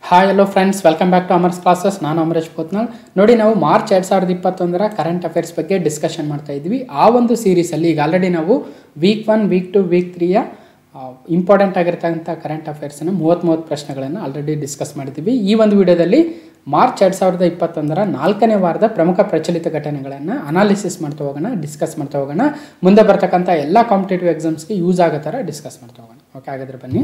hi hello friends welcome back to Amar's classes ನಾನು ಅಮರೇಶ್ ಪೋತ್ನಾಳ್ ನೋಡಿ ನಾವು ಮಾರ್ಚ್ ಎರಡು ಸಾವಿರದ ಇಪ್ಪತ್ತೊಂದರ ಕರೆಂಟ್ ಅಫೇರ್ಸ್ ಬಗ್ಗೆ ಡಿಸ್ಕಷನ್ ಮಾಡ್ತಾ ಇದ್ವಿ ಆ ಒಂದು ಸೀರೀಸಲ್ಲಿ ಈಗ ಆಲ್ರೆಡಿ ನಾವು week one week two week ತ್ರೀಯ ಇಂಪಾರ್ಟೆಂಟ್ ಆಗಿರ್ತಕ್ಕಂಥ ಕರೆಂಟ್ ಅಫೇರ್ಸನ್ನು ಮೂವತ್ತ್ ಮೂವತ್ತು ಪ್ರಶ್ನೆಗಳನ್ನು ಆಲ್ರೆಡಿ ಡಿಸ್ಕಸ್ ಮಾಡಿದ್ದೀವಿ ಈ ಒಂದು ವಿಡಿಯೋದಲ್ಲಿ ಮಾರ್ಚ್ ಎರಡು ಸಾವಿರದ ಇಪ್ಪತ್ತೊಂದರ ನಾಲ್ಕನೇ ವಾರದ ಪ್ರಮುಖ ಪ್ರಚಲಿತ ಘಟನೆಗಳನ್ನು ಅನಾಲಿಸಿಸ್ ಮಾಡ್ತಾ ಹೋಗೋಣ ಡಿಸ್ಕಸ್ ಮಾಡ್ತಾ ಹೋಗೋಣ ಮುಂದೆ ಬರ್ತಕ್ಕಂಥ ಎಲ್ಲ ಕಾಂಪಿಟೇಟಿವ್ ಎಕ್ಸಾಮ್ಸ್ಗೆ ಯೂಸ್ ಆಗೋ ಥರ ಡಿಸ್ಕಸ್ ಮಾಡ್ತಾ ಹೋಗೋಣ ಓಕೆ ಹಾಗಾದ್ರೆ ಬನ್ನಿ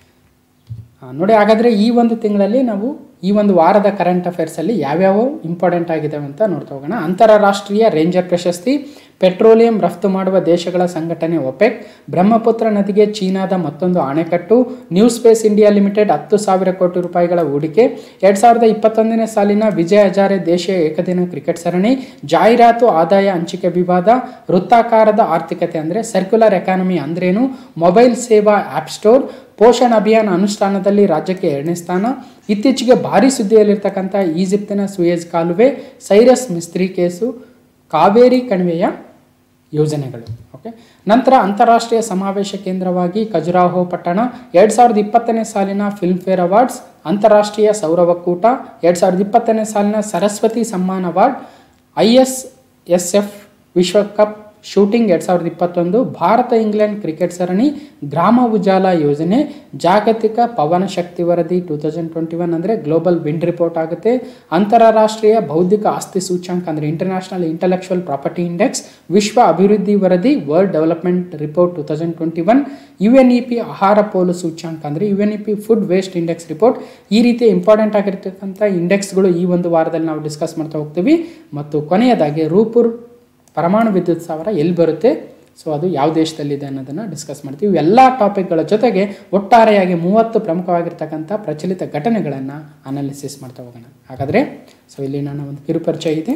ಆ, ನೋಡಿ ಹಾಗಾದರೆ ಈ ಒಂದು ತಿಂಗಳಲ್ಲಿ ನಾವು ಈ ಒಂದು ವಾರದ ಕರೆಂಟ್ ಅಫೇರ್ಸಲ್ಲಿ ಯಾವ್ಯಾವ ಇಂಪಾರ್ಟೆಂಟ್ ಆಗಿದ್ದಾವೆ ಅಂತ ನೋಡ್ತಾ ಹೋಗೋಣ ಅಂತಾರಾಷ್ಟ್ರೀಯ ರೇಂಜರ್ ಪ್ರಶಸ್ತಿ ಪೆಟ್ರೋಲಿಯಂ ರಫ್ತು ಮಾಡುವ ದೇಶಗಳ ಸಂಘಟನೆ ಒಪೆಕ್ ಬ್ರಹ್ಮಪುತ್ರ ನದಿಗೆ ಚೀನಾದ ಮತ್ತೊಂದು ಅಣೆಕಟ್ಟು ನ್ಯೂ ಸ್ಪೇಸ್ ಇಂಡಿಯಾ ಲಿಮಿಟೆಡ್ ಹತ್ತು ಸಾವಿರ ಕೋಟಿ ರೂಪಾಯಿಗಳ ಹೂಡಿಕೆ ಎರಡು ಸಾವಿರದ ಇಪ್ಪತ್ತೊಂದನೇ ಸಾಲಿನ ವಿಜಯ್ ಹಜಾರೆ ದೇಶೀಯ ಏಕದಿನ ಕ್ರಿಕೆಟ್ ಸರಣಿ ಜಾಹೀರಾತು ಆದಾಯ ಹಂಚಿಕೆ ವಿವಾದ ವೃತ್ತಾಕಾರದ ಆರ್ಥಿಕತೆ ಅಂದರೆ ಸರ್ಕ್ಯುಲರ್ ಎಕಾನಮಿ ಅಂದ್ರೇನು mobile Seva app store Poshan Abhiyan ಅನುಷ್ಠಾನದಲ್ಲಿ ರಾಜ್ಯಕ್ಕೆ ಎರಡನೇ ಸ್ಥಾನ ಇತ್ತೀಚೆಗೆ ಭಾರಿ ಸುದ್ದಿಯಲ್ಲಿರ್ತಕ್ಕಂಥ ಈಜಿಪ್ತಿನ ಸುಯೇಜ್ ಕಾಲುವೆ ಸೈರಸ್ ಮಿಸ್ತ್ರಿ ಕೇಸು ಕಾವೇರಿ ಕಣಿವೆಯ ಯೋಜನೆಗಳು ಓಕೆ ನಂತರ ಅಂತಾರಾಷ್ಟ್ರೀಯ ಸಮಾವೇಶ ಕೇಂದ್ರವಾಗಿ ಖಜುರಾಹೋ ಪಟ್ಟಣ ಎರಡು ಸಾವಿರದ ಇಪ್ಪತ್ತನೇ ಸಾಲಿನ ಫಿಲ್ಮ್ಫೇರ್ ಅವಾರ್ಡ್ಸ್ ಅಂತಾರಾಷ್ಟ್ರೀಯ ಸೌರ ಒಕ್ಕೂಟ ಎರಡು ಸಾವಿರದ ಇಪ್ಪತ್ತನೇ ಸಾಲಿನ Saraswati Samman award I S S F ವಿಶ್ವಕಪ್ ಶೂಟಿಂಗ್ ಎರಡು ಸಾವಿರದ ಇಪ್ಪತ್ತೊಂದು ಭಾರತ ಇಂಗ್ಲೆಂಡ್ ಕ್ರಿಕೆಟ್ ಸರಣಿ ಗ್ರಾಮ ಉಜಾಲ ಯೋಜನೆ ಜಾಗತಿಕ ಪವನ ಶಕ್ತಿ ವರದಿ ಟೂ ತೌಸಂಡ್ ಟ್ವೆಂಟಿ ಒನ್ ಅಂದರೆ ಗ್ಲೋಬಲ್ ವಿಂಡ್ ರಿಪೋರ್ಟ್ ಆಗುತ್ತೆ ಅಂತಾರಾಷ್ಟ್ರೀಯ ಬೌದ್ಧಿಕ ಆಸ್ತಿ ಸೂಚ್ಯಂಕ ಅಂದರೆ ಇಂಟರ್ನ್ಯಾಷನಲ್ ಇಂಟೆಲೆಕ್ಚುವಲ್ ಪ್ರಾಪರ್ಟಿ ಇಂಡೆಕ್ಸ್ ವಿಶ್ವ ಅಭಿವೃದ್ಧಿ ವರದಿ world development report two thousand twenty one U N E P ಆಹಾರ ಪೋಲು ಸೂಚ್ಯಂಕ ಅಂದರೆ U N E P food waste index report ಈ ರೀತಿ ಇಂಪಾರ್ಟೆಂಟ್ ಆಗಿರ್ತಕ್ಕಂಥ ಇಂಡೆಕ್ಸ್ಗಳು ಈ ಒಂದು ವಾರದಲ್ಲಿ ನಾವು ಡಿಸ್ಕಸ್ ಮಾಡ್ತಾ ಹೋಗ್ತೀವಿ ಮತ್ತು ಕೊನೆಯದಾಗಿ ರೂಪುರ್ ಪರಮಾಣು ವಿದ್ಯುತ್ ಸ್ಥಾವರ ಎಲ್ಲಿ ಬರುತ್ತೆ ಸೊ ಅದು ಯಾವ ದೇಶದಲ್ಲಿದೆ ಅನ್ನೋದನ್ನು ಡಿಸ್ಕಸ್ ಮಾಡ್ತೀವಿ ಎಲ್ಲ ಟಾಪಿಕ್ಗಳ ಜೊತೆಗೆ ಒಟ್ಟಾರೆಯಾಗಿ ಮೂವತ್ತು ಪ್ರಮುಖವಾಗಿರ್ತಕ್ಕಂಥ ಪ್ರಚಲಿತ ಘಟನೆಗಳನ್ನು ಅನಾಲಿಸಿಸ್ ಮಾಡ್ತಾ ಹೋಗೋಣ ಹಾಗಾದರೆ ಸೊ ಇಲ್ಲಿ ನನ್ನ ಒಂದು ಕಿರುಪರಿಚಯ ಇದೆ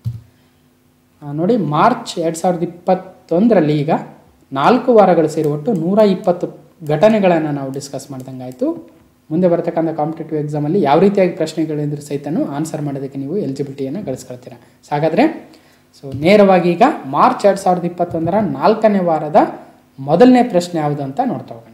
ಆ, ನೋಡಿ ಮಾರ್ಚ್ ಎರಡು ಸಾವಿರದ ಇಪ್ಪತ್ತೊಂದರಲ್ಲಿ ಈಗ ನಾಲ್ಕು ವಾರಗಳು ಸೇರಿ ಒಟ್ಟು ನೂರ ಇಪ್ಪತ್ತು ಘಟನೆಗಳನ್ನು ನಾವು ಡಿಸ್ಕಸ್ ಮಾಡ್ದಂಗೆ ಆಯಿತು ಮುಂದೆ ಬರತಕ್ಕಂಥ ಕಾಂಪಿಟೇಟಿವ್ ಎಕ್ಸಾಮಲ್ಲಿ ಯಾವ ರೀತಿಯಾಗಿ ಪ್ರಶ್ನೆಗಳಿಂದ್ರೆ ಸಹಿತನೂ ಆನ್ಸರ್ ಮಾಡೋದಕ್ಕೆ ನೀವು ಎಲಿಜಿಬಿಲಿಟಿಯನ್ನು ಗಳಿಸ್ಕೊಳ್ತೀರಾ ಸೊ ಹಾಗಾದರೆ ಸೊ ನೇರವಾಗಿ ಈಗ ಮಾರ್ಚ್ ಎರಡು ಸಾವಿರದ ಇಪ್ಪತ್ತೊಂದರ ನಾಲ್ಕನೇ ವಾರದ ಮೊದಲನೇ ಪ್ರಶ್ನೆ ಯಾವುದು ಅಂತ ನೋಡ್ತಾ ಹೋಗೋಣ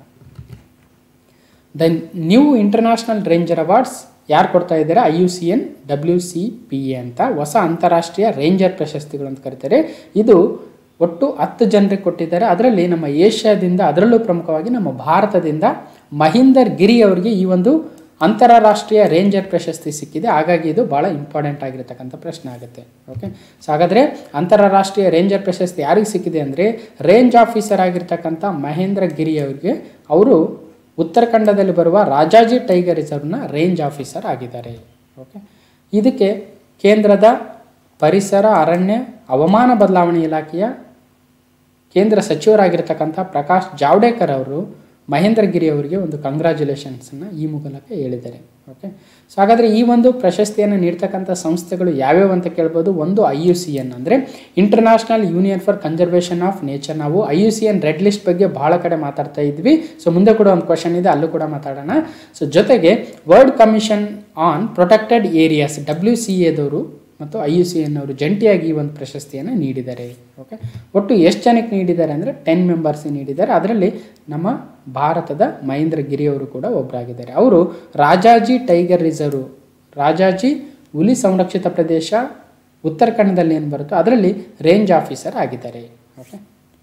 the new international ranger awards ಯಾರು ಕೊಡ್ತಾ ಇದ್ದಾರೆ I U C N W C P A ಅಂತ ಹೊಸ ಅಂತಾರಾಷ್ಟ್ರೀಯ ರೇಂಜರ್ ಪ್ರಶಸ್ತಿಗಳು ಅಂತ ಕರೀತಾರೆ ಇದು ಒಟ್ಟು ಹತ್ತು ಜನರಿಗೆ ಕೊಟ್ಟಿದ್ದಾರೆ ಅದರಲ್ಲಿ ನಮ್ಮ ಏಷ್ಯಾದಿಂದ ಅದರಲ್ಲೂ ಪ್ರಮುಖವಾಗಿ ನಮ್ಮ ಭಾರತದಿಂದ ಮಹೀಂದರ್ ಗಿರಿ ಅವರಿಗೆ ಈ ಒಂದು ಅಂತಾರಾಷ್ಟ್ರೀಯ ರೇಂಜರ್ ಪ್ರಶಸ್ತಿ ಸಿಕ್ಕಿದೆ ಹಾಗಾಗಿ ಇದು ಭಾಳ ಇಂಪಾರ್ಟೆಂಟ್ ಆಗಿರ್ತಕ್ಕಂಥ ಪ್ರಶ್ನೆ ಆಗುತ್ತೆ ಓಕೆ ಸೊ ಹಾಗಾದರೆ ಅಂತಾರಾಷ್ಟ್ರೀಯ ರೇಂಜರ್ ಪ್ರಶಸ್ತಿ ಯಾರಿಗೆ ಸಿಕ್ಕಿದೆ ಅಂದರೆ ರೇಂಜ್ ಆಫೀಸರ್ ಆಗಿರ್ತಕ್ಕಂಥ ಮಹೇಂದ್ರ ಗಿರಿ ಅವರಿಗೆ ಅವರು ಉತ್ತರಾಖಂಡದಲ್ಲಿ ಬರುವ ರಾಜಾಜಿ ಟೈಗರ್ ರಿಸರ್ವ್ನ ರೇಂಜ್ ಆಫೀಸರ್ ಆಗಿದ್ದಾರೆ ಓಕೆ ಇದಕ್ಕೆ ಕೇಂದ್ರದ ಪರಿಸರ ಅರಣ್ಯ ಹವಾಮಾನ ಬದಲಾವಣೆ ಇಲಾಖೆಯ ಕೇಂದ್ರ ಸಚಿವರಾಗಿರ್ತಕ್ಕಂಥ ಪ್ರಕಾಶ್ ಜಾವಡೇಕರ್ ಅವರು ಮಹೇಂದ್ರ ಗಿರಿ ಅವರಿಗೆ ಒಂದು ಕಂಗ್ರ್ಯಾಚುಲೇಷನ್ಸನ್ನು ಈ ಮೂಲಕ ಹೇಳಿದ್ದಾರೆ ಓಕೆ ಸೊ ಹಾಗಾದರೆ ಈ ಒಂದು ಪ್ರಶಸ್ತಿಯನ್ನು ನೀಡ್ತಕ್ಕಂಥ ಸಂಸ್ಥೆಗಳು ಯಾವ್ಯಾವು ಅಂತ ಕೇಳ್ಬೋದು ಒಂದು ಐ ಯು ಸಿ ಎನ್ ಅಂದರೆ international union for conservation of nature ನಾವು I U C N red list ಬಗ್ಗೆ ಬಹಳ ಕಡೆ ಮಾತಾಡ್ತಾ ಇದ್ವಿ ಸೊ ಮುಂದೆ ಕೂಡ ಒಂದು ಕ್ವಶನ್ ಇದೆ ಅಲ್ಲೂ ಕೂಡ ಮಾತಾಡೋಣ ಸೊ ಜೊತೆಗೆ world commission on protected areas W C ಎದವರು ಮತ್ತು ಐ ಯು ಸಿ ಎನ್ ಅವರು ಜಂಟಿಯಾಗಿ ಈ ಒಂದು ಪ್ರಶಸ್ತಿಯನ್ನು ನೀಡಿದ್ದಾರೆ ಓಕೆ ಒಟ್ಟು ಎಷ್ಟು ಜನಕ್ಕೆ ನೀಡಿದ್ದಾರೆ ಅಂದರೆ ಟೆನ್ ಮೆಂಬರ್ಸ್ ನೀಡಿದ್ದಾರೆ ಅದರಲ್ಲಿ ನಮ್ಮ ಭಾರತದ ಮಹೇಂದ್ರ ಗಿರಿ ಅವರು ಕೂಡ ಒಬ್ಬರಾಗಿದ್ದಾರೆ ಅವರು ರಾಜಾಜಿ ಟೈಗರ್ ರಿಸರ್ವ್ ರಾಜಾಜಿ ಹುಲಿ ಸಂರಕ್ಷಿತ ಪ್ರದೇಶ ಉತ್ತರಾಖಂಡದಲ್ಲಿ ಏನು ಬರುತ್ತೋ ಅದರಲ್ಲಿ ರೇಂಜ್ ಆಫೀಸರ್ ಆಗಿದ್ದಾರೆ ಓಕೆ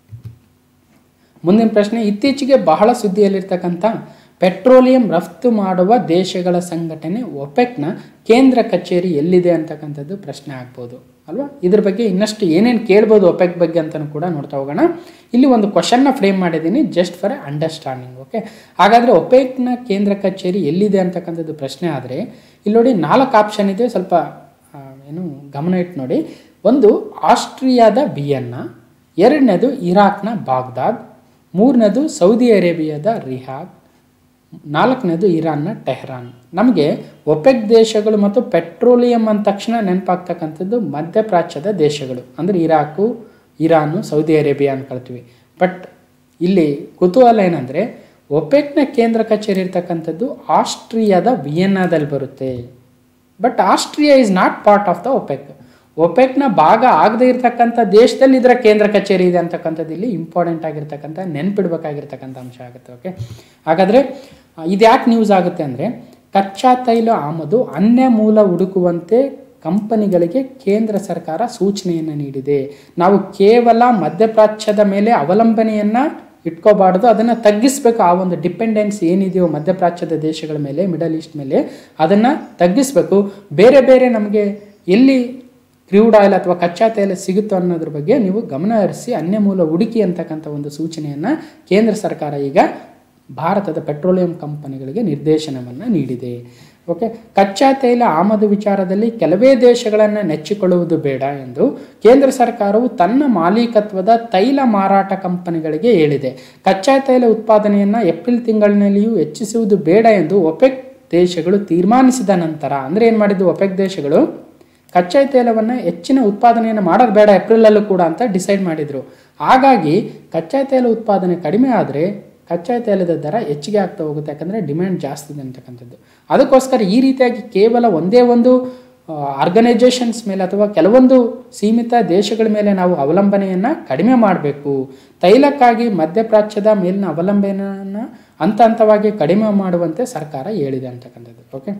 ಮುಂದಿನ ಪ್ರಶ್ನೆ ಇತ್ತೀಚೆಗೆ ಬಹಳ ಸುದ್ದಿಯಲ್ಲಿರ್ತಕ್ಕಂಥ ಪೆಟ್ರೋಲಿಯಂ ರಫ್ತು ಮಾಡುವ ದೇಶಗಳ ಸಂಘಟನೆ ಒಪೆಕ್ನ ಕೇಂದ್ರ ಕಚೇರಿ ಎಲ್ಲಿದೆ ಅಂತಕ್ಕಂಥದ್ದು ಪ್ರಶ್ನೆ ಆಗ್ಬೋದು ಅಲ್ವಾ ಇದ್ರ ಬಗ್ಗೆ ಇನ್ನಷ್ಟು ಏನೇನು ಕೇಳ್ಬೋದು ಒಪೆಕ್ ಬಗ್ಗೆ ಅಂತಲೂ ಕೂಡ ನೋಡ್ತಾ ಹೋಗೋಣ ಇಲ್ಲಿ ಒಂದು ಕ್ವಶನ್ನ ಫ್ರೇಮ್ ಮಾಡಿದ್ದೀನಿ ಜಸ್ಟ್ ಫಾರ್ ಅಂಡರ್ಸ್ಟ್ಯಾಂಡಿಂಗ್ ಓಕೆ ಹಾಗಾದರೆ ಒಪೆಕ್ನ ಕೇಂದ್ರ ಕಚೇರಿ ಎಲ್ಲಿದೆ ಅಂತಕ್ಕಂಥದ್ದು ಪ್ರಶ್ನೆ ಆದರೆ ಇಲ್ಲಿ ನೋಡಿ ನಾಲ್ಕು ಆಪ್ಷನ್ ಇದೆ ಸ್ವಲ್ಪ ಆ, ಏನು ಗಮನ ಇಟ್ಟು ನೋಡಿ ಒಂದು ಆಸ್ಟ್ರಿಯಾದ ವಿಯನ್ನ ಎರಡನೇದು ಇರಾಕ್ನ ಬಾಗ್ದಾದ್ ಮೂರನೇದು ಸೌದಿ ಅರೇಬಿಯಾದ ರಿಹಾದ್ ನಾಲ್ಕನೇದು ಇರಾನ್ನ ಟೆಹ್ರಾನ್ ನಮಗೆ ಒಪೆಕ್ ದೇಶಗಳು ಮತ್ತು ಪೆಟ್ರೋಲಿಯಂ ಅಂದ ತಕ್ಷಣ ನೆನಪಾಗ್ತಕ್ಕಂಥದ್ದು ಮಧ್ಯಪ್ರಾಚ್ಯದ ದೇಶಗಳು ಅಂದರೆ ಇರಾಕು ಇರಾನು ಸೌದಿ ಅರೇಬಿಯಾ ಅನ್ಕೊಳ್ತೀವಿ ಬಟ್ ಇಲ್ಲಿ ಕುತೂಹಲ ಏನಂದರೆ ಒಪೆಕ್ನ ಕೇಂದ್ರ ಕಚೇರಿ ಇರ್ತಕ್ಕಂಥದ್ದು ಆಸ್ಟ್ರಿಯಾದ ವಿಯನ್ನಾದಲ್ಲಿ ಬರುತ್ತೆ but Austria is not part of the OPEC ಒಪೆಕ್ನ ಭಾಗ ಆಗದೇ ಇರತಕ್ಕಂಥ ದೇಶದಲ್ಲಿ ಇದರ ಕೇಂದ್ರ ಕಚೇರಿ ಇದೆ ಅಂತಕ್ಕಂಥದ್ದು ಇಲ್ಲಿ ಇಂಪಾರ್ಟೆಂಟ್ ಆಗಿರ್ತಕ್ಕಂಥ ನೆನ್ಪಿಡ್ಬೇಕಾಗಿರ್ತಕ್ಕಂಥ ಅಂಶ ಆಗುತ್ತೆ ಓಕೆ ಹಾಗಾದರೆ ಇದು ಯಾಕೆ ನ್ಯೂಸ್ ಆಗುತ್ತೆ ಅಂದರೆ ಕಚ್ಚಾ ತೈಲ ಆಮದು ಅನ್ಯ ಮೂಲ ಹುಡುಕುವಂತೆ ಕಂಪನಿಗಳಿಗೆ ಕೇಂದ್ರ ಸರ್ಕಾರ ಸೂಚನೆಯನ್ನು ನೀಡಿದೆ ನಾವು ಕೇವಲ ಮಧ್ಯಪ್ರಾಚ್ಯದ ಮೇಲೆ ಅವಲಂಬನೆಯನ್ನು ಇಟ್ಕೋಬಾರ್ದು ಅದನ್ನು ತಗ್ಗಿಸ್ಬೇಕು ಆ ಒಂದು ಡಿಪೆಂಡೆನ್ಸ್ ಏನಿದೆಯೋ ಮಧ್ಯಪ್ರಾಚ್ಯದ ದೇಶಗಳ ಮೇಲೆ ಮಿಡಲ್ ಈಸ್ಟ್ ಮೇಲೆ ಅದನ್ನು ತಗ್ಗಿಸ್ಬೇಕು ಬೇರೆ ಬೇರೆ ನಮಗೆ ಎಲ್ಲಿ ಕ್ರೂಡ್ ಆಯಿಲ್ ಅಥವಾ ಕಚ್ಚಾ ತೈಲ ಸಿಗುತ್ತೋ ಅನ್ನೋದ್ರ ಬಗ್ಗೆ ನೀವು ಗಮನ ಹರಿಸಿ ಅನ್ಯ ಮೂಲ ಹುಡುಕಿ ಅಂತಕ್ಕಂಥ ಒಂದು ಸೂಚನೆಯನ್ನು ಕೇಂದ್ರ ಸರ್ಕಾರ ಈಗ ಭಾರತದ ಪೆಟ್ರೋಲಿಯಂ ಕಂಪನಿಗಳಿಗೆ ನಿರ್ದೇಶನವನ್ನು ನೀಡಿದೆ ಓಕೆ ಕಚ್ಚಾ ತೈಲ ಆಮದು ವಿಚಾರದಲ್ಲಿ ಕೆಲವೇ ದೇಶಗಳನ್ನು ನೆಚ್ಚಿಕೊಳ್ಳುವುದು ಬೇಡ ಎಂದು ಕೇಂದ್ರ ಸರ್ಕಾರವು ತನ್ನ ಮಾಲೀಕತ್ವದ ತೈಲ ಮಾರಾಟ ಕಂಪನಿಗಳಿಗೆ ಹೇಳಿದೆ ಕಚ್ಚಾ ತೈಲ ಉತ್ಪಾದನೆಯನ್ನು ಏಪ್ರಿಲ್ ತಿಂಗಳಿನಲ್ಲಿಯೂ ಹೆಚ್ಚಿಸುವುದು ಬೇಡ ಎಂದು ಒಪೆಕ್ ದೇಶಗಳು ತೀರ್ಮಾನಿಸಿದ ನಂತರ ಅಂದರೆ ಏನು ಮಾಡಿದ್ದು ಒಪೆಕ್ ದೇಶಗಳು ಕಚ್ಚಾ ತೈಲವನ್ನು ಹೆಚ್ಚಿನ ಉತ್ಪಾದನೆಯನ್ನು ಮಾಡೋದು ಬೇಡ ಏಪ್ರಿಲಲ್ಲೂ ಕೂಡ ಅಂತ ಡಿಸೈಡ್ ಮಾಡಿದರು ಹಾಗಾಗಿ ಕಚ್ಚಾ ತೈಲ ಉತ್ಪಾದನೆ ಕಡಿಮೆ ಆದರೆ ಕಚ್ಚಾ ತೈಲದ ದರ ಹೆಚ್ಚಿಗೆ ಆಗ್ತಾ ಹೋಗುತ್ತೆ ಯಾಕಂದರೆ ಡಿಮ್ಯಾಂಡ್ ಜಾಸ್ತಿ ಇದೆ ಅಂತಕ್ಕಂಥದ್ದು ಅದಕ್ಕೋಸ್ಕರ ಈ ರೀತಿಯಾಗಿ ಕೇವಲ ಒಂದೇ ಒಂದು ಆರ್ಗನೈಜೇಷನ್ಸ್ ಮೇಲೆ ಅಥವಾ ಕೆಲವೊಂದು ಸೀಮಿತ ದೇಶಗಳ ಮೇಲೆ ನಾವು ಅವಲಂಬನೆಯನ್ನು ಕಡಿಮೆ ಮಾಡಬೇಕು ತೈಲಕ್ಕಾಗಿ ಮಧ್ಯಪ್ರಾಚ್ಯದ ಮೇಲಿನ ಅವಲಂಬನೆಯನ್ನು ಹಂತ ಹಂತವಾಗಿ ಕಡಿಮೆ ಮಾಡುವಂತೆ ಸರ್ಕಾರ ಹೇಳಿದೆ ಅಂತಕ್ಕಂಥದ್ದು ಓಕೆ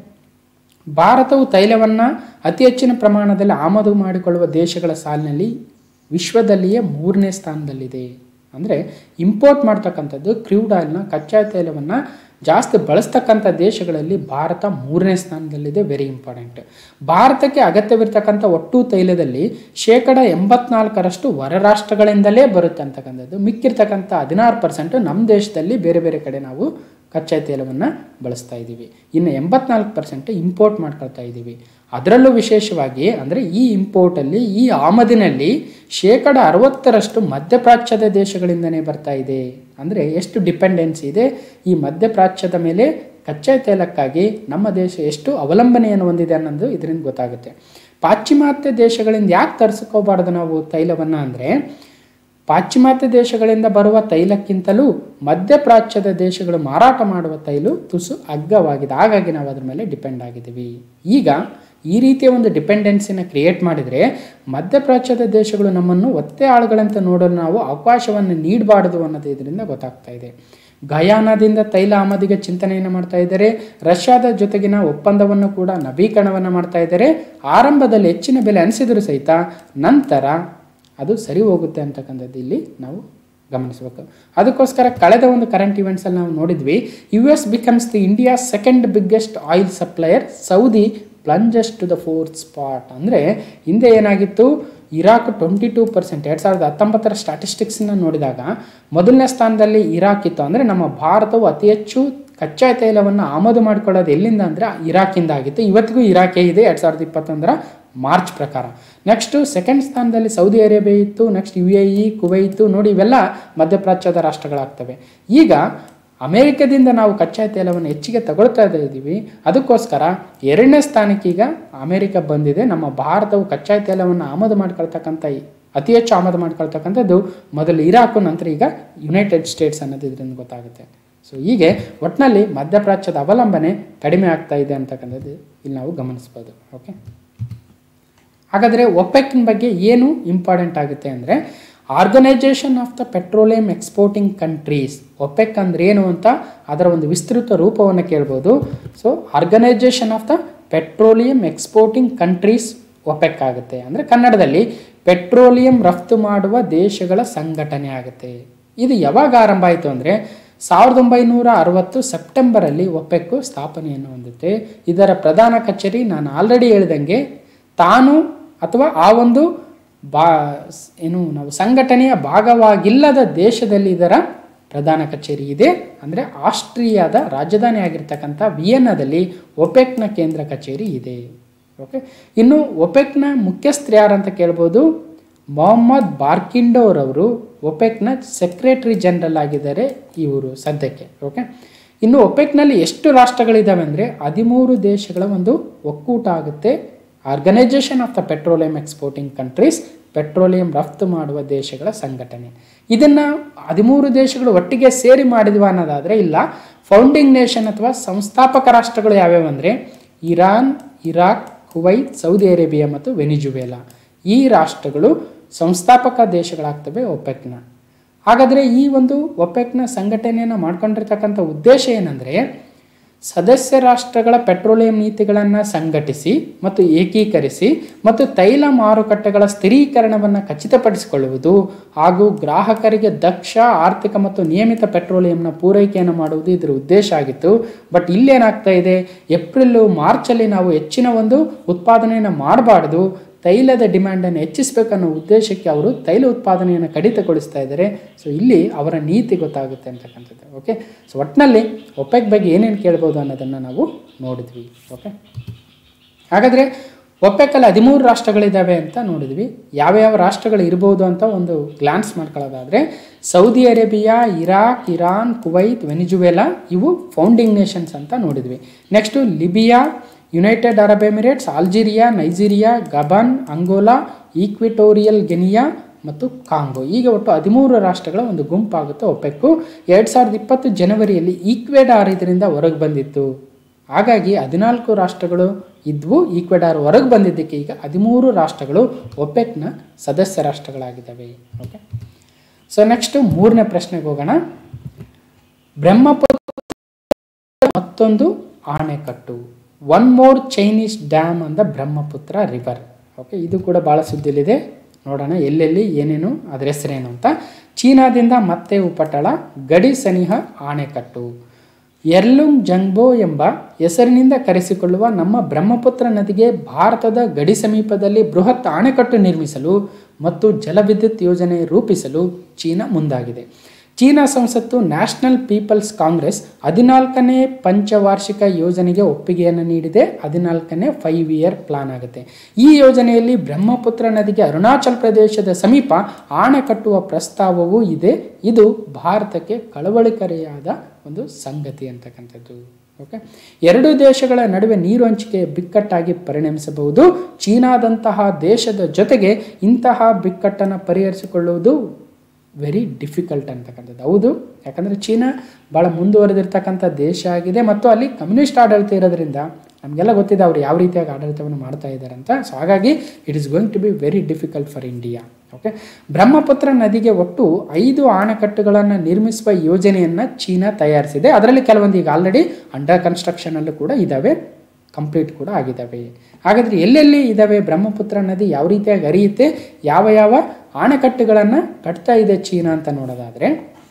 ಭಾರತವು ತೈಲವನ್ನು ಅತಿ ಹೆಚ್ಚಿನ ಪ್ರಮಾಣದಲ್ಲಿ ಆಮದು ಮಾಡಿಕೊಳ್ಳುವ ದೇಶಗಳ ಸಾಲಿನಲ್ಲಿ ವಿಶ್ವದಲ್ಲಿಯೇ ಮೂರನೇ ಸ್ಥಾನದಲ್ಲಿದೆ ಅಂದರೆ ಇಂಪೋರ್ಟ್ ಮಾಡ್ತಕ್ಕಂಥದ್ದು ಕ್ರೂಡ್ ಆಯಿಲ್ನ ಕಚ್ಚಾ ತೈಲವನ್ನು ಜಾಸ್ತಿ ಬಳಸ್ತಕ್ಕಂಥ ದೇಶಗಳಲ್ಲಿ ಭಾರತ ಮೂರನೇ ಸ್ಥಾನದಲ್ಲಿದೆ ವೆರಿ ಇಂಪಾರ್ಟೆಂಟ್ ಭಾರತಕ್ಕೆ ಅಗತ್ಯವಿರ್ತಕ್ಕಂಥ ಒಟ್ಟು ತೈಲದಲ್ಲಿ ಶೇಕಡ ಎಂಬತ್ನಾಲ್ಕರಷ್ಟು ಹೊರ ರಾಷ್ಟ್ರಗಳಿಂದಲೇ ಬರುತ್ತೆ ಅಂತಕ್ಕಂಥದ್ದು ಮಿಕ್ಕಿರ್ತಕ್ಕಂಥ ಹದಿನಾರು ಪರ್ಸೆಂಟು ನಮ್ಮ ದೇಶದಲ್ಲಿ ಬೇರೆ ಬೇರೆ ಕಡೆ ನಾವು ಕಚ್ಚಾ ತೈಲವನ್ನು ಬಳಸ್ತಾ ಇದ್ದೀವಿ ಇನ್ನು ಎಂಬತ್ನಾಲ್ಕು ಪರ್ಸೆಂಟ್ ಇಂಪೋರ್ಟ್ ಮಾಡ್ಕೊಳ್ತಾ ಇದ್ದೀವಿ ಅದರಲ್ಲೂ ವಿಶೇಷವಾಗಿ ಅಂದರೆ ಈ ಇಂಪೋರ್ಟಲ್ಲಿ ಈ ಆಮದಿನಲ್ಲಿ ಶೇಕಡ ಅರವತ್ತರಷ್ಟು ಮಧ್ಯಪ್ರಾಚ್ಯದ ದೇಶಗಳಿಂದನೇ ಬರ್ತಾ ಇದೆ ಅಂದರೆ ಎಷ್ಟು ಡಿಪೆಂಡೆನ್ಸಿ ಇದೆ ಈ ಮಧ್ಯಪ್ರಾಚ್ಯದ ಮೇಲೆ ಕಚ್ಚಾ ತೈಲಕ್ಕಾಗಿ ನಮ್ಮ ದೇಶ ಎಷ್ಟು ಅವಲಂಬನೆಯನ್ನು ಹೊಂದಿದೆ ಅನ್ನೋದು ಇದರಿಂದ ಗೊತ್ತಾಗುತ್ತೆ ಪಾಶ್ಚಿಮಾತ್ಯ ದೇಶಗಳಿಂದ ಯಾಕೆ ತರಿಸ್ಕೋಬಾರ್ದು ನಾವು ತೈಲವನ್ನು ಅಂದರೆ ಪಾಶ್ಚಿಮಾತ್ಯ ದೇಶಗಳಿಂದ ಬರುವ ತೈಲಕ್ಕಿಂತಲೂ ಮಧ್ಯಪ್ರಾಚ್ಯದ ದೇಶಗಳು ಮಾರಾಟ ಮಾಡುವ ತೈಲು ತುಸು ಅಗ್ಗವಾಗಿದೆ ಹಾಗಾಗಿ ನಾವು ಅದ್ರ ಮೇಲೆ ಡಿಪೆಂಡ್ ಆಗಿದ್ದೀವಿ ಈಗ ಈ ರೀತಿಯ ಒಂದು ಡಿಪೆಂಡೆನ್ಸಿನ ಕ್ರಿಯೇಟ್ ಮಾಡಿದರೆ ಮಧ್ಯಪ್ರಾಚ್ಯದ ದೇಶಗಳು ನಮ್ಮನ್ನು ಒತ್ತೆ ಆಳುಗಳಂತೆ ನೋಡಲು ನಾವು ಅವಕಾಶವನ್ನು ನೀಡಬಾರ್ದು ಅನ್ನೋದು ಇದರಿಂದ ಗೊತ್ತಾಗ್ತಾ ಇದೆ ಗಯಾನಾದಿಂದ ತೈಲ ಆಮದಿಗೆ ಚಿಂತನೆಯನ್ನು ಮಾಡ್ತಾ ಇದ್ದಾರೆ ರಷ್ಯಾದ ಜೊತೆಗಿನ ಒಪ್ಪಂದವನ್ನು ಕೂಡ ನವೀಕರಣವನ್ನು ಮಾಡ್ತಾ ಇದ್ದಾರೆ ಆರಂಭದಲ್ಲಿ ಹೆಚ್ಚಿನ ಬೆಲೆ ಅನಿಸಿದರೂ ಸಹಿತ ನಂತರ ಅದು ಸರಿ ಹೋಗುತ್ತೆ ಅಂತಕ್ಕಂಥದ್ದು ಇಲ್ಲಿ ನಾವು ಗಮನಿಸಬೇಕು ಅದಕ್ಕೋಸ್ಕರ ಕಳೆದ ಒಂದು ಕರೆಂಟ್ ಇವೆಂಟ್ಸಲ್ಲಿ ನಾವು ನೋಡಿದ್ವಿ U S becomes the India second biggest oil supplier Saudi plunges to the fourth spot ಅಂದರೆ ಹಿಂದೆ ಏನಾಗಿತ್ತು ಇರಾಕ್ ಟ್ವೆಂಟಿ ಟೂ ಪರ್ಸೆಂಟ್ ಎರಡು ಸಾವಿರದ ಹತ್ತೊಂಬತ್ತರ ಸ್ಟ್ಯಾಟಿಸ್ಟಿಕ್ಸನ್ನ ನೋಡಿದಾಗ ಮೊದಲನೇ ಸ್ಥಾನದಲ್ಲಿ ಇರಾಕ್ ಇತ್ತು ಅಂದರೆ ನಮ್ಮ ಭಾರತವು ಅತಿ ಹೆಚ್ಚು ಕಚ್ಚಾ ತೈಲವನ್ನು ಆಮದು ಮಾಡಿಕೊಳ್ಳೋದು ಎಲ್ಲಿಂದ ಅಂದರೆ ಇರಾಕಿಂದ ಆಗಿತ್ತು ಇವತ್ತಿಗೂ ಇರಾಕೇ ಇದೆ ಎರಡು ಸಾವಿರದ ಇಪ್ಪತ್ತೊಂದರ ಮಾರ್ಚ್ ಪ್ರಕಾರ ನೆಕ್ಸ್ಟು ಸೆಕೆಂಡ್ ಸ್ಥಾನದಲ್ಲಿ ಸೌದಿ ಅರೇಬಿಯಾ ಇತ್ತು next U A E Kuwait ನೋಡಿ ಇವೆಲ್ಲ ಮಧ್ಯಪ್ರಾಚ್ಯದ ರಾಷ್ಟ್ರಗಳಾಗ್ತವೆ ಈಗ ಅಮೇರಿಕದಿಂದ ನಾವು ಕಚ್ಚಾ ತೈಲವನ್ನು ಹೆಚ್ಚಿಗೆ ತಗೊಳ್ತಾ ಇದ್ದೀವಿ ಅದಕ್ಕೋಸ್ಕರ ಎರಡನೇ ಸ್ಥಾನಕ್ಕೆ ಈಗ ಅಮೇರಿಕ ಬಂದಿದೆ ನಮ್ಮ ಭಾರತವು ಕಚ್ಚಾ ತೈಲವನ್ನು ಆಮದು ಮಾಡ್ಕೊಳ್ತಕ್ಕಂಥ ಅತಿ ಹೆಚ್ಚು ಆಮದು ಮಾಡ್ಕೊಳ್ತಕ್ಕಂಥದ್ದು ಮೊದಲು ಇರಾಕು ನಂತರ ಈಗ ಯುನೈಟೆಡ್ ಸ್ಟೇಟ್ಸ್ ಅನ್ನೋದು ಇದರಿಂದ ಗೊತ್ತಾಗುತ್ತೆ ಸೊ ಹೀಗೆ ಒಟ್ಟಿನಲ್ಲಿ ಮಧ್ಯಪ್ರಾಚ್ಯದ ಅವಲಂಬನೆ ಕಡಿಮೆ ಆಗ್ತಾ ಇದೆ ಅಂತಕ್ಕಂಥದ್ದು ಇಲ್ಲಿ ನಾವು ಗಮನಿಸ್ಬೋದು ಓಕೆ ಹಾಗಾದರೆ ಒಪೆಕ್ನ ಬಗ್ಗೆ ಏನು ಇಂಪಾರ್ಟೆಂಟ್ ಆಗುತ್ತೆ ಅಂದರೆ organization of the petroleum exporting countries OPEC ಅಂದ್ರೆ ಏನು ಅಂತ ಅದರ ಒಂದು ವಿಸ್ತೃತ ರೂಪವನ್ನು ಕೇಳ್ಬೋದು so organization of the petroleum exporting countries OPEC ಆಗುತ್ತೆ ಅಂದರೆ ಕನ್ನಡದಲ್ಲಿ ಪೆಟ್ರೋಲಿಯಂ ರಫ್ತು ಮಾಡುವ ದೇಶಗಳ ಸಂಘಟನೆ ಆಗುತ್ತೆ ಇದು ಯಾವಾಗ ಆರಂಭ ಆಯಿತು ಅಂದರೆ ಸಾವಿರದ ಒಂಬೈನೂರ ಅರವತ್ತು ಸೆಪ್ಟೆಂಬರಲ್ಲಿ ಒಪೆಕ್ಕು ಸ್ಥಾಪನೆಯನ್ನು ಹೊಂದುತ್ತೆ ಇದರ ಪ್ರಧಾನ ಕಚೇರಿ ನಾನು ಆಲ್ರೆಡಿ ಹೇಳಿದಂಗೆ ತಾನು ಅಥವಾ ಆ ಒಂದು ಬಾ ಏನು ನಾವು ಸಂಘಟನೆಯ ಭಾಗವಾಗಿಲ್ಲದ ದೇಶದಲ್ಲಿ ಇದರ ಪ್ರಧಾನ ಕಚೇರಿ ಇದೆ ಅಂದರೆ ಆಸ್ಟ್ರಿಯಾದ ರಾಜಧಾನಿ ಆಗಿರ್ತಕ್ಕಂಥ ವಿಯೆನ್ನಾದಲ್ಲಿ ಒಪೆಕ್ನ ಕೇಂದ್ರ ಕಚೇರಿ ಇದೆ ಓಕೆ ಇನ್ನು ಒಪೆಕ್ನ ಮುಖ್ಯಸ್ಥರು ಯಾರಂತ ಕೇಳ್ಬೋದು ಮೊಹಮ್ಮದ್ ಬಾರ್ಕಿಂಡೋರವರು ಒಪೆಕ್ನ ಸೆಕ್ರೆಟರಿ ಜನರಲ್ ಆಗಿದ್ದಾರೆ ಇವರು ಸದ್ಯಕ್ಕೆ ಓಕೆ ಇನ್ನು ಒಪೆಕ್ನಲ್ಲಿ ಎಷ್ಟು ರಾಷ್ಟ್ರಗಳಿದ್ದಾವೆ ಅಂದರೆ ಹದಿಮೂರು ದೇಶಗಳ ಒಂದು ಒಕ್ಕೂಟ ಆಗುತ್ತೆ organization of the petroleum exporting countries petroleum ರಫ್ತು ಮಾಡುವ ದೇಶಗಳ ಸಂಘಟನೆ ಇದನ್ನು ಹದಿಮೂರು ದೇಶಗಳು ಒಟ್ಟಿಗೆ ಸೇರಿ ಮಾಡಿದ್ವ ಅನ್ನೋದಾದರೆ ಇಲ್ಲ ಫೌಂಡಿಂಗ್ ನೇಷನ್ ಅಥವಾ ಸಂಸ್ಥಾಪಕ ರಾಷ್ಟ್ರಗಳು ಯಾವ್ಯಾವು ಅಂದರೆ Iran Iraq Kuwait Saudi Arabia ಮತ್ತು ವೆನಿಜುವೆಲಾ ಈ ರಾಷ್ಟ್ರಗಳು ಸಂಸ್ಥಾಪಕ ದೇಶಗಳಾಗ್ತವೆ ಒಪೆಕ್ನ ಹಾಗಾದರೆ ಈ ಒಂದು ಒಪೆಕ್ನ ಸಂಘಟನೆಯನ್ನು ಮಾಡ್ಕೊಂಡಿರ್ತಕ್ಕಂಥ ಉದ್ದೇಶ ಏನಂದರೆ ಸದಸ್ಯ ರಾಷ್ಟ್ರಗಳ ಪೆಟ್ರೋಲಿಯಂ ನೀತಿಗಳನ್ನು ಸಂಘಟಿಸಿ ಮತ್ತು ಏಕೀಕರಿಸಿ ಮತ್ತು ತೈಲ ಮಾರುಕಟ್ಟೆಗಳ ಸ್ಥಿರೀಕರಣವನ್ನು ಖಚಿತಪಡಿಸಿಕೊಳ್ಳುವುದು ಹಾಗೂ ಗ್ರಾಹಕರಿಗೆ ದಕ್ಷ ಆರ್ಥಿಕ ಮತ್ತು ನಿಯಮಿತ ಪೆಟ್ರೋಲಿಯಂನ ಪೂರೈಕೆಯನ್ನು ಮಾಡುವುದು ಇದರ ಉದ್ದೇಶ ಆಗಿತ್ತು ಬಟ್ ಇಲ್ಲೇನಾಗ್ತಾ ಇದೆ ಏಪ್ರಿಲ್ ಮಾರ್ಚಲ್ಲಿ ನಾವು ಹೆಚ್ಚಿನ ಒಂದು ಉತ್ಪಾದನೆಯನ್ನು ಮಾಡಬಾರ್ದು ತೈಲದ ಡಿಮ್ಯಾಂಡನ್ನು ಹೆಚ್ಚಿಸಬೇಕನ್ನೋ ಉದ್ದೇಶಕ್ಕೆ ಅವರು ತೈಲ ಉತ್ಪಾದನೆಯನ್ನು ಕಡಿತಗೊಳಿಸ್ತಾ ಇದ್ದಾರೆ ಸೊ ಇಲ್ಲಿ ಅವರ ನೀತಿ ಗೊತ್ತಾಗುತ್ತೆ ಅಂತಕ್ಕಂಥದ್ದು ಓಕೆ ಸೊ ಒಟ್ಟಿನಲ್ಲಿ ಒಪೆಕ್ ಬಗ್ಗೆ ಏನೇನು ಕೇಳ್ಬೋದು ಅನ್ನೋದನ್ನು ನಾವು ನೋಡಿದ್ವಿ ಓಕೆ ಹಾಗಾದರೆ ಒಪೆಕಲ್ಲಿ ಹದಿಮೂರು ರಾಷ್ಟ್ರಗಳಿದ್ದಾವೆ ಅಂತ ನೋಡಿದ್ವಿ ಯಾವ್ಯಾವ ರಾಷ್ಟ್ರಗಳು ಇರ್ಬೋದು ಅಂತ ಒಂದು ಗ್ಲಾನ್ಸ್ ಮಾಡ್ಕೊಳ್ಳೋದಾದರೆ Saudi Arabia Iraq Iran Kuwait Venezuela ಇವು ಫೌಂಡಿಂಗ್ ನೇಷನ್ಸ್ ಅಂತ ನೋಡಿದ್ವಿ next Libya United Arab Emirates Algeria Nigeria Gabon Angola Equatorial Guinea ಮತ್ತು ಕಾಂಗೋ ಈಗ ಒಟ್ಟು ಹದಿಮೂರು ರಾಷ್ಟ್ರಗಳ ಒಂದು ಗುಂಪಾಗುತ್ತೆ ಒಪ್ಪೆಕ್ಕು ಎರಡು ಸಾವಿರದ ಇಪ್ಪತ್ತು ಜನವರಿಯಲ್ಲಿ ಈಕ್ವೆಡಾರ್ ಇದರಿಂದ ಹೊರಗೆ ಬಂದಿತ್ತು ಹಾಗಾಗಿ ಹದಿನಾಲ್ಕು ರಾಷ್ಟ್ರಗಳು ಇದ್ವು ಈಕ್ವೆಡಾರ್ ಹೊರಗೆ ಬಂದಿದ್ದಕ್ಕೆ ಈಗ ಹದಿಮೂರು ರಾಷ್ಟ್ರಗಳು ಒಪೆಕ್ನ ಸದಸ್ಯ ರಾಷ್ಟ್ರಗಳಾಗಿದ್ದಾವೆ ಓಕೆ ಸೊ ನೆಕ್ಸ್ಟ್ ಮೂರನೇ ಪ್ರಶ್ನೆಗೆ ಹೋಗೋಣ ಬ್ರಹ್ಮಪುತ್ರ ಮತ್ತೊಂದು ಆಣೆಕಟ್ಟು ಒನ್ ಮೋರ್ ಚೈನೀಸ್ ಡ್ಯಾಮ್ ಅಂದ ಬ್ರಹ್ಮಪುತ್ರ ರಿವರ್ ಓಕೆ ಇದು ಕೂಡ ಭಾಳ ಸುದ್ದಿಲಿದೆ ನೋಡೋಣ ಎಲ್ಲೆಲ್ಲಿ ಏನೇನು ಅದರ ಹೆಸರೇನು ಅಂತ ಚೀನಾದಿಂದ ಮತ್ತೆ ಉಪಟಳ ಗಡಿ ಸನಿಹ ಆಣೆಕಟ್ಟು ಎರ್ಲುಂಗ್ ಜಂಗ್ಬೋ ಎಂಬ ಹೆಸರಿನಿಂದ ಕರೆಸಿಕೊಳ್ಳುವ ನಮ್ಮ ಬ್ರಹ್ಮಪುತ್ರ ನದಿಗೆ ಭಾರತದ ಗಡಿ ಸಮೀಪದಲ್ಲಿ ಬೃಹತ್ ಆಣೆಕಟ್ಟು ನಿರ್ಮಿಸಲು ಮತ್ತು ಜಲವಿದ್ಯುತ್ ಯೋಜನೆ ರೂಪಿಸಲು ಚೀನಾ ಮುಂದಾಗಿದೆ ಚೀನಾ ಸಂಸತ್ತು ನ್ಯಾಷನಲ್ ಪೀಪಲ್ಸ್ ಕಾಂಗ್ರೆಸ್ ಹದಿನಾಲ್ಕನೇ ಪಂಚವಾರ್ಷಿಕ ಯೋಜನೆಗೆ ಒಪ್ಪಿಗೆಯನ್ನು ನೀಡಿದೆ ಹದಿನಾಲ್ಕನೇ ಫೈವ್ ಇಯರ್ ಪ್ಲಾನ್ ಆಗುತ್ತೆ ಈ ಯೋಜನೆಯಲ್ಲಿ ಬ್ರಹ್ಮಪುತ್ರ ನದಿಗೆ ಅರುಣಾಚಲ್ ಪ್ರದೇಶದ ಸಮೀಪ ಆಣೆ ಕಟ್ಟುವ ಪ್ರಸ್ತಾವವೂ ಇದೆ ಇದು ಭಾರತಕ್ಕೆ ಕಳವಳಿಕರೆಯಾದ ಒಂದು ಸಂಗತಿ ಅಂತಕ್ಕಂಥದ್ದು ಓಕೆ ಎರಡು ದೇಶಗಳ ನಡುವೆ ನೀರು ಹಂಚಿಕೆ ಬಿಕ್ಕಟ್ಟಾಗಿ ಪರಿಣಮಿಸಬಹುದು ಚೀನಾದಂತಹ ದೇಶದ ಜೊತೆಗೆ ಇಂತಹ ಬಿಕ್ಕಟ್ಟನ್ನು ಪರಿಹರಿಸಿಕೊಳ್ಳುವುದು ವೆರಿ ಡಿಫಿಕಲ್ಟ್ ಅಂತಕ್ಕಂಥದ್ದು ಹೌದು ಯಾಕಂದರೆ ಚೀನಾ ಭಾಳ ಮುಂದುವರೆದಿರ್ತಕ್ಕಂಥ ದೇಶ ಆಗಿದೆ ಮತ್ತು ಅಲ್ಲಿ ಕಮ್ಯುನಿಸ್ಟ್ ಆಡಳಿತ ಇರೋದ್ರಿಂದ ನಮಗೆಲ್ಲ ಗೊತ್ತಿದೆ ಅವರು ಯಾವ ರೀತಿಯಾಗಿ ಆಡಳಿತವನ್ನು ಮಾಡ್ತಾ ಇದ್ದಾರೆ ಅಂತ ಸೊ ಹಾಗಾಗಿ it is going to be very difficult for India okay Brahmaputra ನದಿಗೆ ಒಟ್ಟು ಐದು ಆಣೆಕಟ್ಟುಗಳನ್ನು ನಿರ್ಮಿಸುವ ಯೋಜನೆಯನ್ನು ಚೀನಾ ತಯಾರಿಸಿದೆ ಅದರಲ್ಲಿ ಕೆಲವೊಂದು ಈಗ ಆಲ್ರೆಡಿ ಅಂಡರ್ ಕನ್ಸ್ಟ್ರಕ್ಷನಲ್ಲೂ ಕೂಡ ಇದ್ದಾವೆ ಕಂಪ್ಲೀಟ್ ಕೂಡ ಆಗಿದ್ದಾವೆ ಹಾಗಾದರೆ ಎಲ್ಲೆಲ್ಲಿ ಇದ್ದಾವೆ ಬ್ರಹ್ಮಪುತ್ರ ನದಿ ಯಾವ ರೀತಿಯಾಗಿ ಹರಿಯುತ್ತೆ ಯಾವ ಯಾವ ಆಣೆಕಟ್ಟುಗಳನ್ನು ಕಟ್ತಾ ಇದೆ ಚೀನಾ ಅಂತ ನೋಡೋದಾದರೆ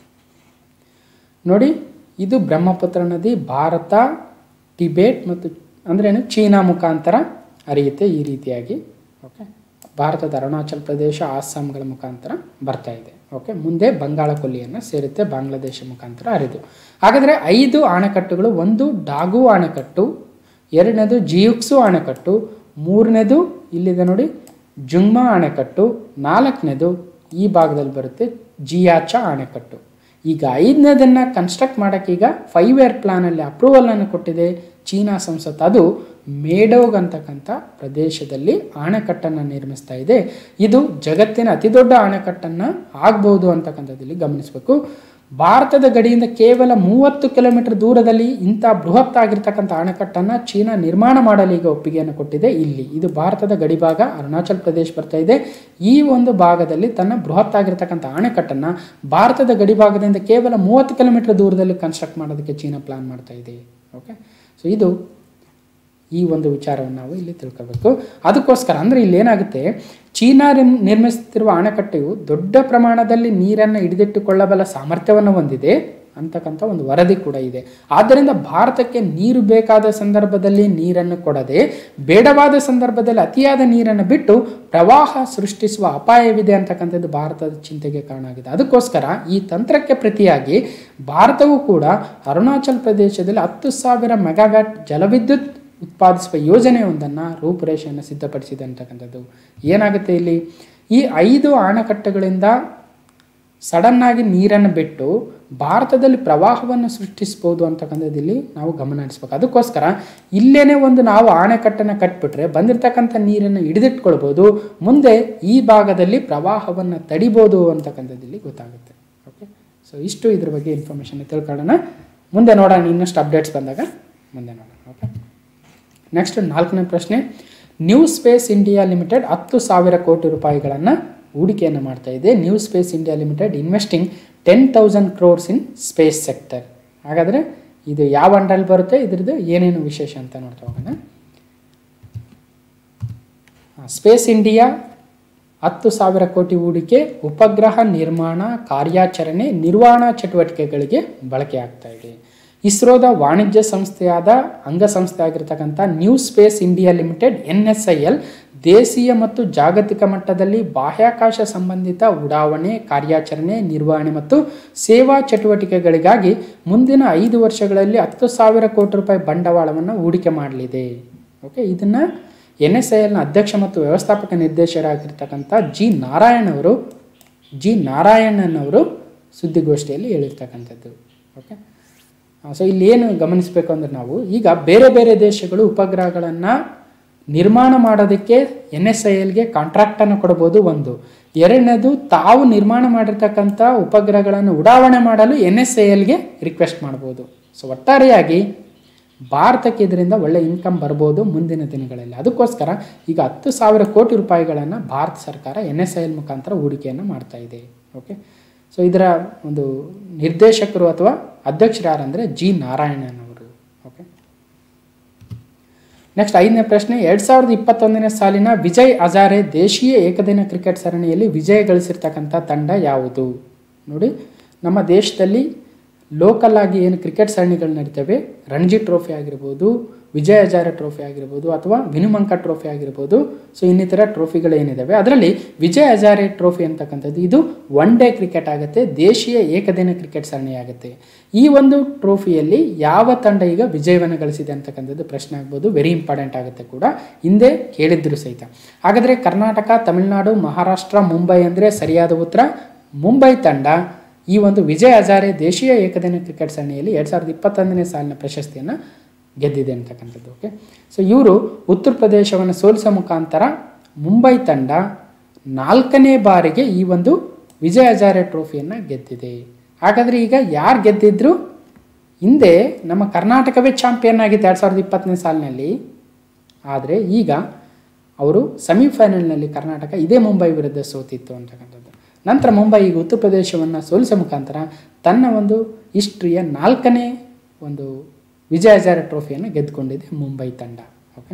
ನೋಡಿ ಇದು ಬ್ರಹ್ಮಪುತ್ರ ನದಿ ಭಾರತ ಟಿಬೇಟ್ ಮತ್ತು ಅಂದ್ರೇನು ಚೀನಾ ಮುಖಾಂತರ ಹರಿಯುತ್ತೆ ಈ ರೀತಿಯಾಗಿ ಓಕೆ ಭಾರತದ ಅರುಣಾಚಲ್ ಪ್ರದೇಶ ಆಸ್ಸಾಂಗಳ ಮುಖಾಂತರ ಬರ್ತಾ ಇದೆ ಓಕೆ ಮುಂದೆ ಬಂಗಾಳ ಕೊಲ್ಲಿಯನ್ನು ಸೇರುತ್ತೆ ಬಾಂಗ್ಲಾದೇಶ ಮುಖಾಂತರ ಹರಿದು ಹಾಗಾದರೆ ಐದು ಆಣೆಕಟ್ಟುಗಳು ಒಂದು ಡಾಗು ಆಣೆಕಟ್ಟು ಎರಡನೇದು ಜಿಯುಕ್ಸು ಅಣೆಕಟ್ಟು ಮೂರನೇದು ಇಲ್ಲಿದೆ ನೋಡಿ ಜುಂಗ್ಮಾ ಅಣೆಕಟ್ಟು ನಾಲ್ಕನೇದು ಈ ಭಾಗದಲ್ಲಿ ಬರುತ್ತೆ ಜಿಯಾಚ ಅಣೆಕಟ್ಟು ಈಗ ಐದನೇದನ್ನು ಕನ್ಸ್ಟ್ರಕ್ಟ್ ಮಾಡೋಕ್ಕೆ ಈಗ ಫೈವ್ ಇಯರ್ ಪ್ಲಾನಲ್ಲಿ ಅಪ್ರೂವಲನ್ನು ಕೊಟ್ಟಿದೆ ಚೀನಾ ಸಂಸತ್ ಅದು ಮೇಡೋಗ್ ಅಂತಕ್ಕಂಥ ಪ್ರದೇಶದಲ್ಲಿ ಅಣೆಕಟ್ಟನ್ನು ನಿರ್ಮಿಸ್ತಾ ಇದೆ ಇದು ಜಗತ್ತಿನ ಅತಿ ದೊಡ್ಡ ಅಣೆಕಟ್ಟನ್ನು ಆಗ್ಬೋದು ಅಂತಕ್ಕಂಥದ್ದಲ್ಲಿ ಗಮನಿಸಬೇಕು ಭಾರತದ ಗಡಿಯಿಂದ ಕೇವಲ ಮೂವತ್ತು ಕಿಲೋಮೀಟರ್ ದೂರದಲ್ಲಿ ಇಂಥ ಬೃಹತ್ ಆಗಿರ್ತಕ್ಕಂಥ ಅಣೆಕಟ್ಟನ್ನು ಚೀನಾ ನಿರ್ಮಾಣ ಮಾಡಲು ಈಗ ಒಪ್ಪಿಗೆಯನ್ನು ಕೊಟ್ಟಿದೆ ಇಲ್ಲಿ ಇದು ಭಾರತದ ಗಡಿ ಭಾಗ ಅರುಣಾಚಲ್ ಪ್ರದೇಶ ಬರ್ತಾ ಇದೆ ಈ ಒಂದು ಭಾಗದಲ್ಲಿ ತನ್ನ ಬೃಹತ್ ಆಗಿರ್ತಕ್ಕಂಥ ಅಣೆಕಟ್ಟನ್ನು ಭಾರತದ ಗಡಿ ಭಾಗದಿಂದ ಕೇವಲ ಮೂವತ್ತು ಕಿಲೋಮೀಟರ್ ದೂರದಲ್ಲಿ ಕನ್ಸ್ಟ್ರಕ್ಟ್ ಮಾಡೋದಕ್ಕೆ ಚೀನಾ ಪ್ಲಾನ್ ಮಾಡ್ತಾ ಇದೆ ಓಕೆ ಸೊ ಇದು ಈ ಒಂದು ವಿಚಾರವನ್ನು ನಾವು ಇಲ್ಲಿ ತಿಳ್ಕೋಬೇಕು ಅದಕ್ಕೋಸ್ಕರ ಅಂದರೆ ಇಲ್ಲಿ ಏನಾಗುತ್ತೆ ಚೀನಾ ನಿರ್ ನಿರ್ಮಿಸುತ್ತಿರುವ ಅಣೆಕಟ್ಟೆಯು ದೊಡ್ಡ ಪ್ರಮಾಣದಲ್ಲಿ ನೀರನ್ನು ಹಿಡಿದಿಟ್ಟುಕೊಳ್ಳಬಲ್ಲ ಸಾಮರ್ಥ್ಯವನ್ನು ಹೊಂದಿದೆ ಅಂತಕ್ಕಂಥ ಒಂದು ವರದಿ ಕೂಡ ಇದೆ ಆದ್ದರಿಂದ ಭಾರತಕ್ಕೆ ನೀರು ಬೇಕಾದ ಸಂದರ್ಭದಲ್ಲಿ ನೀರನ್ನು ಕೊಡದೆ ಬೇಡವಾದ ಸಂದರ್ಭದಲ್ಲಿ ಅತಿಯಾದ ನೀರನ್ನು ಬಿಟ್ಟು ಪ್ರವಾಹ ಸೃಷ್ಟಿಸುವ ಅಪಾಯವಿದೆ ಅಂತಕ್ಕಂಥದ್ದು ಭಾರತದ ಚಿಂತೆಗೆ ಕಾರಣ ಆಗಿದೆ ಅದಕ್ಕೋಸ್ಕರ ಈ ತಂತ್ರಕ್ಕೆ ಪ್ರತಿಯಾಗಿ ಭಾರತವು ಕೂಡ ಅರುಣಾಚಲ್ ಪ್ರದೇಶದಲ್ಲಿ ಹತ್ತು ಸಾವಿರ ಮೆಗಾವ್ಯಾಟ್ ಜಲವಿದ್ಯುತ್ ಉತ್ಪಾದಿಸುವ ಯೋಜನೆಯೊಂದನ್ನು ರೂಪುರೇಷೆಯನ್ನು ಸಿದ್ಧಪಡಿಸಿದೆ ಅಂತಕ್ಕಂಥದ್ದು ಏನಾಗುತ್ತೆ ಇಲ್ಲಿ ಈ ಐದು ಅಣೆಕಟ್ಟುಗಳಿಂದ ಸಡನ್ನಾಗಿ ನೀರನ್ನು ಬಿಟ್ಟು ಭಾರತದಲ್ಲಿ ಪ್ರವಾಹವನ್ನು ಸೃಷ್ಟಿಸ್ಬೋದು ಅಂತಕ್ಕಂಥದ್ದು ಇಲ್ಲಿ ನಾವು ಗಮನ ಹರಿಸ್ಬೇಕು ಅದಕ್ಕೋಸ್ಕರ ಇಲ್ಲೇನೆ ಒಂದು ನಾವು ಅಣೆಕಟ್ಟನ್ನು ಕಟ್ಬಿಟ್ರೆ ಬಂದಿರತಕ್ಕಂಥ ನೀರನ್ನು ಹಿಡಿದಿಟ್ಕೊಳ್ಬೋದು ಮುಂದೆ ಈ ಭಾಗದಲ್ಲಿ ಪ್ರವಾಹವನ್ನು ತಡಿಬೋದು ಅಂತಕ್ಕಂಥದ್ದು ಇಲ್ಲಿ ಗೊತ್ತಾಗುತ್ತೆ ಓಕೆ ಸೊ ಇಷ್ಟು ಇದ್ರ ಬಗ್ಗೆ ಇನ್ಫಾರ್ಮೇಷನ್ ತಿಳ್ಕೊಳ್ಳೋಣ ಮುಂದೆ ನೋಡೋಣ ಇನ್ನಷ್ಟು ಅಪ್ಡೇಟ್ಸ್ ಬಂದಾಗ ಮುಂದೆ ನೋಡೋಣ ಓಕೆ ನೆಕ್ಸ್ಟ್ ನಾಲ್ಕನೇ ಪ್ರಶ್ನೆ ನ್ಯೂ ಸ್ಪೇಸ್ ಇಂಡಿಯಾ ಲಿಮಿಟೆಡ್ ಹತ್ತು ಸಾವಿರ ಕೋಟಿ ರೂಪಾಯಿಗಳನ್ನು ಹೂಡಿಕೆಯನ್ನು ಮಾಡ್ತಾ ಇದೆ new space India limited investing ten thousand crores in space sector ಹಾಗಾದರೆ ಇದು ಯಾವ ಅಂಡಲ್ಲಿ ಬರುತ್ತೆ ಇದ್ರದ್ದು ಏನೇನು ವಿಶೇಷ ಅಂತ ನೋಡ್ತಾ ಹೋಗೋಣ ಸ್ಪೇಸ್ ಇಂಡಿಯಾ ಹತ್ತು ಸಾವಿರ ಕೋಟಿ ಹೂಡಿಕೆ ಉಪಗ್ರಹ ನಿರ್ಮಾಣ ಕಾರ್ಯಾಚರಣೆ ನಿರ್ವಹಣಾ ಚಟುವಟಿಕೆಗಳಿಗೆ ಬಳಕೆ ಆಗ್ತಾ ಇದೆ ಇಸ್ರೋದ ವಾಣಿಜ್ಯ ಸಂಸ್ಥೆಯಾದ ಅಂಗಸಂಸ್ಥೆ ಆಗಿರ್ತಕ್ಕಂಥ new space India limited N S I L ದೇಶೀಯ ಮತ್ತು ಜಾಗತಿಕ ಮಟ್ಟದಲ್ಲಿ ಬಾಹ್ಯಾಕಾಶ ಸಂಬಂಧಿತ ಉಡಾವಣೆ ಕಾರ್ಯಾಚರಣೆ ನಿರ್ವಹಣೆ ಮತ್ತು ಸೇವಾ ಚಟುವಟಿಕೆಗಳಿಗಾಗಿ ಮುಂದಿನ ಐದು ವರ್ಷಗಳಲ್ಲಿ ಹತ್ತು ಸಾವಿರ ಕೋಟಿ ರೂಪಾಯಿ ಬಂಡವಾಳವನ್ನು ಹೂಡಿಕೆ ಮಾಡಲಿದೆ ಓಕೆ ಇದನ್ನು ಎನ್ ಎಸ್ ಐ ಎಲ್ನ ಅಧ್ಯಕ್ಷ ಮತ್ತು ವ್ಯವಸ್ಥಾಪಕ ನಿರ್ದೇಶಕರಾಗಿರ್ತಕ್ಕಂಥ ಜಿ ನಾರಾಯಣ್ ಅವರು ಜಿ ನಾರಾಯಣನ್ ಅವರು ಸುದ್ದಿಗೋಷ್ಠಿಯಲ್ಲಿ ಹೇಳಿರ್ತಕ್ಕಂಥದ್ದು ಓಕೆ ಸೊ ಇಲ್ಲಿ ಏನು ಗಮನಿಸಬೇಕು ಅಂದ್ರೆ ನಾವು ಈಗ ಬೇರೆ ಬೇರೆ ದೇಶಗಳು ಉಪಗ್ರಹಗಳನ್ನು ನಿರ್ಮಾಣ ಮಾಡೋದಕ್ಕೆ ಎನ್ ಎಸ್ ಐ ಎಲ್ಗೆ ಕಾಂಟ್ರಾಕ್ಟನ್ನು ಕೊಡ್ಬೋದು ಒಂದು ಎರಡನೇದು ತಾವು ನಿರ್ಮಾಣ ಮಾಡಿರ್ತಕ್ಕಂಥ ಉಪಗ್ರಹಗಳನ್ನು ಉಡಾವಣೆ ಮಾಡಲು ಎನ್ ಎಸ್ ಐ ಎಲ್ಗೆ ರಿಕ್ವೆಸ್ಟ್ ಮಾಡ್ಬೋದು ಸೊ ಒಟ್ಟಾರೆಯಾಗಿ ಭಾರತಕ್ಕೆ ಇದರಿಂದ ಒಳ್ಳೆ ಇನ್ಕಮ್ ಬರ್ಬೋದು ಮುಂದಿನ ದಿನಗಳಲ್ಲಿ ಅದಕ್ಕೋಸ್ಕರ ಈಗ ಹತ್ತು ಸಾವಿರ ಕೋಟಿ ರೂಪಾಯಿಗಳನ್ನು ಭಾರತ ಸರ್ಕಾರ ಎನ್ ಎಸ್ ಐ ಎಲ್ ಮುಖಾಂತರ ಹೂಡಿಕೆಯನ್ನು ಮಾಡ್ತಾ ಇದೆ ಓಕೆ ಸೊ ಇದರ ಒಂದು ನಿರ್ದೇಶಕರು ಅಥವಾ ಅಧ್ಯಕ್ಷರು ಯಾರಂದರೆ ಜಿ ನಾರಾಯಣನ್ ಅವರು ಓಕೆ ನೆಕ್ಸ್ಟ್ ಐದನೇ ಪ್ರಶ್ನೆ ಎರಡು ಸಾವಿರದ ಇಪ್ಪತ್ತೊಂದನೇ ಸಾಲಿನ ವಿಜಯ್ ಹಜಾರೆ ದೇಶೀಯ ಏಕದಿನ ಕ್ರಿಕೆಟ್ ಸರಣಿಯಲ್ಲಿ ವಿಜಯ ಗಳಿಸಿರ್ತಕ್ಕಂಥ ತಂಡ ಯಾವುದು ನೋಡಿ ನಮ್ಮ ದೇಶದಲ್ಲಿ ಲೋಕಲ್ ಆಗಿ ಏನು ಕ್ರಿಕೆಟ್ ಸರಣಿಗಳು ನಡೀತವೆ ರಣಜಿ ಟ್ರೋಫಿ ಆಗಿರ್ಬೋದು ವಿಜಯ ಹಜಾರೆ ಟ್ರೋಫಿ ಆಗಿರ್ಬೋದು ಅಥವಾ ವಿನುಮಂಕ ಟ್ರೋಫಿ ಆಗಿರ್ಬೋದು ಸೊ ಇನ್ನಿತರ ಟ್ರೋಫಿಗಳು ಏನಿದಾವೆ ಅದರಲ್ಲಿ ವಿಜಯ ಹಜಾರೆ ಟ್ರೋಫಿ ಅಂತಕ್ಕಂಥದ್ದು ಇದು ಒನ್ ಡೇ ಕ್ರಿಕೆಟ್ ಆಗುತ್ತೆ ದೇಶೀಯ ಏಕದಿನ ಕ್ರಿಕೆಟ್ ಸರಣಿ ಆಗುತ್ತೆ ಈ ಒಂದು ಟ್ರೋಫಿಯಲ್ಲಿ ಯಾವ ತಂಡ ಈಗ ವಿಜಯವನ್ನು ಗಳಿಸಿದೆ ಅಂತಕ್ಕಂಥದ್ದು ಪ್ರಶ್ನೆ ಆಗ್ಬೋದು ವೆರಿ ಇಂಪಾರ್ಟೆಂಟ್ ಆಗುತ್ತೆ ಕೂಡ ಹಿಂದೆ ಕೇಳಿದ್ರು ಸಹಿತ ಹಾಗಾದರೆ ಕರ್ನಾಟಕ ತಮಿಳುನಾಡು ಮಹಾರಾಷ್ಟ್ರ ಮುಂಬೈ ಅಂದರೆ ಸರಿಯಾದ ಉತ್ತರ ಮುಂಬೈ ತಂಡ ಈ ಒಂದು ವಿಜಯ್ ಹಜಾರೆ ದೇಶೀಯ ಏಕದಿನ ಕ್ರಿಕೆಟ್ ಸರಣಿಯಲ್ಲಿ ಎರಡು ಸಾವಿರದ ಇಪ್ಪತ್ತೊಂದನೇ ಸಾಲಿನ ಪ್ರಶಸ್ತಿಯನ್ನು ಗೆದ್ದಿದೆ ಅಂತಕ್ಕಂಥದ್ದು ಓಕೆ ಸೊ ಇವರು ಉತ್ತರ ಪ್ರದೇಶವನ್ನು ಸೋಲಿಸೋ ಮುಖಾಂತರ ಮುಂಬೈ ತಂಡ ನಾಲ್ಕನೇ ಬಾರಿಗೆ ಈ ಒಂದು ವಿಜಯ್ ಹಜಾರೆ ಟ್ರೋಫಿಯನ್ನು ಗೆದ್ದಿದೆ ಹಾಗಾದರೆ ಈಗ ಯಾರು ಗೆದ್ದಿದ್ರು ಹಿಂದೆ ನಮ್ಮ ಕರ್ನಾಟಕವೇ ಚಾಂಪಿಯನ್ ಆಗಿತ್ತು ಎರಡು ಸಾವಿರದ ಇಪ್ಪತ್ತನೇ ಸಾಲಿನಲ್ಲಿ ಆದರೆ ಈಗ ಅವರು ಸೆಮಿಫೈನಲ್ನಲ್ಲಿ ಕರ್ನಾಟಕ ಇದೇ ಮುಂಬೈ ವಿರುದ್ಧ ಸೋತಿತ್ತು ಅಂತಕ್ಕಂಥದ್ದು ನಂತರ ಮುಂಬೈ ಈಗ ಉತ್ತರ ಪ್ರದೇಶವನ್ನು ಸೋಲಿಸೋ ಮುಖಾಂತರ ತನ್ನ ಒಂದು ಹಿಸ್ಟ್ರಿಯ ನಾಲ್ಕನೇ ಒಂದು ವಿಜಯ ಹಜಾರೆ ಟ್ರೋಫಿಯನ್ನು ಗೆದ್ದುಕೊಂಡಿದೆ ಮುಂಬೈ ತಂಡ ಓಕೆ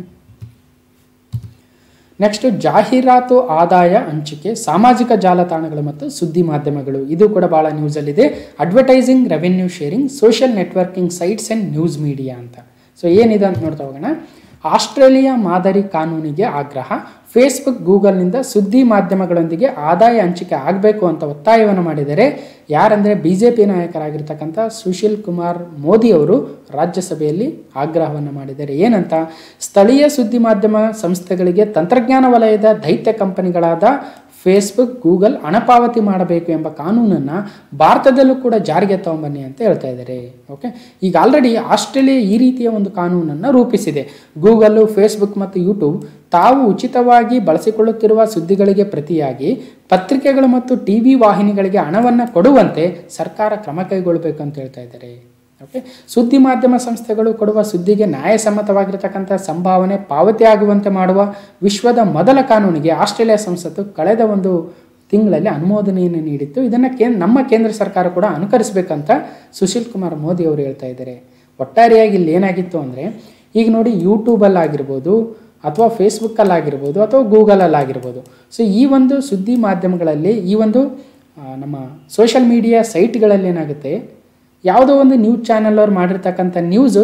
ನೆಕ್ಸ್ಟ್ ಜಾಹೀರಾತು ಆದಾಯ ಹಂಚಿಕೆ ಸಾಮಾಜಿಕ ಜಾಲತಾಣಗಳು ಮತ್ತು ಸುದ್ದಿ ಮಾಧ್ಯಮಗಳು ಇದು ಕೂಡ ಭಾಳ ನ್ಯೂಸಲ್ಲಿದೆ advertising revenue sharing social networking sites and news media ಅಂತ ಸೊ ಏನಿದೆ ಅಂತ ನೋಡ್ತಾ ಹೋಗೋಣ ಆಸ್ಟ್ರೇಲಿಯಾ ಮಾದರಿ ಕಾನೂನಿಗೆ ಆಗ್ರಹ ಫೇಸ್ಬುಕ್ ಗೂಗಲ್ನಿಂದ ಸುದ್ದಿ ಮಾಧ್ಯಮಗಳೊಂದಿಗೆ ಆದಾಯ ಹಂಚಿಕೆ ಆಗಬೇಕು ಅಂತ ಒತ್ತಾಯವನ್ನು ಮಾಡಿದರೆ ಯಾರಂದರೆ ಬಿ ಜೆ ಪಿ ನಾಯಕರಾಗಿರ್ತಕ್ಕಂಥ ಸುಶೀಲ್ ಕುಮಾರ್ ಮೋದಿ ಅವರು ರಾಜ್ಯಸಭೆಯಲ್ಲಿ ಆಗ್ರಹವನ್ನು ಮಾಡಿದ್ದಾರೆ ಏನಂತ ಸ್ಥಳೀಯ ಸುದ್ದಿ ಮಾಧ್ಯಮ ಸಂಸ್ಥೆಗಳಿಗೆ ತಂತ್ರಜ್ಞಾನ ವಲಯದ ದೈತ್ಯ ಕಂಪನಿಗಳಾದ ಫೇಸ್ಬುಕ್ ಗೂಗಲ್ ಹಣಪಾವತಿ ಮಾಡಬೇಕು ಎಂಬ ಕಾನೂನನ್ನು ಭಾರತದಲ್ಲೂ ಕೂಡ ಜಾರಿಗೆ ತಗೊಂಬನ್ನಿ ಅಂತ ಹೇಳ್ತಾ ಇದ್ದಾರೆ ಓಕೆ ಈಗ ಆಲ್ರೆಡಿ ಆಸ್ಟ್ರೇಲಿಯಾ ಈ ರೀತಿಯ ಒಂದು ಕಾನೂನನ್ನು ರೂಪಿಸಿದೆ ಗೂಗಲ್ಲು ಫೇಸ್ಬುಕ್ ಮತ್ತು ಯೂಟ್ಯೂಬ್ ತಾವು ಉಚಿತವಾಗಿ ಬಳಸಿಕೊಳ್ಳುತ್ತಿರುವ ಸುದ್ದಿಗಳಿಗೆ ಪ್ರತಿಯಾಗಿ ಪತ್ರಿಕೆಗಳು ಮತ್ತು ಟಿ ವಿ ವಾಹಿನಿಗಳಿಗೆ ಹಣವನ್ನು ಕೊಡುವಂತೆ ಸರ್ಕಾರ ಕ್ರಮ ಕೈಗೊಳ್ಳಬೇಕು ಅಂತ ಹೇಳ್ತಾ ಇದ್ದಾರೆ ಓಕೆ ಸುದ್ದಿ ಮಾಧ್ಯಮ ಸಂಸ್ಥೆಗಳು ಕೊಡುವ ಸುದ್ದಿಗೆ ನ್ಯಾಯಸಮ್ಮತವಾಗಿರತಕ್ಕಂಥ ಸಂಭಾವನೆ ಪಾವತಿ ಆಗುವಂತೆ ಮಾಡುವ ವಿಶ್ವದ ಮೊದಲ ಕಾನೂನಿಗೆ ಆಸ್ಟ್ರೇಲಿಯಾ ಸಂಸತ್ತು ಕಳೆದ ಒಂದು ತಿಂಗಳಲ್ಲಿ ಅನುಮೋದನೆಯನ್ನು ನೀಡಿತ್ತು ಇದನ್ನು ಕೇ ನಮ್ಮ ಕೇಂದ್ರ ಸರ್ಕಾರ ಕೂಡ ಅನುಕರಿಸಬೇಕಂತ ಸುಶೀಲ್ ಕುಮಾರ್ ಮೋದಿ ಅವರು ಹೇಳ್ತಾ ಇದ್ದಾರೆ ಒಟ್ಟಾರೆಯಾಗಿ ಇಲ್ಲಿ ಏನಾಗಿತ್ತು ಅಂದರೆ ಈಗ ನೋಡಿ ಯೂಟ್ಯೂಬಲ್ಲಾಗಿರ್ಬೋದು ಅಥವಾ ಫೇಸ್ಬುಕ್ಕಲ್ಲಾಗಿರ್ಬೋದು ಅಥವಾ ಗೂಗಲಲ್ಲಾಗಿರ್ಬೋದು ಸೊ ಈ ಒಂದು ಸುದ್ದಿ ಮಾಧ್ಯಮಗಳಲ್ಲಿ ಈ ಒಂದು ಆ, ನಮ್ಮ ಸೋಷಿಯಲ್ ಮೀಡಿಯಾ ಸೈಟ್ಗಳಲ್ಲಿ ಏನಾಗುತ್ತೆ ಯಾವುದೋ ಒಂದು ನ್ಯೂಸ್ ಚಾನಲ್ ಅವ್ರು ಮಾಡಿರ್ತಕ್ಕಂಥ ನ್ಯೂಸು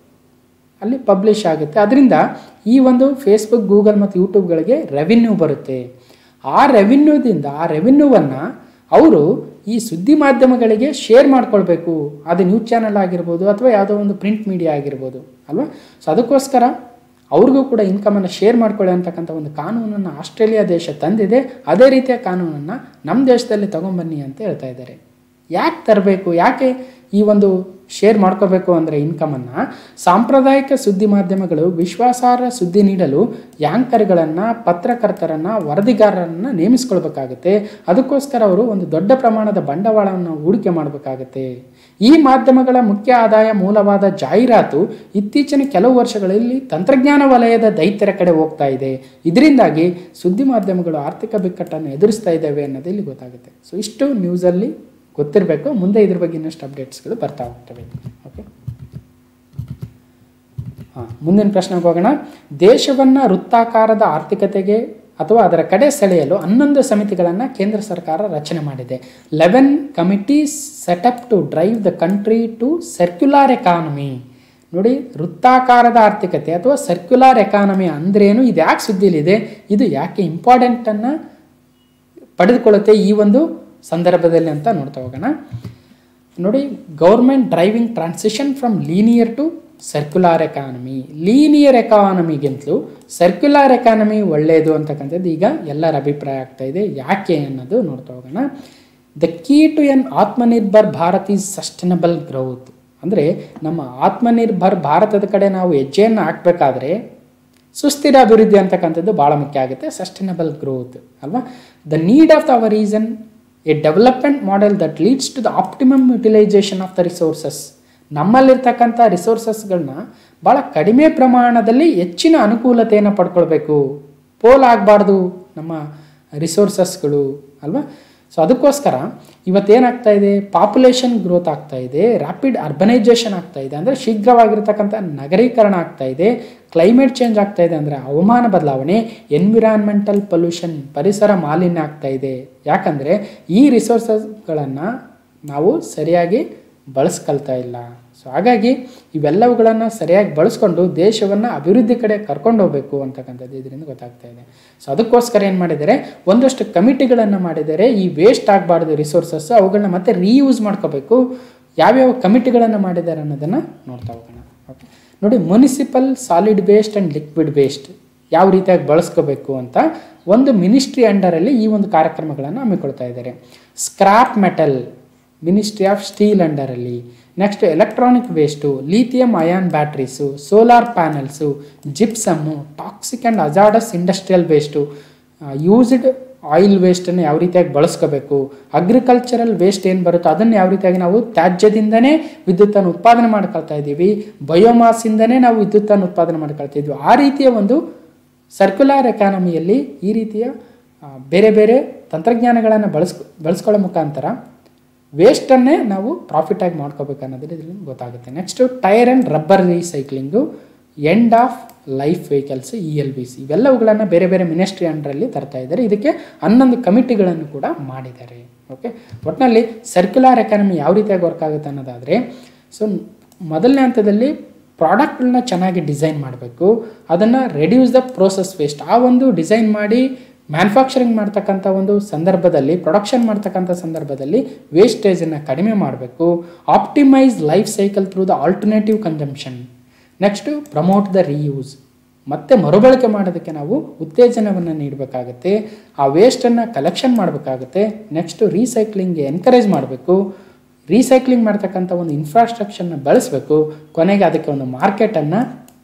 ಅಲ್ಲಿ ಪಬ್ಲಿಷ್ ಆಗುತ್ತೆ ಅದರಿಂದ ಈ ಒಂದು ಫೇಸ್ಬುಕ್ ಗೂಗಲ್ ಮತ್ತು ಯೂಟ್ಯೂಬ್ಗಳಿಗೆ ರೆವಿನ್ಯೂ ಬರುತ್ತೆ ಆ ರೆವಿನ್ಯೂದಿಂದ ಆ ರೆವಿನ್ಯೂವನ್ನು ಅವರು ಈ ಸುದ್ದಿ ಮಾಧ್ಯಮಗಳಿಗೆ ಶೇರ್ ಮಾಡ್ಕೊಳ್ಬೇಕು ಅದು ನ್ಯೂಸ್ ಚಾನಲ್ ಆಗಿರ್ಬೋದು ಅಥವಾ ಯಾವುದೋ ಒಂದು ಪ್ರಿಂಟ್ ಮೀಡಿಯಾ ಆಗಿರ್ಬೋದು ಅಲ್ವಾ ಸೊ ಅದಕ್ಕೋಸ್ಕರ ಅವ್ರಿಗೂ ಕೂಡ ಇನ್ಕಮನ್ನು ಶೇರ್ ಮಾಡ್ಕೊಳ್ಳಿ ಅಂತಕ್ಕಂಥ ಒಂದು ಕಾನೂನನ್ನು ಆಸ್ಟ್ರೇಲಿಯಾ ದೇಶ ತಂದಿದೆ ಅದೇ ರೀತಿಯ ಕಾನೂನನ್ನು ನಮ್ಮ ದೇಶದಲ್ಲಿ ತಗೊಂಬನ್ನಿ ಅಂತ ಹೇಳ್ತಾ ಇದ್ದಾರೆ ಯಾಕೆ ತರಬೇಕು ಯಾಕೆ ಈ ಒಂದು ಶೇರ್ ಮಾಡ್ಕೋಬೇಕು ಅಂದರೆ ಇನ್ಕಮನ್ನು ಸಾಂಪ್ರದಾಯಿಕ ಸುದ್ದಿ ಮಾಧ್ಯಮಗಳು ವಿಶ್ವಾಸಾರ್ಹ ಸುದ್ದಿ ನೀಡಲು ಯಾಂಕರ್ಗಳನ್ನು ಪತ್ರಕರ್ತರನ್ನು ವರದಿಗಾರರನ್ನು ನೇಮಿಸ್ಕೊಳ್ಬೇಕಾಗುತ್ತೆ ಅದಕ್ಕೋಸ್ಕರ ಅವರು ಒಂದು ದೊಡ್ಡ ಪ್ರಮಾಣದ ಬಂಡವಾಳವನ್ನು ಹೂಡಿಕೆ ಮಾಡಬೇಕಾಗತ್ತೆ ಈ ಮಾಧ್ಯಮಗಳ ಮುಖ್ಯ ಆದಾಯ ಮೂಲವಾದ ಜಾಹೀರಾತು ಇತ್ತೀಚಿನ ಕೆಲವು ವರ್ಷಗಳಲ್ಲಿ ತಂತ್ರಜ್ಞಾನ ವಲಯದ ದೈತ್ಯರ ಕಡೆ ಹೋಗ್ತಾ ಇದೆ ಇದರಿಂದಾಗಿ ಸುದ್ದಿ ಮಾಧ್ಯಮಗಳು ಆರ್ಥಿಕ ಬಿಕ್ಕಟ್ಟನ್ನು ಎದುರಿಸ್ತಾ ಇದ್ದಾವೆ ಅನ್ನೋದು ಇಲ್ಲಿ ಗೊತ್ತಾಗುತ್ತೆ ಸೊ ಇಷ್ಟು ನ್ಯೂಸಲ್ಲಿ ಗೊತ್ತಿರಬೇಕು ಮುಂದೆ ಇದ್ರ ಬಗ್ಗೆ ಇನ್ನಷ್ಟು ಅಪ್ಡೇಟ್ಸ್ಗಳು ಬರ್ತಾ ಹೋಗ್ತವೆ ಓಕೆ ಹಾಂ ಮುಂದಿನ ಪ್ರಶ್ನೆಗೆ ಹೋಗೋಣ ದೇಶವನ್ನು ವೃತ್ತಾಕಾರದ ಆರ್ಥಿಕತೆಗೆ ಅಥವಾ ಅದರ ಕಡೆ ಸೆಳೆಯಲು ಹನ್ನೊಂದು ಸಮಿತಿಗಳನ್ನು ಕೇಂದ್ರ ಸರ್ಕಾರ ರಚನೆ ಮಾಡಿದೆ eleven committees set up to drive the country to circular economy ನೋಡಿ ವೃತ್ತಾಕಾರದ ಆರ್ಥಿಕತೆ ಅಥವಾ ಸರ್ಕ್ಯುಲಾರ್ ಎಕಾನಮಿ ಅಂದ್ರೇನು ಇದು ಯಾಕೆ ಸುದ್ದಿಲಿದೆ ಇದು ಯಾಕೆ ಇಂಪಾರ್ಟೆಂಟನ್ನು ಪಡೆದುಕೊಳ್ಳುತ್ತೆ ಈ ಒಂದು ಸಂದರ್ಭದಲ್ಲಿ ಅಂತ ನೋಡ್ತಾ ಹೋಗೋಣ ನೋಡಿ government driving transition from linear to circular economy linear ಎಕಾನಮಿಗಿಂತಲೂ ಸರ್ಕ್ಯುಲಾರ್ ಎಕಾನಮಿ ಒಳ್ಳೆಯದು ಅಂತಕ್ಕಂಥದ್ದು ಈಗ ಎಲ್ಲರ ಅಭಿಪ್ರಾಯ ಆಗ್ತಾ ಇದೆ ಯಾಕೆ ಅನ್ನೋದು ನೋಡ್ತಾ ಹೋಗೋಣ the key to an Atmanirbhar Bharat is sustainable growth ಅಂದರೆ ನಮ್ಮ ಆತ್ಮನಿರ್ಭರ್ ಭಾರತದ ಕಡೆ ನಾವು ಹೆಜ್ಜೆಯನ್ನು ಹಾಕಬೇಕಾದ್ರೆ ಸುಸ್ಥಿರ ಅಭಿವೃದ್ಧಿ ಅಂತಕ್ಕಂಥದ್ದು ಭಾಳ ಮುಖ್ಯ ಆಗುತ್ತೆ ಸಸ್ಟೈನಬಲ್ ಗ್ರೋತ್ ಅಲ್ವಾ the need of the hour reason a development model that leads to the optimum utilization of the resources ನಮ್ಮಲ್ಲಿರ್ತಕ್ಕಂಥ ರಿಸೋರ್ಸಸ್ಗಳನ್ನ ಭಾಳ ಕಡಿಮೆ ಪ್ರಮಾಣದಲ್ಲಿ ಹೆಚ್ಚಿನ ಅನುಕೂಲತೆಯನ್ನು ಪಡ್ಕೊಳ್ಬೇಕು ಪೋಲ್ ಆಗಬಾರ್ದು ನಮ್ಮ ರಿಸೋರ್ಸಸ್ಗಳು ಅಲ್ವಾ ಸೊ ಅದಕ್ಕೋಸ್ಕರ ಇವತ್ತೇನಾಗ್ತಾ ಇದೆ ಪಾಪ್ಯುಲೇಷನ್ ಗ್ರೋತ್ ಆಗ್ತಾ ಇದೆ ರ್ಯಾಪಿಡ್ ಅರ್ಬನೈಜೇಷನ್ ಆಗ್ತಾ ಇದೆ ಅಂದರೆ ಶೀಘ್ರವಾಗಿರ್ತಕ್ಕಂಥ ನಗರೀಕರಣ ಆಗ್ತಾ ಇದೆ ಕ್ಲೈಮೇಟ್ ಚೇಂಜ್ ಆಗ್ತಾ ಇದೆ ಅಂದರೆ ಹವಾಮಾನ ಬದಲಾವಣೆ ಎನ್ವಿರಾನ್ಮೆಂಟಲ್ ಪೊಲ್ಯೂಷನ್ ಪರಿಸರ ಮಾಲಿನ್ಯ ಆಗ್ತಾ ಇದೆ ಯಾಕಂದರೆ ಈ ರಿಸೋರ್ಸಸ್ಗಳನ್ನು ನಾವು ಸರಿಯಾಗಿ ಬಳಸ್ಕೊಳ್ತಾ ಇಲ್ಲ ಸೊ ಹಾಗಾಗಿ ಇವೆಲ್ಲವುಗಳನ್ನು ಸರಿಯಾಗಿ ಬಳಸ್ಕೊಂಡು ದೇಶವನ್ನು ಅಭಿವೃದ್ಧಿ ಕಡೆ ಕರ್ಕೊಂಡು ಹೋಗಬೇಕು ಅಂತಕ್ಕಂಥದ್ದು ಇದರಿಂದ ಗೊತ್ತಾಗ್ತಾ ಇದೆ ಸೊ ಅದಕ್ಕೋಸ್ಕರ ಏನು ಮಾಡಿದ್ದಾರೆ ಒಂದಷ್ಟು ಕಮಿಟಿಗಳನ್ನು ಮಾಡಿದ್ದಾರೆ ಈ ವೇಸ್ಟ್ ಆಗಬಾರ್ದು ರಿಸೋರ್ಸಸ್ ಅವುಗಳನ್ನ ಮತ್ತೆ ರೀಯೂಸ್ ಮಾಡ್ಕೋಬೇಕು ಯಾವ್ಯಾವ ಕಮಿಟಿಗಳನ್ನು ಮಾಡಿದ್ದಾರೆ ಅನ್ನೋದನ್ನು ನೋಡ್ತಾ ಹೋಗೋಣ ಓಕೆ ನೋಡಿ municipal solid waste and liquid waste ಯಾವ ರೀತಿಯಾಗಿ ಬಳಸ್ಕೋಬೇಕು ಅಂತ ಒಂದು ಮಿನಿಸ್ಟ್ರಿ ಅಂಡರಲ್ಲಿ ಈ ಒಂದು ಕಾರ್ಯಕ್ರಮಗಳನ್ನು ಹಮ್ಮಿಕೊಳ್ತಾ ಇದ್ದಾರೆ scrap metal ministry of steel ಅಂಡರಲ್ಲಿ next electronic waste lithium ion batteries solar panels gypsum toxic and hazardous industrial waste used oil ವೇಸ್ಟನ್ನು ಯಾವ ರೀತಿಯಾಗಿ ಬಳಸ್ಕೋಬೇಕು ಅಗ್ರಿಕಲ್ಚರಲ್ ವೇಸ್ಟ್ ಏನು ಬರುತ್ತೋ ಅದನ್ನು ಯಾವ ರೀತಿಯಾಗಿ ನಾವು ತ್ಯಾಜ್ಯದಿಂದನೇ ವಿದ್ಯುತ್ತನ್ನು ಉತ್ಪಾದನೆ ಮಾಡ್ಕೊಳ್ತಾ ಇದ್ದೀವಿ ಬಯೋಮಾಸಿಂದನೇ ನಾವು ವಿದ್ಯುತ್ತನ್ನು ಉತ್ಪಾದನೆ ಮಾಡ್ಕೊಳ್ತಾ ಇದ್ವಿ ಆ ರೀತಿಯ ಒಂದು ಸರ್ಕ್ಯುಲಾರ್ ಎಕಾನಮಿಯಲ್ಲಿ ಈ ರೀತಿಯ ಆ, ಬೇರೆ ಬೇರೆ ತಂತ್ರಜ್ಞಾನಗಳನ್ನು ಬಳಸ್ ಬಳಸ್ಕೊಳ್ಳೋ ಮುಖಾಂತರ ವೇಸ್ಟನ್ನೇ ನಾವು ಪ್ರಾಫಿಟಾಗಿ ಮಾಡ್ಕೋಬೇಕು ಅನ್ನೋದು ಇದರಿಂದ ಗೊತ್ತಾಗುತ್ತೆ next tyre and rubber recycling end of life vehicles E L B C ಇವೆಲ್ಲವುಗಳನ್ನು ಬೇರೆ ಬೇರೆ ಮಿನಿಸ್ಟ್ರಿ ಅಂಡರಲ್ಲಿ ತರ್ತಾ ಇದ್ದಾರೆ ಇದಕ್ಕೆ ಹನ್ನೊಂದು ಕಮಿಟಿಗಳನ್ನು ಕೂಡ ಮಾಡಿದ್ದಾರೆ ಓಕೆ ಒಟ್ಟಿನಲ್ಲಿ ಸರ್ಕ್ಯುಲಾರ್ ಎಕಾನಮಿ ಯಾವ ರೀತಿಯಾಗಿ ವರ್ಕ್ ಆಗುತ್ತೆ ಅನ್ನೋದಾದರೆ ಸೊ ಮೊದಲನೇ ಹಂತದಲ್ಲಿ ಪ್ರಾಡಕ್ಟ್ಗಳನ್ನ ಚೆನ್ನಾಗಿ ಡಿಸೈನ್ ಮಾಡಬೇಕು ಅದನ್ನು ರೆಡ್ಯೂಸ್ ದ ಪ್ರೋಸೆಸ್ ವೇಸ್ಟ್ ಆ ಒಂದು ಡಿಸೈನ್ ಮಾಡಿ ಮ್ಯಾನುಫ್ಯಾಕ್ಚರಿಂಗ್ ಮಾಡ್ತಕ್ಕಂಥ ಒಂದು ಸಂದರ್ಭದಲ್ಲಿ ಪ್ರೊಡಕ್ಷನ್ ಮಾಡ್ತಕ್ಕಂಥ ಸಂದರ್ಭದಲ್ಲಿ ವೇಸ್ಟೇಜನ್ನು ಕಡಿಮೆ ಮಾಡಬೇಕು optimise life cycle through the alternative consumption next promote the reuse ಮತ್ತೆ ಮರುಬಳಕೆ ಮಾಡೋದಕ್ಕೆ ನಾವು ಉತ್ತೇಜನವನ್ನು ನೀಡಬೇಕಾಗುತ್ತೆ ಆ ವೇಸ್ಟನ್ನು ಕಲೆಕ್ಷನ್ ಮಾಡಬೇಕಾಗುತ್ತೆ ನೆಕ್ಸ್ಟು ರೀಸೈಕ್ಲಿಂಗ್ಗೆ ಎನ್ಕರೇಜ್ ಮಾಡಬೇಕು ರೀಸೈಕ್ಲಿಂಗ್ ಮಾಡ್ತಕ್ಕಂಥ ಒಂದು ಇನ್ಫ್ರಾಸ್ಟ್ರಕ್ಚರ್ನ ಬೆಳೆಸಬೇಕು ಕೊನೆಗೆ ಅದಕ್ಕೆ ಒಂದು ಮಾರ್ಕೆಟನ್ನು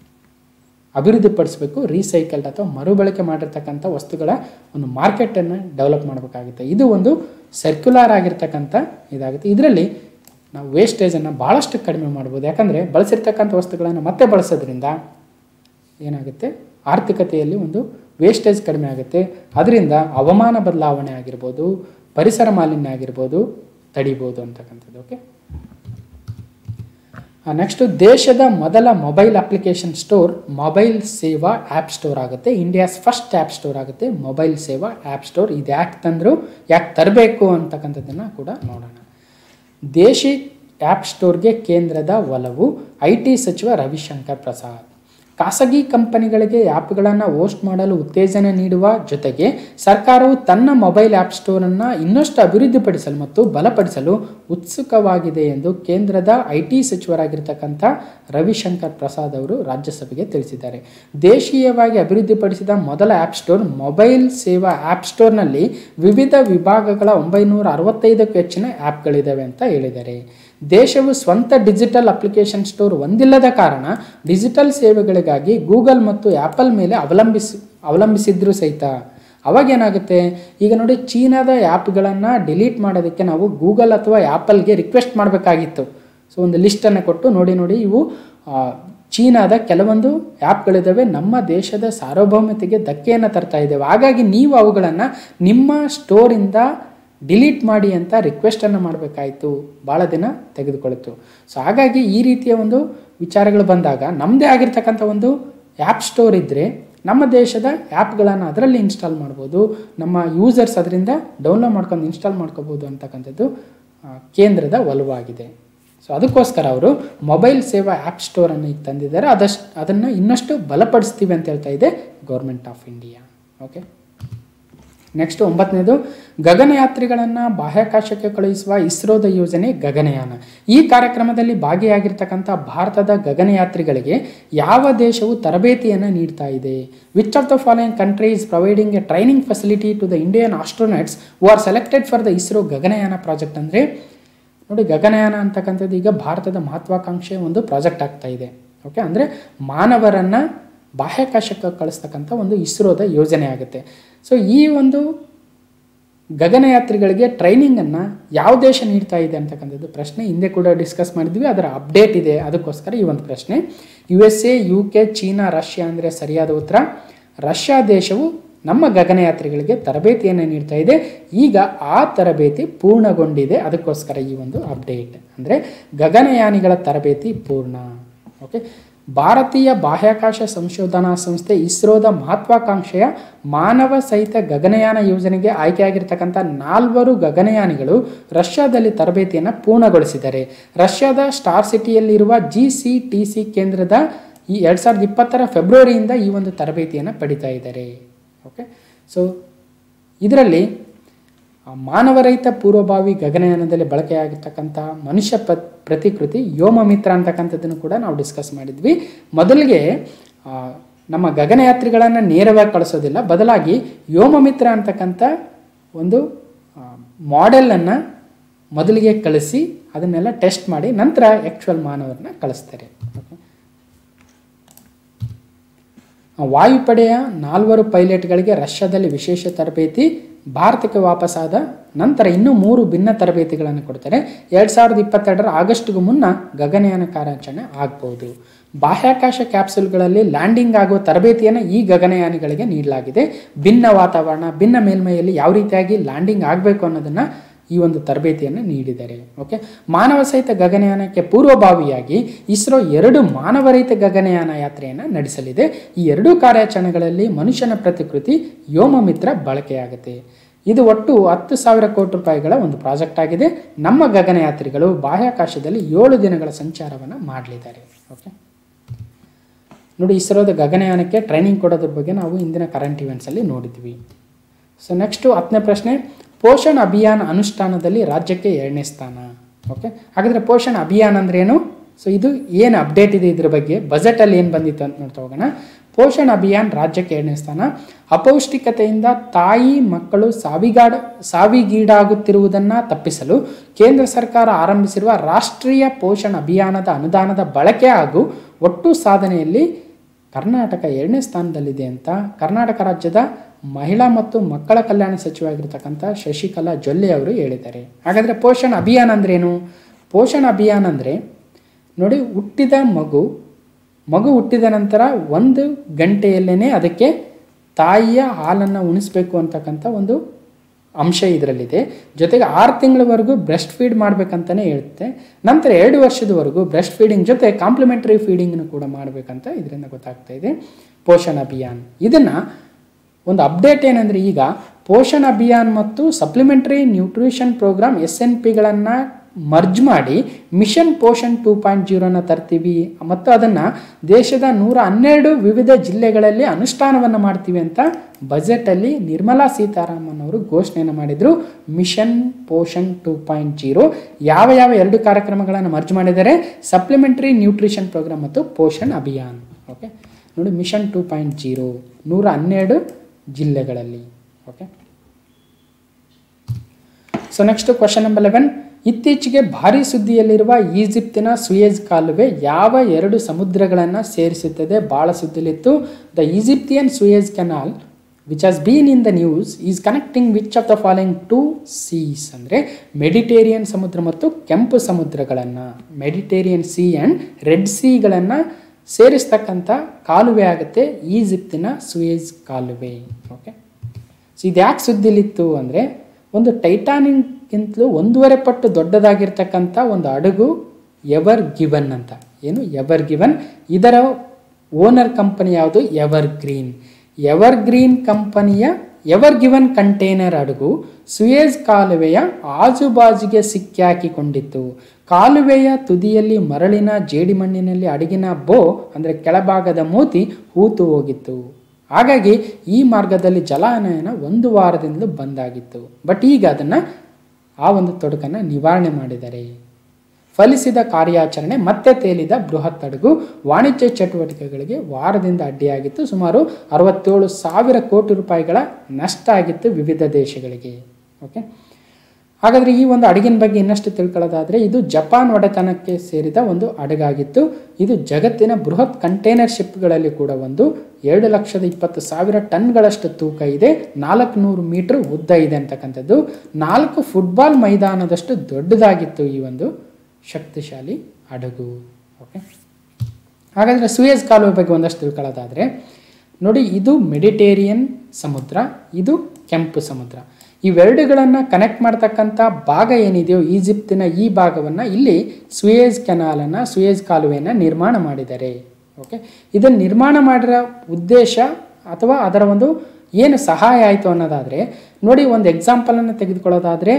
ಅಭಿವೃದ್ಧಿಪಡಿಸಬೇಕು ರೀಸೈಕಲ್ಡ್ ಅಥವಾ ಮರುಬಳಕೆ ಮಾಡಿರ್ತಕ್ಕಂಥ ವಸ್ತುಗಳ ಒಂದು ಮಾರ್ಕೆಟನ್ನು ಡೆವಲಪ್ ಮಾಡಬೇಕಾಗುತ್ತೆ ಇದು ಒಂದು ಸರ್ಕ್ಯುಲಾರ್ ಆಗಿರ್ತಕ್ಕಂಥ ಇದಾಗುತ್ತೆ ಇದರಲ್ಲಿ ನಾವು ವೇಸ್ಟೇಜನ್ನು ಭಾಳಷ್ಟು ಕಡಿಮೆ ಮಾಡ್ಬೋದು ಯಾಕಂದರೆ ಬಳಸಿರ್ತಕ್ಕಂಥ ವಸ್ತುಗಳನ್ನು ಮತ್ತೆ ಬಳಸೋದ್ರಿಂದ ಏನಾಗುತ್ತೆ ಆರ್ಥಿಕತೆಯಲ್ಲಿ ಒಂದು ವೇಸ್ಟೇಜ್ ಕಡಿಮೆ ಆಗುತ್ತೆ ಅದರಿಂದ ಹವಾಮಾನ ಬದಲಾವಣೆ ಆಗಿರ್ಬೋದು ಪರಿಸರ ಮಾಲಿನ್ಯ ಆಗಿರ್ಬೋದು ತಡಿಬೋದು ಅಂತಕ್ಕಂಥದ್ದು ಓಕೆ ನೆಕ್ಸ್ಟು ದೇಶದ ಮೊದಲ mobile application store mobile Seva app store ಆಗುತ್ತೆ ಇಂಡಿಯಾಸ್ ಫಸ್ಟ್ ಆ್ಯಪ್ ಸ್ಟೋರ್ ಆಗುತ್ತೆ ಮೊಬೈಲ್ ಸೇವಾ ಆ್ಯಪ್ ಸ್ಟೋರ್ ಇದು ಯಾಕೆ ತಂದರು ಯಾಕೆ ತರಬೇಕು ಅಂತಕ್ಕಂಥದ್ದನ್ನು ಕೂಡ ನೋಡೋಣ ದೇಶಿ ಆ್ಯಪ್ ಸ್ಟೋರ್ಗೆ ಕೇಂದ್ರದ ಒಲವು ಐ ಟಿ ಸಚಿವ ರವಿಶಂಕರ್ ಪ್ರಸಾದ್ ಖಾಸಗಿ ಕಂಪನಿಗಳಿಗೆ ಆ್ಯಪ್ಗಳನ್ನು ಹೋಸ್ಟ್ ಮಾಡಲು ಉತ್ತೇಜನ ನೀಡುವ ಜೊತೆಗೆ ಸರ್ಕಾರವು ತನ್ನ ಮೊಬೈಲ್ ಆ್ಯಪ್ ಸ್ಟೋರನ್ನು ಇನ್ನಷ್ಟು ಅಭಿವೃದ್ಧಿಪಡಿಸಲು ಮತ್ತು ಬಲಪಡಿಸಲು ಉತ್ಸುಕವಾಗಿದೆ ಎಂದು ಕೇಂದ್ರದ ಐ ಟಿ ಸಚಿವರಾಗಿರ್ತಕ್ಕಂಥ ರವಿಶಂಕರ್ ಪ್ರಸಾದ್ ಅವರು ರಾಜ್ಯಸಭೆಗೆ ತಿಳಿಸಿದ್ದಾರೆ ದೇಶೀಯವಾಗಿ ಅಭಿವೃದ್ಧಿಪಡಿಸಿದ ಮೊದಲ app store mobile Seva app ಸ್ಟೋರ್ನಲ್ಲಿ ವಿವಿಧ ವಿಭಾಗಗಳ ಒಂಬೈನೂರ ಅರವತ್ತೈದಕ್ಕೂ ಹೆಚ್ಚಿನ ಆ್ಯಪ್ಗಳಿದ್ದಾವೆ ಅಂತ ಹೇಳಿದ್ದಾರೆ ದೇಶವು ಸ್ವಂತ ಡಿಜಿಟಲ್ ಅಪ್ಲಿಕೇಶನ್ ಸ್ಟೋರ್ ಹೊಂದಿಲ್ಲದ ಕಾರಣ ಡಿಜಿಟಲ್ ಸೇವೆಗಳಿಗಾಗಿ ಗೂಗಲ್ ಮತ್ತು ಆ್ಯಪಲ್ ಮೇಲೆ ಅವಲಂಬಿಸಿ ಅವಲಂಬಿಸಿದ್ರು ಸಹಿತ ಅವಾಗ ಏನಾಗುತ್ತೆ ಈಗ ನೋಡಿ ಚೀನಾದ ಆ್ಯಪ್ಗಳನ್ನು ಡಿಲೀಟ್ ಮಾಡೋದಕ್ಕೆ ನಾವು ಗೂಗಲ್ ಅಥವಾ ಆ್ಯಪಲ್ಗೆ ರಿಕ್ವೆಸ್ಟ್ ಮಾಡಬೇಕಾಗಿತ್ತು ಸೊ ಒಂದು ಲಿಸ್ಟನ್ನು ಕೊಟ್ಟು ನೋಡಿ ನೋಡಿ ಇವು ಆ, ಚೀನಾದ ಕೆಲವೊಂದು ಆ್ಯಪ್ಗಳಿದ್ದಾವೆ ನಮ್ಮ ದೇಶದ ಸಾರ್ವಭೌಮತೆಗೆ ಧಕ್ಕೆಯನ್ನು ತರ್ತಾ ಇದ್ದೇವೆ ಹಾಗಾಗಿ ನೀವು ಅವುಗಳನ್ನು ನಿಮ್ಮ ಸ್ಟೋರಿಂದ ಡಿಲೀಟ್ ಮಾಡಿ ಅಂತ ರಿಕ್ವೆಸ್ಟನ್ನು ಮಾಡಬೇಕಾಯಿತು ಭಾಳ ದಿನ ತೆಗೆದುಕೊಳ್ತು ಸೊ ಹಾಗಾಗಿ ಈ ರೀತಿಯ ಒಂದು ವಿಚಾರಗಳು ಬಂದಾಗ ನಮ್ಮದೇ ಆಗಿರ್ತಕ್ಕಂಥ ಒಂದು ಆ್ಯಪ್ ಸ್ಟೋರ್ ಇದ್ದರೆ ನಮ್ಮ ದೇಶದ ಆ್ಯಪ್ಗಳನ್ನು ಅದರಲ್ಲಿ ಇನ್ಸ್ಟಾಲ್ ಮಾಡ್ಬೋದು ನಮ್ಮ ಯೂಸರ್ಸ್ ಅದರಿಂದ ಡೌನ್ಲೋಡ್ ಮಾಡ್ಕೊಂಡು ಇನ್ಸ್ಟಾಲ್ ಮಾಡ್ಕೋಬೋದು ಅಂತಕ್ಕಂಥದ್ದು ಆ, ಕೇಂದ್ರದ ಒಲವಾಗಿದೆ ಸೊ ಅದಕ್ಕೋಸ್ಕರ ಅವರು ಮೊಬೈಲ್ ಸೇವಾ ಆ್ಯಪ್ ಸ್ಟೋರನ್ನು ಈಗ ತಂದಿದ್ದಾರೆ ಅದಷ್ಟು ಅದನ್ನು ಇನ್ನಷ್ಟು ಬಲಪಡಿಸ್ತೀವಿ ಅಂತ ಹೇಳ್ತಾ ಇದೆ government of India okay next ಒಂಬತ್ತನೇದು ಗಗನಯಾತ್ರಿಗಳನ್ನು ಬಾಹ್ಯಾಕಾಶಕ್ಕೆ ಕಳುಹಿಸುವ ಇಸ್ರೋದ ಯೋಜನೆ ಗಗನಯಾನ ಈ ಕಾರ್ಯಕ್ರಮದಲ್ಲಿ ಭಾಗಿಯಾಗಿರ್ತಕ್ಕಂಥ ಭಾರತದ ಗಗನಯಾತ್ರಿಗಳಿಗೆ ಯಾವ ದೇಶವು ತರಬೇತಿಯನ್ನು ನೀಡ್ತಾ ಇದೆ which of the following country is providing a training facility to the Indian astronauts who are selected for the ISRO Gaganyaan project ಅಂದರೆ ನೋಡಿ ಗಗನಯಾನ ಅಂತಕ್ಕಂಥದ್ದು ಈಗ ಭಾರತದ ಮಹತ್ವಾಕಾಂಕ್ಷೆಯ ಒಂದು ಪ್ರಾಜೆಕ್ಟ್ ಆಗ್ತಾ ಇದೆ ಓಕೆ ಅಂದರೆ ಮಾನವರನ್ನು ಬಾಹ್ಯಾಕಾಶಕ್ಕೆ ಕಳಿಸ್ತಕ್ಕಂಥ ಒಂದು ಇಸ್ರೋದ ಯೋಜನೆ ಆಗುತ್ತೆ ಸೊ ಈ ಒಂದು ಗಗನಯಾತ್ರಿಗಳಿಗೆ ಟ್ರೈನಿಂಗನ್ನು ಯಾವ ದೇಶ ನೀಡ್ತಾ ಇದೆ ಅಂತಕ್ಕಂಥದ್ದು ಪ್ರಶ್ನೆ ಹಿಂದೆ ಕೂಡ ಡಿಸ್ಕಸ್ ಮಾಡಿದ್ವಿ ಅದರ ಅಪ್ಡೇಟ್ ಇದೆ ಅದಕ್ಕೋಸ್ಕರ ಈ ಒಂದು ಪ್ರಶ್ನೆ U S A U K China Russia ಅಂದರೆ ಸರಿಯಾದ ಉತ್ತರ ರಷ್ಯಾ ದೇಶವು ನಮ್ಮ ಗಗನಯಾತ್ರಿಗಳಿಗೆ ತರಬೇತಿಯನ್ನು ನೀಡ್ತಾ ಇದೆ ಈಗ ಆ ತರಬೇತಿ ಪೂರ್ಣಗೊಂಡಿದೆ ಅದಕ್ಕೋಸ್ಕರ ಈ ಒಂದು ಅಪ್ಡೇಟ್ ಅಂದರೆ ಗಗನಯಾನಿಗಳ ತರಬೇತಿ ಪೂರ್ಣ ಓಕೆ ಭಾರತೀಯ ಬಾಹ್ಯಾಕಾಶ ಸಂಶೋಧನಾ ಸಂಸ್ಥೆ ಇಸ್ರೋದ ಮಹತ್ವಾಕಾಂಕ್ಷೆಯ ಮಾನವ ಸಹಿತ ಗಗನಯಾನ ಯೋಜನೆಗೆ ಆಯ್ಕೆಯಾಗಿರ್ತಕ್ಕಂಥ ನಾಲ್ವರು ಗಗನಯಾನಿಗಳು ರಷ್ಯಾದಲ್ಲಿ ತರಬೇತಿಯನ್ನು ಪೂರ್ಣಗೊಳಿಸಿದ್ದಾರೆ ರಷ್ಯಾದ ಸ್ಟಾರ್ ಸಿಟಿಯಲ್ಲಿರುವ ಜಿ ಸಿ ಟಿ ಸಿ ಕೇಂದ್ರದ ಈ ಎರಡು ಸಾವಿರದ ಇಪ್ಪತ್ತರ ಫೆಬ್ರವರಿಯಿಂದ ಈ ಒಂದು ತರಬೇತಿಯನ್ನು ಪಡಿತಾ ಇದ್ದಾರೆ ಓಕೆ ಸೊ ಇದರಲ್ಲಿ ಆ ಮಾನವರಹಿತ ಪೂರ್ವಭಾವಿ ಗಗನಯಾನದಲ್ಲಿ ಬಳಕೆಯಾಗಿರ್ತಕ್ಕಂಥ ಮನುಷ್ಯ ಪ ಪ್ರತಿಕೃತಿ ಯೋಮಮಿತ್ರ ಅಂತಕ್ಕಂಥದ್ದನ್ನು ಕೂಡ ನಾವು ಡಿಸ್ಕಸ್ ಮಾಡಿದ್ವಿ ಮೊದಲಿಗೆ ಆ, ನಮ್ಮ ಗಗನಯಾತ್ರಿಗಳನ್ನು ನೇರವಾಗಿ ಕಳಿಸೋದಿಲ್ಲ ಬದಲಾಗಿ ಯೋಮಮಿತ್ರ ಅಂತಕ್ಕಂಥ ಒಂದು ಮಾಡೆಲನ್ನು ಮೊದಲಿಗೆ ಕಳಿಸಿ ಅದನ್ನೆಲ್ಲ ಟೆಸ್ಟ್ ಮಾಡಿ ನಂತರ ಆ್ಯಕ್ಚುಯಲ್ ಮಾನವರನ್ನ ಕಳಿಸ್ತಾರೆ ಓಕೆ ವಾಯುಪಡೆಯ ನಾಲ್ವರು ಪೈಲಟ್ಗಳಿಗೆ ರಷ್ಯಾದಲ್ಲಿ ವಿಶೇಷ ತರಬೇತಿ ಭಾರತಕ್ಕೆ ವಾಪಸ್ಸಾದ ನಂತರ ಇನ್ನೂ ಮೂರು ಭಿನ್ನ ತರಬೇತಿಗಳನ್ನು ಕೊಡ್ತಾರೆ ಎರಡು ಸಾವಿರದ ಇಪ್ಪತ್ತೆರಡರ ಆಗಸ್ಟ್ಗೂ ಮುನ್ನ ಗಗನಯಾನ ಕಾರ್ಯಾಚರಣೆ ಆಗ್ಬೋದು ಬಾಹ್ಯಾಕಾಶ ಕ್ಯಾಪ್ಸುಲ್ಗಳಲ್ಲಿ ಲ್ಯಾಂಡಿಂಗ್ ಆಗುವ ತರಬೇತಿಯನ್ನು ಈ ಗಗನಯಾನಿಗಳಿಗೆ ನೀಡಲಾಗಿದೆ ಭಿನ್ನ ವಾತಾವರಣ ಭಿನ್ನ ಮೇಲ್ಮೈಯಲ್ಲಿ ಯಾವ ರೀತಿಯಾಗಿ ಲ್ಯಾಂಡಿಂಗ್ ಆಗಬೇಕು ಅನ್ನೋದನ್ನು ಈ ಒಂದು ತರಬೇತಿಯನ್ನು ನೀಡಿದ್ದಾರೆ ಓಕೆ ಮಾನವ ಸಹಿತ ಗಗನಯಾನಕ್ಕೆ ಪೂರ್ವಭಾವಿಯಾಗಿ ಇಸ್ರೋ ಎರಡು ಮಾನವರಹಿತ ಗಗನಯಾನ ಯಾತ್ರೆಯನ್ನು ನಡೆಸಲಿದೆ ಈ ಎರಡೂ ಕಾರ್ಯಾಚರಣೆಗಳಲ್ಲಿ ಮನುಷ್ಯನ ಪ್ರತಿಕೃತಿ ಯೋಮಮಿತ್ರ ಬಳಕೆಯಾಗುತ್ತೆ ಇದು ಒಟ್ಟು ಹತ್ತು ಸಾವಿರ ಕೋಟಿ ರೂಪಾಯಿಗಳ ಒಂದು ಪ್ರಾಜೆಕ್ಟ್ ಆಗಿದೆ ನಮ್ಮ ಗಗನಯಾತ್ರಿಗಳು ಬಾಹ್ಯಾಕಾಶದಲ್ಲಿ ಏಳು ದಿನಗಳ ಸಂಚಾರವನ್ನು ಮಾಡಲಿದ್ದಾರೆ ಓಕೆ ನೋಡಿ ಇಸ್ರೋದ ಗಗನಯಾನಕ್ಕೆ ಟ್ರೈನಿಂಗ್ ಕೊಡೋದ್ರ ಬಗ್ಗೆ ನಾವು ಇಂದಿನ ಕರೆಂಟ್ ಇವೆಂಟ್ಸಲ್ಲಿ ನೋಡಿದ್ವಿ ಸೊ ನೆಕ್ಸ್ಟು ಹತ್ತನೇ ಪ್ರಶ್ನೆ ಪೋಷಣ್ ಅಭಿಯಾನ ಅನುಷ್ಠಾನದಲ್ಲಿ ರಾಜ್ಯಕ್ಕೆ ಎರಡನೇ ಸ್ಥಾನ ಓಕೆ ಹಾಗಾದರೆ ಪೋಷಣ್ ಅಭಿಯಾನ ಅಂದ್ರೆ ಏನು ಸೊ ಇದು ಏನು ಅಪ್ಡೇಟ್ ಇದೆ ಇದ್ರ ಬಗ್ಗೆ ಬಜೆಟಲ್ಲಿ ಏನು ಬಂದಿತ್ತು ಅಂತ ನೋಡ್ತಾ ಹೋಗೋಣ ಪೋಷಣ್ ಅಭಿಯಾನ್ ರಾಜ್ಯಕ್ಕೆ ಎರಡನೇ ಸ್ಥಾನ ಅಪೌಷ್ಟಿಕತೆಯಿಂದ ತಾಯಿ ಮಕ್ಕಳು ಸಾವಿಗಾಡ ಸಾವಿಗೀಡಾಗುತ್ತಿರುವುದನ್ನು ತಪ್ಪಿಸಲು ಕೇಂದ್ರ ಸರ್ಕಾರ ಆರಂಭಿಸಿರುವ ರಾಷ್ಟ್ರೀಯ ಪೋಷಣ್ ಅಭಿಯಾನದ ಅನುದಾನದ ಬಳಕೆ ಹಾಗೂ ಒಟ್ಟು ಸಾಧನೆಯಲ್ಲಿ ಕರ್ನಾಟಕ ಎರಡನೇ ಸ್ಥಾನದಲ್ಲಿದೆ ಅಂತ ಕರ್ನಾಟಕ ರಾಜ್ಯದ ಮಹಿಳಾ ಮತ್ತು ಮಕ್ಕಳ ಕಲ್ಯಾಣ ಸಚಿವರಾಗಿರ್ತಕ್ಕಂಥ ಶಶಿಕಲಾ ಜೊಲ್ಲೆ ಅವರು ಹೇಳಿದ್ದಾರೆ ಹಾಗಾದರೆ ಪೋಷಣ್ ಅಭಿಯಾನ ಅಂದ್ರೇನು ಪೋಷಣ್ ಅಭಿಯಾನ ಅಂದರೆ ನೋಡಿ ಹುಟ್ಟಿದ ಮಗು ಮಗು ಹುಟ್ಟಿದ ನಂತರ ಒಂದು ಗಂಟೆಯಲ್ಲೇ ಅದಕ್ಕೆ ತಾಯಿಯ ಹಾಲನ್ನು ಉಣಿಸ್ಬೇಕು ಅಂತಕ್ಕಂಥ ಒಂದು ಅಂಶ ಇದರಲ್ಲಿದೆ ಜೊತೆಗೆ ಆರು ತಿಂಗಳವರೆಗೂ ಬ್ರೆಸ್ಟ್ ಫೀಡ್ ಮಾಡಬೇಕಂತಲೇ ಹೇಳುತ್ತೆ ನಂತರ ಎರಡು ವರ್ಷದವರೆಗೂ ಬ್ರೆಸ್ಟ್ ಫೀಡಿಂಗ್ ಜೊತೆ ಕಾಂಪ್ಲಿಮೆಂಟರಿ ಫೀಡಿಂಗ್ನು ಕೂಡ ಮಾಡಬೇಕಂತ ಇದರಿಂದ ಗೊತ್ತಾಗ್ತಾ ಇದೆ ಪೋಷಣ್ ಅಭಿಯಾನ್ ಇದನ್ನು ಒಂದು ಅಪ್ಡೇಟ್ ಏನಂದರೆ ಈಗ ಪೋಷಣ್ ಅಭಿಯಾನ್ ಮತ್ತು supplementary nutrition programme S N ಪಿಗಳನ್ನು ಮರ್ಜ್ ಮಾಡಿ ಮಿಷನ್ ಪೋಷಣ್ ಟೂ ಪಾಯಿಂಟ್ ಜೀರೋನ ತರ್ತೀವಿ ಮತ್ತು ಅದನ್ನು ದೇಶದ ನೂರ ಹನ್ನೆರಡು ವಿವಿಧ ಜಿಲ್ಲೆಗಳಲ್ಲಿ ಅನುಷ್ಠಾನವನ್ನು ಮಾಡ್ತೀವಿ ಅಂತ ಬಜೆಟಲ್ಲಿ ನಿರ್ಮಲಾ ಸೀತಾರಾಮನ್ ಅವರು ಘೋಷಣೆಯನ್ನು ಮಾಡಿದರು mission Poshan two point zero ಯಾವ ಯಾವ ಎರಡು ಕಾರ್ಯಕ್ರಮಗಳನ್ನು ಮರ್ಜ್ ಮಾಡಿದ್ದಾರೆ ಸಪ್ಲಿಮೆಂಟರಿ ನ್ಯೂಟ್ರಿಷನ್ ಪ್ರೋಗ್ರಾಮ್ ಮತ್ತು ಪೋಷಣ್ ಅಭಿಯಾನ್ ಓಕೆ ನೋಡಿ ಮಿಷನ್ ಟೂ ಪಾಯಿಂಟ್ ಜೀರೋ ನೂರ ಹನ್ನೆರಡು ಜಿಲ್ಲೆಗಳಲ್ಲಿ okay so next question number eleven ಇತ್ತೀಚೆಗೆ ಭಾರಿ ಸುದ್ದಿಯಲ್ಲಿರುವ ಈಜಿಪ್ತಿನ ಸುಯೇಜ್ ಕಾಲುವೆ ಯಾವ ಎರಡು ಸಮುದ್ರಗಳನ್ನು ಸೇರಿಸುತ್ತದೆ ಭಾಳ ಸುದ್ದಿಲಿತ್ತು the Egyptian Suez canal which has been in the news is connecting which of the following two seas ಅಂದರೆ ಮೆಡಿಟೇರಿಯನ್ ಸಮುದ್ರ ಮತ್ತು ಕೆಂಪು ಸಮುದ್ರಗಳನ್ನು ಮೆಡಿಟೇರಿಯನ್ ಸಿ ಆ್ಯಂಡ್ ರೆಡ್ ಸೀಗಳನ್ನು ಸೇರಿಸ್ತಕ್ಕಂಥ ಕಾಲುವೆ ಆಗುತ್ತೆ ಈಜಿಪ್ತಿನ ಸುಯೇಜ್ ಕಾಲುವೆ ಓಕೆ ಸೊ ಇದು ಯಾಕೆ ಸುದ್ದಿಲಿತ್ತು ಅಂದರೆ ಒಂದು ಟೈಟಾನಿಕ್ಗಿಂತಲೂ ಒಂದೂವರೆ ಪಟ್ಟು ದೊಡ್ಡದಾಗಿರ್ತಕ್ಕಂಥ ಒಂದು ಹಡಗು ಎವರ್ ಗಿವನ್ ಅಂತ ಏನು ಎವರ್ ಗಿವನ್ ಇದರ ಓನರ್ ಕಂಪನಿ ಯಾವುದು ಎವರ್ ಗ್ರೀನ್ ಎವರ್ ಗ್ರೀನ್ ಕಂಪನಿಯ ಎವರ್ ಗಿವನ್ ಕಂಟೈನರ್ ಹಡಗು ಸುಯೇಜ್ ಕಾಲುವೆಯ ಆಜುಬಾಜುಗೆ ಸಿಕ್ಕಾಕಿಕೊಂಡಿತ್ತು ಕಾಲುವೆಯ ತುದಿಯಲ್ಲಿ ಮರಳಿನ ಜೇಡಿಮಣ್ಣಿನಲ್ಲಿ ಅಡಗಿನ ಬೋ ಅಂದರೆ ಕೆಳಭಾಗದ ಮೂತಿ ಹೂತು ಹೋಗಿತ್ತು ಹಾಗಾಗಿ ಈ ಮಾರ್ಗದಲ್ಲಿ ಜಲಾನಯನ ಒಂದು ವಾರದಿಂದಲೂ ಬಂದಾಗಿತ್ತು ಬಟ್ ಈಗ ಅದನ್ನು ಆ ಒಂದು ತೊಡಕನ್ನು ನಿವಾರಣೆ ಮಾಡಿದ್ದಾರೆ ಫಲಿಸಿದ ಕಾರ್ಯಾಚರಣೆ ಮತ್ತೆ ತೇಲಿದ ಬೃಹತ್ ಹಡಗು ವಾಣಿಜ್ಯ ಚಟುವಟಿಕೆಗಳಿಗೆ ವಾರದಿಂದ ಅಡ್ಡಿಯಾಗಿತ್ತು ಸುಮಾರು ಅರವತ್ತೇಳು ಸಾವಿರ ಕೋಟಿ ರೂಪಾಯಿಗಳ ನಷ್ಟ ಆಗಿತ್ತು ವಿವಿಧ ದೇಶಗಳಿಗೆ ಓಕೆ ಹಾಗಾದರೆ ಈ ಒಂದು ಹಡಗಿನ ಬಗ್ಗೆ ಇನ್ನಷ್ಟು ತಿಳ್ಕೊಳ್ಳೋದಾದರೆ ಇದು ಜಪಾನ್ ಒಡೆತನಕ್ಕೆ ಸೇರಿದ ಒಂದು ಹಡಗಾಗಿತ್ತು ಇದು ಜಗತ್ತಿನ ಬೃಹತ್ ಕಂಟೈನರ್ ಶಿಪ್ಗಳಲ್ಲಿ ಕೂಡ ಒಂದು ಎರಡು ಲಕ್ಷದ ಇಪ್ಪತ್ತು ಸಾವಿರ ಟನ್ಗಳಷ್ಟು ತೂಕ ಇದೆ ನಾಲ್ಕು ನೂರು ಮೀಟರ್ ಉದ್ದ ಇದೆ ಅಂತಕ್ಕಂಥದ್ದು ನಾಲ್ಕು ಫುಟ್ಬಾಲ್ ಮೈದಾನದಷ್ಟು ದೊಡ್ಡದಾಗಿತ್ತು ಈ ಒಂದು ಶಕ್ತಿಶಾಲಿ ಹಡಗು ಓಕೆ ಹಾಗಾದರೆ ಸುಯೇಜ್ ಕಾಲುವೆ ಬಗ್ಗೆ ಒಂದಷ್ಟು ತಿಳ್ಕೊಳ್ಳೋದಾದರೆ ನೋಡಿ ಇದು ಮೆಡಿಟೇರಿಯನ್ ಸಮುದ್ರ ಇದು ಕೆಂಪು ಸಮುದ್ರ ಇವೆರಡುಗಳನ್ನು ಕನೆಕ್ಟ್ ಮಾಡ್ತಕ್ಕಂಥ ಭಾಗ ಏನಿದೆಯೋ ಈಜಿಪ್ತಿನ ಈ ಭಾಗವನ್ನು ಇಲ್ಲಿ ಸುಯೇಜ್ ಕೆನಾಲನ್ನು ಸುಯೇಜ್ ಕಾಲುವೆಯನ್ನು ನಿರ್ಮಾಣ ಮಾಡಿದ್ದಾರೆ ಓಕೆ ಇದನ್ನು ನಿರ್ಮಾಣ ಮಾಡಿರೋ ಉದ್ದೇಶ ಅಥವಾ ಅದರ ಒಂದು ಏನು ಸಹಾಯ ಆಯಿತು ಅನ್ನೋದಾದರೆ ನೋಡಿ ಒಂದು ಎಕ್ಸಾಂಪಲನ್ನು ತೆಗೆದುಕೊಳ್ಳೋದಾದರೆ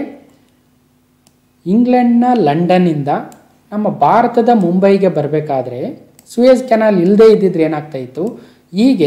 ಇಂಗ್ಲೆಂಡ್ನ ಲಂಡನ್ನಿಂದ ನಮ್ಮ ಭಾರತದ ಮುಂಬೈಗೆ ಬರಬೇಕಾದ್ರೆ ಸುಯೇಜ್ ಕೆನಾಲ್ ಇಲ್ಲದೇ ಇದ್ದಿದ್ರೆ ಏನಾಗ್ತಾ ಇತ್ತು ಹೀಗೆ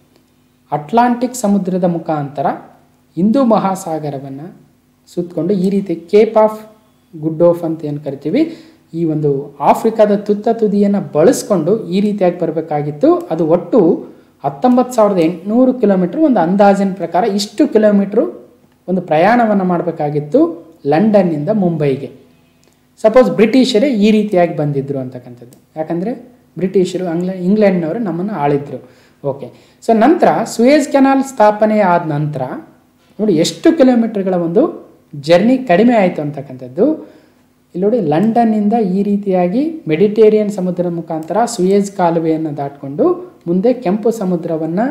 ಅಟ್ಲಾಂಟಿಕ್ ಸಮುದ್ರದ ಮುಖಾಂತರ ಹಿಂದೂ ಮಹಾಸಾಗರವನ್ನು ಸುತ್ತಕೊಂಡು ಈ ರೀತಿ ಕೇಪ್ ಆಫ್ ಗುಡ್ ಆಫ್ ಅಂತ ಏನು ಕರಿತೀವಿ ಈ ಒಂದು ಆಫ್ರಿಕಾದ ತುತ್ತ ತುದಿಯನ್ನು ಬಳಸ್ಕೊಂಡು ಈ ರೀತಿಯಾಗಿ ಬರಬೇಕಾಗಿತ್ತು ಅದು ಒಟ್ಟು ಹತ್ತೊಂಬತ್ತು ಸಾವಿರದ ಎಂಟುನೂರು ಕಿಲೋಮೀಟ್ರ್ ಒಂದು ಅಂದಾಜಿನ ಪ್ರಕಾರ ಇಷ್ಟು ಕಿಲೋಮೀಟ್ರು ಒಂದು ಪ್ರಯಾಣವನ್ನು ಮಾಡಬೇಕಾಗಿತ್ತು ಲಂಡನ್ನಿಂದ ಮುಂಬೈಗೆ ಸಪೋಸ್ ಬ್ರಿಟಿಷರೇ ಈ ರೀತಿಯಾಗಿ ಬಂದಿದ್ದರು ಅಂತಕ್ಕಂಥದ್ದು ಯಾಕಂದರೆ ಬ್ರಿಟಿಷರು ಅಂಗ್ಲ ಇಂಗ್ಲೆಂಡ್ನವರು ನಮ್ಮನ್ನು ಆಳಿದ್ರು ಓಕೆ ಸೊ ನಂತರ ಸುಯೇಜ್ ಕೆನಾಲ್ ಸ್ಥಾಪನೆ ಆದ ನಂತರ ನೋಡಿ ಎಷ್ಟು ಕಿಲೋಮೀಟರ್ಗಳ ಒಂದು ಜರ್ನಿ ಕಡಿಮೆ ಆಯಿತು ಅಂತಕ್ಕಂಥದ್ದು ಇಲ್ಲಿ ನೋಡಿ ಲಂಡನ್ನಿಂದ ಈ ರೀತಿಯಾಗಿ ಮೆಡಿಟೇರಿಯನ್ ಸಮುದ್ರದ ಮುಖಾಂತರ ಸುಯೇಜ್ ಕಾಲುವೆಯನ್ನು ದಾಟಿಕೊಂಡು ಮುಂದೆ ಕೆಂಪು ಸಮುದ್ರವನ್ನು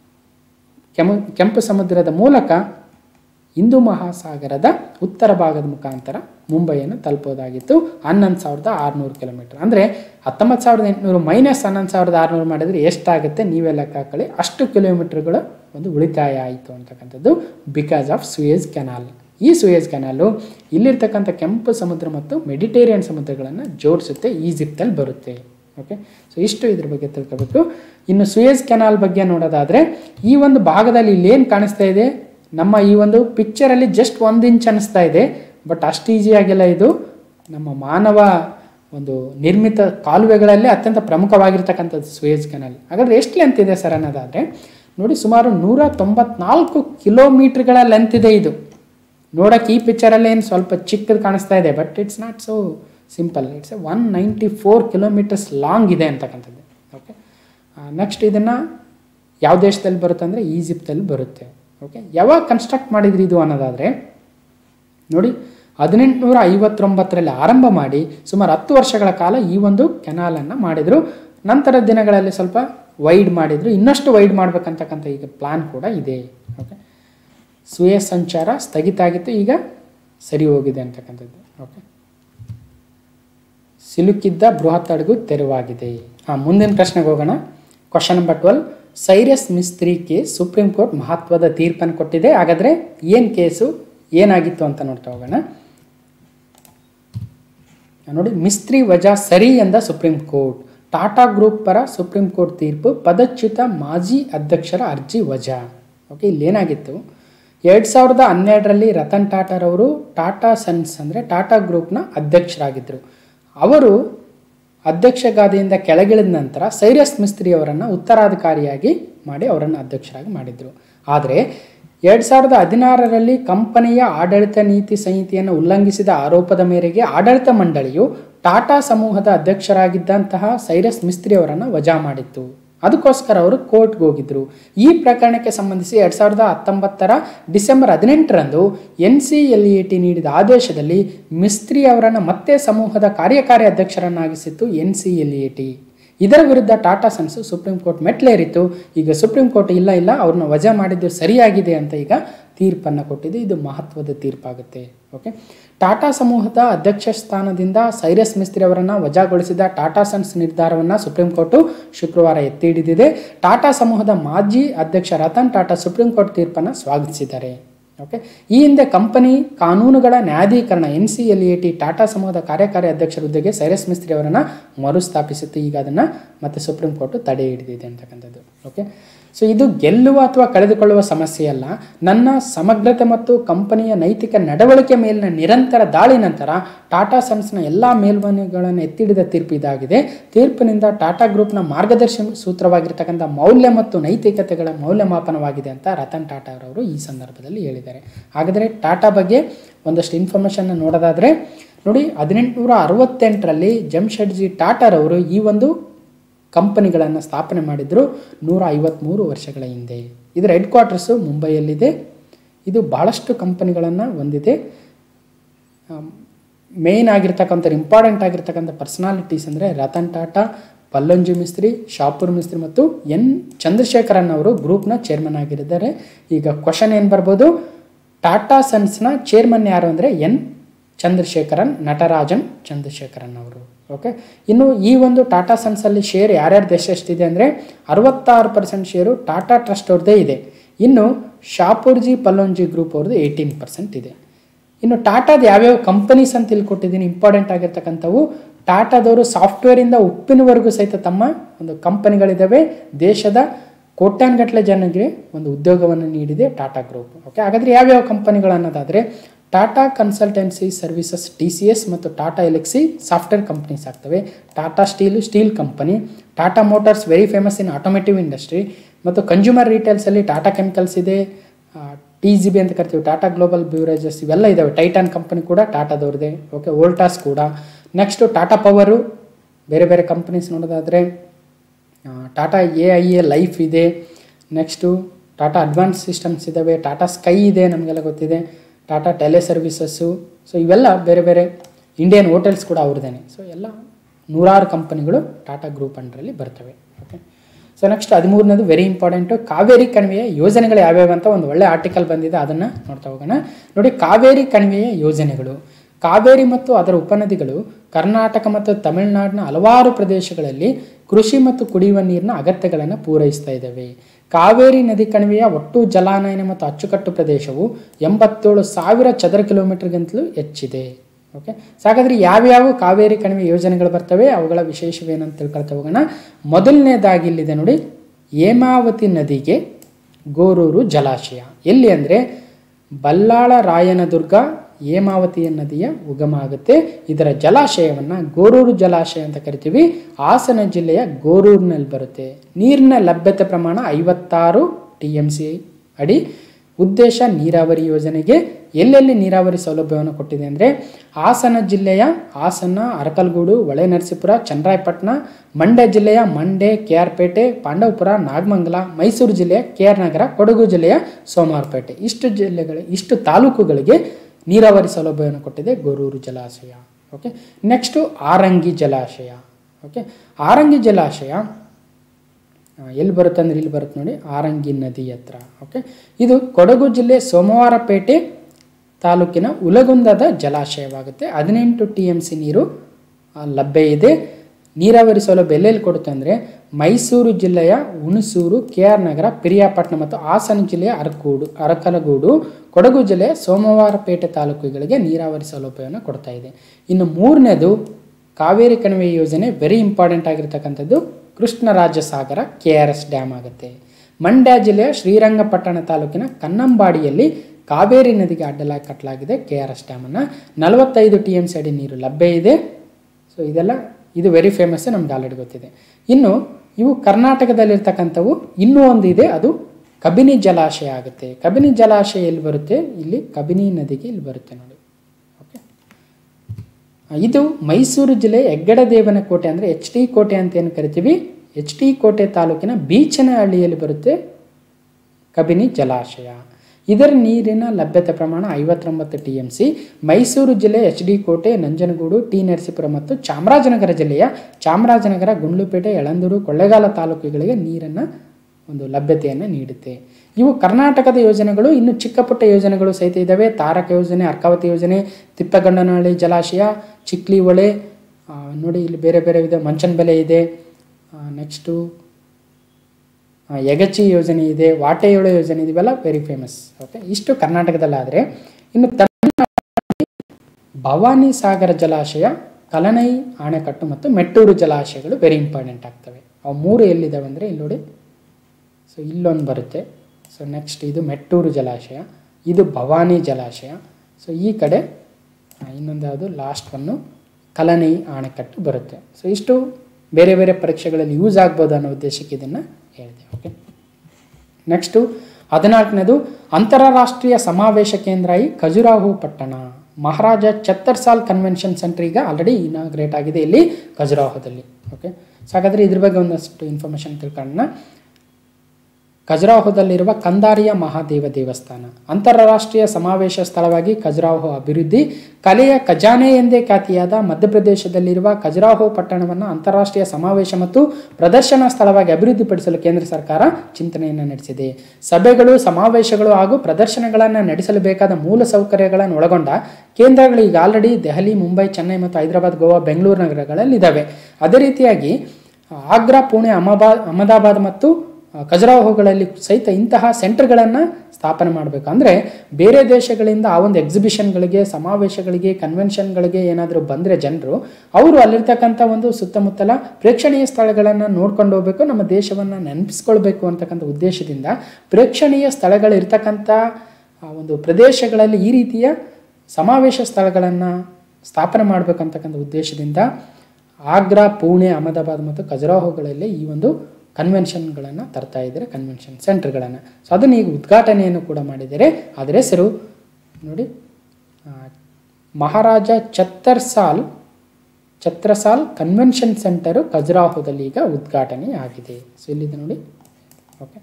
ಕೆಮ ಕೆಂಪು ಸಮುದ್ರದ ಮೂಲಕ ಹಿಂದೂ ಮಹಾಸಾಗರದ ಉತ್ತರ ಭಾಗದ ಮುಖಾಂತರ ಮುಂಬೈಯನ್ನು ತಲುಪೋದಾಗಿತ್ತು ಹನ್ನೊಂದು ಸಾವಿರದ ಆರುನೂರು ಕಿಲೋಮೀಟರ್ ಅಂದರೆ ಹತ್ತೊಂಬತ್ತು ಸಾವಿರದ ಎಂಟುನೂರು ಮೈನಸ್ ಹನ್ನೊಂದು ಸಾವಿರದ ಆರುನೂರು ಮಾಡಿದರೆ ಎಷ್ಟಾಗುತ್ತೆ ನೀವೇ ಲೆಕ್ಕ ಹಾಕೊಳ್ಳಿ ಅಷ್ಟು ಕಿಲೋಮೀಟರ್ಗಳು ಒಂದು ಉಳಿತಾಯ ಆಯಿತು ಅಂತಕ್ಕಂಥದ್ದು ಬಿಕಾಸ್ ಆಫ್ ಸುಯೇಜ್ ಕೆನಾಲ್ ಈ ಸುಯೇಜ್ ಕೆನಾಲು ಇಲ್ಲಿರ್ತಕ್ಕಂಥ ಕೆಂಪು ಸಮುದ್ರ ಮತ್ತು ಮೆಡಿಟೇರಿಯನ್ ಸಮುದ್ರಗಳನ್ನು ಜೋಡಿಸುತ್ತೆ ಈಜಿಪ್ತಲ್ಲಿ ಬರುತ್ತೆ ಓಕೆ ಸೊ ಇಷ್ಟು ಇದ್ರ ಬಗ್ಗೆ ತಿಳ್ಕೋಬೇಕು ಇನ್ನು ಸುಯೇಜ್ ಕೆನಾಲ್ ಬಗ್ಗೆ ನೋಡೋದಾದರೆ ಈ ಒಂದು ಭಾಗದಲ್ಲಿ ಇಲ್ಲೇನು ಕಾಣಿಸ್ತಾ ಇದೆ ನಮ್ಮ ಈ ಒಂದು ಪಿಕ್ಚರಲ್ಲಿ ಜಸ್ಟ್ ಒಂದು ಇಂಚ್ ಅನಿಸ್ತಾ ಇದೆ ಬಟ್ ಅಷ್ಟು ಈಸಿಯಾಗಿಲ್ಲ ಇದು ನಮ್ಮ ಮಾನವ ಒಂದು ನಿರ್ಮಿತ ಕಾಲುವೆಗಳಲ್ಲೇ ಅತ್ಯಂತ ಪ್ರಮುಖವಾಗಿರ್ತಕ್ಕಂಥದ್ದು ಸುಯೇಜ್ ಕೆನಾಲ್ ಹಾಗಾದರೆ ಎಷ್ಟು ಲೆಂತ್ ಇದೆ ಸರ್ ಅನ್ನೋದಾದರೆ ನೋಡಿ ಸುಮಾರು ನೂರ ತೊಂಬತ್ನಾಲ್ಕು ಕಿಲೋಮೀಟ್ರ್ಗಳ ಲೆಂತ್ ಇದೆ ಇದು ನೋಡೋಕೆ ಈ ಪಿಕ್ಚರಲ್ಲಿ ಏನು ಸ್ವಲ್ಪ ಚಿಕ್ಕದು ಕಾಣಿಸ್ತಾ ಇದೆ but it's not so simple it's a one ninety four kilometres long ಇದೆ ಅಂತಕ್ಕಂಥದ್ದು ಓಕೆ ನೆಕ್ಸ್ಟ್ ಇದನ್ನು ಯಾವ ದೇಶದಲ್ಲಿ ಬರುತ್ತೆ ಅಂದರೆ ಈಜಿಪ್ತಲ್ಲಿ ಬರುತ್ತೆ ಓಕೆ ಯಾವಾಗ ಕನ್ಸ್ಟ್ರಕ್ಟ್ ಮಾಡಿದ್ರಿ ಇದು ಅನ್ನೋದಾದರೆ ನೋಡಿ ಹದಿನೆಂಟುನೂರ ಐವತ್ತೊಂಬತ್ತರಲ್ಲಿ ಆರಂಭ ಮಾಡಿ ಸುಮಾರು ಹತ್ತು ವರ್ಷಗಳ ಕಾಲ ಈ ಒಂದು ಕೆನಾಲನ್ನು ಮಾಡಿದರು ನಂತರದ ದಿನಗಳಲ್ಲಿ ಸ್ವಲ್ಪ ವೈಡ್ ಮಾಡಿದರು ಇನ್ನಷ್ಟು ವೈಡ್ ಮಾಡಬೇಕಂತಕ್ಕಂಥ ಈಗ ಪ್ಲಾನ್ ಕೂಡ ಇದೆ ಓಕೆ ಸುಯ ಸಂಚಾರ ಸ್ಥಗಿತ ಆಗಿತ್ತು ಈಗ ಸರಿ ಹೋಗಿದೆ ಅಂತಕ್ಕಂಥದ್ದು ಓಕೆ ಸಿಲುಕಿದ್ದ ಬೃಹತ್ ಹಡಗು ತೆರವಾಗಿದೆ ಹಾಂ ಮುಂದಿನ ಪ್ರಶ್ನೆಗೆ ಹೋಗೋಣ question number twelve Cyrus Mistry case supreme court ಮಹತ್ವದ ತೀರ್ಪನ್ನು ಕೊಟ್ಟಿದೆ ಹಾಗಾದರೆ ಏನು ಕೇಸು ಏನಾಗಿತ್ತು ಅಂತ ನೋಡ್ತಾ ಹೋಗೋಣ ನೋಡಿ ಮಿಸ್ತ್ರಿ ವಜಾ ಸರಿ ಎಂದ ಸುಪ್ರೀಂ ಕೋರ್ಟ್ ಟಾಟಾ ಗ್ರೂಪ್ ಪರ ಸುಪ್ರೀಂ ಕೋರ್ಟ್ ತೀರ್ಪು ಪದಚ್ಯುತ ಮಾಜಿ ಅಧ್ಯಕ್ಷರ ಅರ್ಜಿ ವಜಾ ಓಕೆ ಇಲ್ಲೇನಾಗಿತ್ತು ಎರಡು ಸಾವಿರದ ಹನ್ನೆರಡರಲ್ಲಿ ರತನ್ ಟಾಟಾರವರು ಟಾಟಾ ಸನ್ಸ್ ಅಂದರೆ ಟಾಟಾ ಗ್ರೂಪ್ನ ಅಧ್ಯಕ್ಷರಾಗಿದ್ದರು ಅವರು ಅಧ್ಯಕ್ಷ ಗಾದಿಯಿಂದ ಕೆಳಗಿಳಿದ ನಂತರ ಸೈರಸ್ ಮಿಸ್ತ್ರಿ ಅವರನ್ನು ಉತ್ತರಾಧಿಕಾರಿಯಾಗಿ ಮಾಡಿ ಅವರನ್ನು ಅಧ್ಯಕ್ಷರಾಗಿ ಮಾಡಿದರು ಆದರೆ ಎರಡು ಸಾವಿರದ ಹದಿನಾರರಲ್ಲಿ ಕಂಪನಿಯ ಆಡಳಿತ ನೀತಿ ಸಂಹಿತೆಯನ್ನು ಉಲ್ಲಂಘಿಸಿದ ಆರೋಪದ ಮೇರೆಗೆ ಆಡಳಿತ ಮಂಡಳಿಯು ಟಾಟಾ ಸಮೂಹದ ಅಧ್ಯಕ್ಷರಾಗಿದ್ದಂತಹ ಸೈರಸ್ ಮಿಸ್ತ್ರಿ ಅವರನ್ನು ವಜಾ ಮಾಡಿತ್ತು ಅದಕ್ಕೋಸ್ಕರ ಅವರು ಕೋರ್ಟ್ಗೆ ಹೋಗಿದ್ರು ಈ ಪ್ರಕರಣಕ್ಕೆ ಸಂಬಂಧಿಸಿ ಎರಡು ಸಾವಿರದ ಹತ್ತೊಂಬತ್ತರ ಡಿಸೆಂಬರ್ ಹದಿನೆಂಟರಂದು N C L E T ನೀಡಿದ ಆದೇಶದಲ್ಲಿ ಮಿಸ್ತ್ರಿ ಅವರನ್ನು ಮತ್ತೆ ಸಮೂಹದ ಕಾರ್ಯಕಾರಿ ಅಧ್ಯಕ್ಷರನ್ನಾಗಿಸಿತ್ತು N C L E T ಇದರ ವಿರುದ್ಧ ಟಾಟಾ ಸನ್ಸು ಸುಪ್ರೀಂ ಕೋರ್ಟ್ ಮೆಟ್ಲೇರಿತು ಈಗ ಸುಪ್ರೀಂ ಕೋರ್ಟ್ ಇಲ್ಲ ಇಲ್ಲ ಅವ್ರನ್ನ ವಜಾ ಮಾಡಿದ್ದು ಸರಿಯಾಗಿದೆ ಅಂತ ಈಗ ತೀರ್ಪನ್ನು ಕೊಟ್ಟಿದೆ ಇದು ಮಹತ್ವದ ತೀರ್ಪಾಗುತ್ತೆ ಓಕೆ ಟಾಟಾ ಸಮೂಹದ ಅಧ್ಯಕ್ಷ ಸ್ಥಾನದಿಂದ ಸೈರಸ್ ಮಿಸ್ತ್ರಿ ಅವರನ್ನು ವಜಾಗೊಳಿಸಿದ ಟಾಟಾ ಸನ್ಸ್ ನಿರ್ಧಾರವನ್ನು ಸುಪ್ರೀಂ ಕೋರ್ಟು ಶುಕ್ರವಾರ ಎತ್ತಿ ಹಿಡಿದಿದೆ ಟಾಟಾ ಸಮೂಹದ ಮಾಜಿ ಅಧ್ಯಕ್ಷ ರತನ್ ಟಾಟಾ ಸುಪ್ರೀಂ ಕೋರ್ಟ್ ತೀರ್ಪನ್ನು ಸ್ವಾಗತಿಸಿದ್ದಾರೆ ಓಕೆ ಈ ಹಿಂದೆ ಕಂಪನಿ ಕಾನೂನುಗಳ ನ್ಯಾಯಾಧೀಕರಣ N C L A T Tata ಸಮೂಹದ ಕಾರ್ಯಕಾರಿ ಅಧ್ಯಕ್ಷರ ಹುದ್ದೆಗೆ ಸೈರಸ್ ಮಿಸ್ತ್ರಿ ಅವರನ್ನು ಮರುಸ್ಥಾಪಿಸಿತ್ತು ಈಗ ಅದನ್ನು ಮತ್ತೆ ಸುಪ್ರೀಂ ಕೋರ್ಟ್ ತಡೆ ಹಿಡಿದಿದೆ ಅಂತಕ್ಕಂಥದ್ದು ಓಕೆ ಸೊ ಇದು ಗೆಲ್ಲುವ ಅಥವಾ ಕಳೆದುಕೊಳ್ಳುವ ಸಮಸ್ಯೆ ಅಲ್ಲ ನನ್ನ ಸಮಗ್ರತೆ ಮತ್ತು ಕಂಪನಿಯ ನೈತಿಕ ನಡವಳಿಕೆ ಮೇಲಿನ ನಿರಂತರ ದಾಳಿ ನಂತರ ಟಾಟಾ ಸನ್ಸ್ನ ಎಲ್ಲ ಮೇಲ್ಮನೆಗಳನ್ನು ಎತ್ತಿಡಿದ ತೀರ್ಪು ಇದಾಗಿದೆ ತೀರ್ಪಿನಿಂದ ಟಾಟಾ ಗ್ರೂಪ್ನ ಮಾರ್ಗದರ್ಶಿ ಸೂತ್ರವಾಗಿರ್ತಕ್ಕಂಥ ಮೌಲ್ಯ ಮತ್ತು ನೈತಿಕತೆಗಳ ಮೌಲ್ಯಮಾಪನವಾಗಿದೆ ಅಂತ ರತನ್ ಟಾಟಾ ಅವರವರು ಈ ಸಂದರ್ಭದಲ್ಲಿ ಹೇಳಿದ್ದಾರೆ ಹಾಗಾದರೆ ಟಾಟಾ ಬಗ್ಗೆ ಒಂದಷ್ಟು ಇನ್ಫಾರ್ಮೇಷನ್ನ ನೋಡೋದಾದರೆ ನೋಡಿ ಹದಿನೆಂಟುನೂರ ಅರವತ್ತೆಂಟರಲ್ಲಿ ಜಮ್ಶೆಡ್ಜಿ ಟಾಟಾರವರು ಈ ಒಂದು ಕಂಪನಿಗಳನ್ನು ಸ್ಥಾಪನೆ ಮಾಡಿದ್ರು ನೂರ ಐವತ್ತ್ಮೂರು ವರ್ಷಗಳ ಹಿಂದೆ ಇದರ ಹೆಡ್ ಕ್ವಾರ್ಟರ್ಸು ಮುಂಬೈಯಲ್ಲಿದೆ ಇದು ಬಹಳಷ್ಟು ಕಂಪನಿಗಳನ್ನು ಹೊಂದಿದೆ ಮೇಯ್ನ್ ಆಗಿರ್ತಕ್ಕಂಥ ಇಂಪಾರ್ಟೆಂಟ್ ಆಗಿರ್ತಕ್ಕಂಥ ಪರ್ಸನಾಲಿಟೀಸ್ ಅಂದರೆ ರತನ್ ಟಾಟಾ ಪಲ್ಲಂಜು ಮಿಸ್ತ್ರಿ ಶಾಪುರ್ ಮಿಸ್ತ್ರಿ ಮತ್ತು ಎನ್ ಚಂದ್ರಶೇಖರನ್ ಅವರು ಗ್ರೂಪ್ನ ಚೇರ್ಮನ್ ಆಗಿದ್ದಾರೆ ಈಗ ಕ್ವಶನ್ ಏನು ಬರ್ಬೋದು ಟಾಟಾ ಸನ್ಸ್ನ ಚೇರ್ಮನ್ ಯಾರು ಅಂದರೆ ಎನ್ ಚಂದ್ರಶೇಖರನ್ ನಟರಾಜನ್ ಚಂದ್ರಶೇಖರನ್ ಅವರು ಓಕೆ ಇನ್ನು ಈ ಒಂದು ಟಾಟಾ ಸನ್ಸಲ್ಲಿ ಶೇರ್ ಯಾರ್ಯಾರ್ದು ಎಷ್ಟೆಷ್ಟಿದೆ ಅಂದರೆ ಅರವತ್ತಾರು ಪರ್ಸೆಂಟ್ ಶೇರು ಟಾಟಾ ಟ್ರಸ್ಟ್ ಅವ್ರದ್ದೇ ಇದೆ ಇನ್ನು ಶಾಪುರ್ಜಿ ಪಲ್ಲೊಂಜಿ ಗ್ರೂಪ್ ಅವ್ರದ್ದು ಏಯ್ಟೀನ್ ಪರ್ಸೆಂಟ್ ಇದೆ ಇನ್ನು ಟಾಟಾದ ಯಾವ್ಯಾವ ಕಂಪನೀಸ್ ಅಂತ ತಿಳ್ಕೊಟ್ಟಿದ್ದೀನಿ ಇಂಪಾರ್ಟೆಂಟ್ ಆಗಿರ್ತಕ್ಕಂಥವು ಟಾಟಾದವರು ಸಾಫ್ಟ್ವೇರಿಂದ ಉಪ್ಪಿನವರೆಗೂ ಸಹಿತ ತಮ್ಮ ಒಂದು ಕಂಪನಿಗಳಿದ್ದಾವೆ ದೇಶದ ಕೋಟ್ಯಾನ್ಗಟ್ಟಲೆ ಜನರಿಗೆ ಒಂದು ಉದ್ಯೋಗವನ್ನು ನೀಡಿದೆ ಟಾಟಾ ಗ್ರೂಪ್ ಓಕೆ ಹಾಗಾದರೆ ಯಾವ್ಯಾವ ಕಂಪನಿಗಳು ಅನ್ನೋದಾದರೆ Tata consultancy services T C S ಮತ್ತು ಟಾಟಾ ಎಲೆಕ್ಸಿ ಸಾಫ್ಟ್ವೇರ್ ಕಂಪ್ನೀಸ್ ಆಗ್ತವೆ Tata steel steel company Tata motors very famous in automotive industry ಮತ್ತು ಕನ್ಸ್ಯೂಮರ್ ರೀಟೇಲ್ಸಲ್ಲಿ ಟಾಟಾ ಕೆಮಿಕಲ್ಸ್ ಇದೆ ಟಿ ಜಿ ಬಿ ಅಂತ ಕರಿತೀವಿ ಟಾಟಾ ಗ್ಲೋಬಲ್ ಬ್ಯೂರೇಜಸ್ ಇವೆಲ್ಲ ಇದ್ದಾವೆ ಟೈಟಾನ್ ಕಂಪನಿ ಕೂಡ ಟಾಟಾದವ್ರದ್ದೇ ಓಕೆ ವೋಲ್ಟಾಸ್ ಕೂಡ ನೆಕ್ಸ್ಟು ಟಾಟಾ ಪವರು ಬೇರೆ ಬೇರೆ ಕಂಪನೀಸ್ ನೋಡೋದಾದರೆ Tata A I A life ಇದೆ ನೆಕ್ಸ್ಟು ಟಾಟಾ ಅಡ್ವಾನ್ಸ್ ಸಿಸ್ಟಮ್ಸ್ ಇದ್ದಾವೆ ಟಾಟಾ ಸ್ಕೈ ಇದೆ ನಮಗೆಲ್ಲ ಗೊತ್ತಿದೆ ಟಾಟಾ ಟೆಲೆ ಸರ್ವಿಸಸ್ಸು ಸೊ ಇವೆಲ್ಲ ಬೇರೆ ಬೇರೆ ಇಂಡಿಯನ್ ಹೋಟೆಲ್ಸ್ ಕೂಡ ಅವ್ರದ್ದೇನೆ ಸೊ ಎಲ್ಲ ನೂರಾರು ಕಂಪನಿಗಳು ಟಾಟಾ ಗ್ರೂಪ್ ಅಂಡರಲ್ಲಿ ಬರ್ತವೆ ಓಕೆ ಸೊ ನೆಕ್ಸ್ಟ್ ಹದಿಮೂರನೇದು ವೆರಿ ಇಂಪಾರ್ಟೆಂಟು ಕಾವೇರಿ ಕಣಿವೆಯ ಯೋಜನೆಗಳು ಯಾವ್ಯಾವ ಅಂತ ಒಂದು ಒಳ್ಳೆ ಆರ್ಟಿಕಲ್ ಬಂದಿದೆ ಅದನ್ನು ನೋಡ್ತಾ ಹೋಗೋಣ ನೋಡಿ ಕಾವೇರಿ ಕಣಿವೆಯ ಯೋಜನೆಗಳು ಕಾವೇರಿ ಮತ್ತು ಅದರ ಉಪನದಿಗಳು ಕರ್ನಾಟಕ ಮತ್ತು ತಮಿಳುನಾಡಿನ ಹಲವಾರು ಪ್ರದೇಶಗಳಲ್ಲಿ ಕೃಷಿ ಮತ್ತು ಕುಡಿಯುವ ನೀರಿನ ಅಗತ್ಯಗಳನ್ನು ಪೂರೈಸ್ತಾ ಇದ್ದಾವೆ ಕಾವೇರಿ ನದಿ ಕಣಿವೆಯ ಒಟ್ಟು ಜಲಾನಯನ ಮತ್ತು ಅಚ್ಚುಕಟ್ಟು ಪ್ರದೇಶವು ಎಂಬತ್ತೇಳು ಸಾವಿರ ಚದರ ಕಿಲೋಮೀಟರ್ಗಿಂತಲೂ ಹೆಚ್ಚಿದೆ ಓಕೆ ಸೊ ಹಾಗಾದ್ರೆ ಯಾವ್ಯಾವ ಕಾವೇರಿ ಕಣಿವೆ ಯೋಜನೆಗಳು ಬರ್ತವೆ ಅವುಗಳ ವಿಶೇಷವೇನಂತ ತಿಳ್ಕೊಳ್ತಾ ಹೋಗೋಣ ಮೊದಲನೇದಾಗಿ ಇಲ್ಲಿದೆ ನೋಡಿ ಹೇಮಾವತಿ ನದಿಗೆ ಗೋರೂರು ಜಲಾಶಯ ಎಲ್ಲಿ ಅಂದರೆ ಬಲ್ಲಾಳ ರಾಯನದುರ್ಗ ಹೇಮಾವತಿ ನದಿಯ ಉಗಮ ಆಗುತ್ತೆ ಇದರ ಜಲಾಶಯವನ್ನು ಗೋರೂರು ಜಲಾಶಯ ಅಂತ ಕರಿತೀವಿ ಹಾಸನ ಜಿಲ್ಲೆಯ ಗೋರೂರಿನಲ್ಲಿ ಬರುತ್ತೆ ನೀರಿನ ಲಭ್ಯತೆ ಪ್ರಮಾಣ ಐವತ್ತಾರು ಟಿ ಎಮ್ ಸಿ ಅಡಿ ಉದ್ದೇಶ ನೀರಾವರಿ ಯೋಜನೆಗೆ ಎಲ್ಲೆಲ್ಲಿ ನೀರಾವರಿ ಸೌಲಭ್ಯವನ್ನು ಕೊಟ್ಟಿದೆ ಅಂದರೆ ಹಾಸನ ಜಿಲ್ಲೆಯ ಹಾಸನ ಅರಕಲಗೂಡು ಹೊಳೆನರಸೀಪುರ ಚನ್ನರಾಯಪಟ್ಟಣ ಮಂಡ್ಯ ಜಿಲ್ಲೆಯ ಮಂಡ್ಯ ಕೆ ಆರ್ ಪೇಟೆ ಪಾಂಡವಪುರ ನಾಗಮಂಗಲ ಮೈಸೂರು ಜಿಲ್ಲೆಯ ಕೆ ಆರ್ ನಗರ ಕೊಡಗು ಜಿಲ್ಲೆಯ ಸೋಮವಾರಪೇಟೆ ಇಷ್ಟು ಜಿಲ್ಲೆಗಳು ಇಷ್ಟು ತಾಲೂಕುಗಳಿಗೆ ನೀರಾವರಿ ಸೌಲಭ್ಯವನ್ನು ಕೊಟ್ಟಿದೆ ಗೋರೂರು ಜಲಾಶಯ ಓಕೆ ನೆಕ್ಸ್ಟು ಆರಂಗಿ ಜಲಾಶಯ ಓಕೆ ಆರಂಗಿ ಜಲಾಶಯ ಆ, ಎಲ್ಲಿ ಬರುತ್ತೆ ಅಂದ್ರೆ ಇಲ್ಲಿ ಬರುತ್ತೆ ನೋಡಿ ಆರಂಗಿ ನದಿ ಹತ್ರ ಓಕೆ ಇದು ಕೊಡಗು ಜಿಲ್ಲೆ ಸೋಮವಾರಪೇಟೆ ತಾಲೂಕಿನ ಉಲಗುಂದದ ಜಲಾಶಯವಾಗುತ್ತೆ ಹದಿನೆಂಟು ಟಿ ಎಮ್ ಸಿ ನೀರು ಆ, ಲಭ್ಯ ಇದೆ ನೀರಾವರಿ ಸೌಲಭ್ಯ ಎಲ್ಲೆಲ್ಲಿ ಕೊಡುತ್ತೆ ಅಂದರೆ ಮೈಸೂರು ಜಿಲ್ಲೆಯ ಹುಣಸೂರು ಕೆ ಆರ್ ನಗರ ಪಿರಿಯಾಪಟ್ಟಣ ಮತ್ತು ಹಾಸನ ಜಿಲ್ಲೆಯ ಅರಕೂಡು ಅರಕಲಗೂಡು ಕೊಡಗು ಜಿಲ್ಲೆಯ ಸೋಮವಾರಪೇಟೆ ತಾಲೂಕುಗಳಿಗೆ ನೀರಾವರಿ ಸೌಲಭ್ಯವನ್ನು ಕೊಡ್ತಾ ಇದೆ ಇನ್ನು ಮೂರನೇದು ಕಾವೇರಿ ಕಣಿವೆ ಯೋಜನೆ ವೆರಿ ಇಂಪಾರ್ಟೆಂಟ್ ಆಗಿರ್ತಕ್ಕಂಥದ್ದು Krishnaraja Sagara K R S dam ಆಗುತ್ತೆ ಮಂಡ್ಯ ಜಿಲ್ಲೆಯ ಶ್ರೀರಂಗಪಟ್ಟಣ ತಾಲೂಕಿನ ಕನ್ನಂಬಾಡಿಯಲ್ಲಿ ಕಾವೇರಿ ನದಿಗೆ ಅಡ್ಡಲಾಗಿ ಕಟ್ಟಲಾಗಿದೆ ಕೆ ಆರ್ ಎಸ್ ಡ್ಯಾಮನ್ನು ನಲವತ್ತೈದು ಟಿ ಎಮ್ ಸಿ ಅಡಿ ನೀರು ಲಭ್ಯ ಇದೆ ಸೊ ಇದೆಲ್ಲ ಇದು ವೆರಿ ಫೇಮಸ್ ನಮ್ಗೆ ಆಲ್ರೆಡಿ ಗೊತ್ತಿದೆ ಇನ್ನು ಇವು ಕರ್ನಾಟಕದಲ್ಲಿರ್ತಕ್ಕಂಥವು ಇನ್ನೂ ಒಂದು ಇದೆ ಅದು ಕಬಿನಿ ಜಲಾಶಯ ಆಗುತ್ತೆ ಕಬಿನಿ ಜಲಾಶಯ ಎಲ್ಲಿ ಬರುತ್ತೆ ಇಲ್ಲಿ ಕಬಿನಿ ನದಿಗೆ ಇಲ್ಲಿ ಬರುತ್ತೆ ನೋಡಿ ಓಕೆ ಇದು ಮೈಸೂರು ಜಿಲ್ಲೆ ಹೆಗ್ಗಡದೇವನ ಕೋಟೆ ಅಂದರೆ ಎಚ್ ಟಿ ಕೋಟೆ ಅಂತ ಏನು ಕರಿತೀವಿ ಎಚ್ ಟಿ ಕೋಟೆ ತಾಲೂಕಿನ ಬೀಚನಹಳ್ಳಿಯಲ್ಲಿ ಬರುತ್ತೆ ಕಬಿನಿ ಜಲಾಶಯ ಇದರ ನೀರಿನ ಲಭ್ಯತೆ ಪ್ರಮಾಣ ಐವತ್ತೊಂಬತ್ತು ಟಿ ಎಮ್ ಸಿ ಮೈಸೂರು ಜಿಲ್ಲೆ ಎಚ್ ಡಿ ಕೋಟೆ ನಂಜನಗೂಡು ಟಿ ನರಸೀಪುರ ಮತ್ತು ಚಾಮರಾಜನಗರ ಜಿಲ್ಲೆಯ ಚಾಮರಾಜನಗರ ಗುಂಡ್ಲುಪೇಟೆ ಯಳಂದೂರು ಕೊಳ್ಳೇಗಾಲ ತಾಲೂಕುಗಳಿಗೆ ನೀರನ್ನು ಒಂದು ಲಭ್ಯತೆಯನ್ನು ನೀಡುತ್ತೆ ಇವು ಕರ್ನಾಟಕದ ಯೋಜನೆಗಳು ಇನ್ನು ಚಿಕ್ಕ ಪುಟ್ಟ ಯೋಜನೆಗಳು ಸಹಿತ ಇದ್ದಾವೆ ತಾರಕ ಯೋಜನೆ ಅರ್ಕಾವತಿ ಯೋಜನೆ ತಿಪ್ಪಗಣ್ಣನಹಳ್ಳಿ ಜಲಾಶಯ ಚಿಕ್ಲಿ ಹೊಳೆ ಆ, ನೋಡಿ ಇಲ್ಲಿ ಬೇರೆ ಬೇರೆ ಇದೆ ಮಂಚನಬೆಲೆ ಇದೆ ನೆಕ್ಸ್ಟು ಯಗಚಿ ಯೋಜನೆ ಇದೆ ವಾಟೆಯೋಳ ಯೋಜನೆ ಇದೆ ಇವೆಲ್ಲ ವೆರಿ ಫೇಮಸ್ ಓಕೆ ಇಷ್ಟು ಕರ್ನಾಟಕದಲ್ಲಾದರೆ ಇನ್ನು ತಮಿಳುನಾಡಿನಲ್ಲಿ ಭವಾನಿ ಸಾಗರ ಜಲಾಶಯ ಕಲನೈ ಅಣೆಕಟ್ಟು ಮತ್ತು ಮೆಟ್ಟೂರು ಜಲಾಶಯಗಳು ವೆರಿ ಇಂಪಾರ್ಟೆಂಟ್ ಆಗ್ತವೆ ಅವು ಮೂರು ಎಲ್ಲಿದ್ದಾವೆ ಅಂದರೆ ಇಲ್ಲಿ ನೋಡಿ ಸೊ ಇಲ್ಲೊಂದು ಬರುತ್ತೆ ಸೊ ನೆಕ್ಸ್ಟ್ ಇದು ಮೆಟ್ಟೂರು ಜಲಾಶಯ ಇದು ಭವಾನಿ ಜಲಾಶಯ ಸೊ ಈ ಕಡೆ ಆ, ಇನ್ನೊಂದು ಯಾವುದು ಲಾಸ್ಟ್ ಒನ್ನು ಕಲನೈ ಅಣೆಕಟ್ಟು ಬರುತ್ತೆ ಸೊ ಇಷ್ಟು ಬೇರೆ ಬೇರೆ ಪರೀಕ್ಷೆಗಳಲ್ಲಿ ಯೂಸ್ ಆಗ್ಬೋದು ಅನ್ನೋ ಉದ್ದೇಶಕ್ಕೆ ಇದನ್ನು ಹೇಳಿದೆ ಓಕೆ ನೆಕ್ಸ್ಟು ಹದಿನಾಲ್ಕನೇದು ಅಂತಾರಾಷ್ಟ್ರೀಯ ಸಮಾವೇಶ ಕೇಂದ್ರ ಈ ಖಜುರಾಹೋ ಪಟ್ಟಣ ಮಹಾರಾಜ ಛತ್ತರ್ಸಾಲ್ ಕನ್ವೆನ್ಷನ್ ಸೆಂಟರ್ ಈಗ ಆಲ್ರೆಡಿ ಇನಾಗ್ರೇಟ್ ಆಗಿದೆ ಇಲ್ಲಿ ಖಜುರಾಹೋದಲ್ಲಿ ಓಕೆ ಸೊ ಹಾಗಾದರೆ ಇದ್ರ ಬಗ್ಗೆ ಒಂದಷ್ಟು ಇನ್ಫಾರ್ಮೇಷನ್ ತಿಳ್ಕೊಳ್ಳೋಣ ಖಜುರಾಹೋದಲ್ಲಿರುವ ಕಂದಾರಿಯ ಮಹಾದೇವ ದೇವಸ್ಥಾನ ಅಂತಾರಾಷ್ಟ್ರೀಯ ಸಮಾವೇಶ ಸ್ಥಳವಾಗಿ ಖಜುರಾಹೋ ಅಭಿವೃದ್ಧಿ ಕಲೆಯ ಖಜಾನೆ ಎಂದೇ ಖ್ಯಾತಿಯಾದ ಮಧ್ಯಪ್ರದೇಶದಲ್ಲಿರುವ ಖಜುರಾಹೋ ಪಟ್ಟಣವನ್ನು ಅಂತಾರಾಷ್ಟ್ರೀಯ ಸಮಾವೇಶ ಮತ್ತು ಪ್ರದರ್ಶನ ಸ್ಥಳವಾಗಿ ಅಭಿವೃದ್ಧಿಪಡಿಸಲು ಕೇಂದ್ರ ಸರ್ಕಾರ ಚಿಂತನೆಯನ್ನು ನಡೆಸಿದೆ ಸಭೆಗಳು ಸಮಾವೇಶಗಳು ಹಾಗೂ ಪ್ರದರ್ಶನಗಳನ್ನು ನಡೆಸಲು ಬೇಕಾದ ಮೂಲ ಸೌಕರ್ಯಗಳನ್ನು ಒಳಗೊಂಡ ಕೇಂದ್ರಗಳು ಈಗ ಆಲ್ರೆಡಿ ದೆಹಲಿ ಮುಂಬೈ ಚೆನ್ನೈ ಮತ್ತು ಹೈದರಾಬಾದ್ ಗೋವಾ ಬೆಂಗಳೂರು ನಗರಗಳಲ್ಲಿ ಇದ್ದಾವೆ ಅದೇ ರೀತಿಯಾಗಿ ಆಗ್ರಾ ಪುಣೆ ಅಹಮದಾ ಅಹಮದಾಬಾದ್ ಮತ್ತು ಆ, ಖಜುರಾಹೋಗಳಲ್ಲಿ ಸಹಿತ ಇಂತಹ ಸೆಂಟರ್ಗಳನ್ನು ಸ್ಥಾಪನೆ ಮಾಡಬೇಕು ಅಂದರೆ ಬೇರೆ ದೇಶಗಳಿಂದ ಆ ಒಂದು ಎಕ್ಸಿಬಿಷನ್ಗಳಿಗೆ ಸಮಾವೇಶಗಳಿಗೆ ಕನ್ವೆನ್ಷನ್ಗಳಿಗೆ ಏನಾದರೂ ಬಂದರೆ ಜನರು ಅವರು ಅಲ್ಲಿರ್ತಕ್ಕಂಥ ಒಂದು ಸುತ್ತಮುತ್ತಲ ಪ್ರೇಕ್ಷಣೀಯ ಸ್ಥಳಗಳನ್ನು ನೋಡ್ಕೊಂಡು ಹೋಗ್ಬೇಕು ನಮ್ಮ ದೇಶವನ್ನು ನೆನಪಿಸ್ಕೊಳ್ಬೇಕು ಅಂತಕ್ಕಂಥ ಉದ್ದೇಶದಿಂದ ಪ್ರೇಕ್ಷಣೀಯ ಸ್ಥಳಗಳಿರ್ತಕ್ಕಂಥ ಆ ಒಂದು ಪ್ರದೇಶಗಳಲ್ಲಿ ಈ ರೀತಿಯ ಸಮಾವೇಶ ಸ್ಥಳಗಳನ್ನು ಸ್ಥಾಪನೆ ಮಾಡಬೇಕಂತಕ್ಕಂಥ ಉದ್ದೇಶದಿಂದ ಆಗ್ರಾ ಪುಣೆ ಅಹಮದಾಬಾದ್ ಮತ್ತು ಖಜುರಾಹೋಗಳಲ್ಲಿ ಈ ಒಂದು ಕನ್ವೆನ್ಷನ್ಗಳನ್ನು ತರ್ತಾ ಇದ್ದಾರೆ ಕನ್ವೆನ್ಷನ್ ಸೆಂಟರ್ಗಳನ್ನು ಸೊ ಅದನ್ನು ಈಗ ಉದ್ಘಾಟನೆಯನ್ನು ಕೂಡ ಮಾಡಿದ್ದಾರೆ ಅದರ ಹೆಸರು ನೋಡಿ ಆ, ಮಹಾರಾಜ ಛತ್ತರ್ಸಾಲ್ ಛತ್ರಸಾಲ್ ಕನ್ವೆನ್ಷನ್ ಸೆಂಟರು ಖಜುರಾಹೋದಲ್ಲಿ ಈಗ ಉದ್ಘಾಟನೆ ಆಗಿದೆ ಸೊ ಇಲ್ಲಿದೆ ನೋಡಿ ಓಕೆ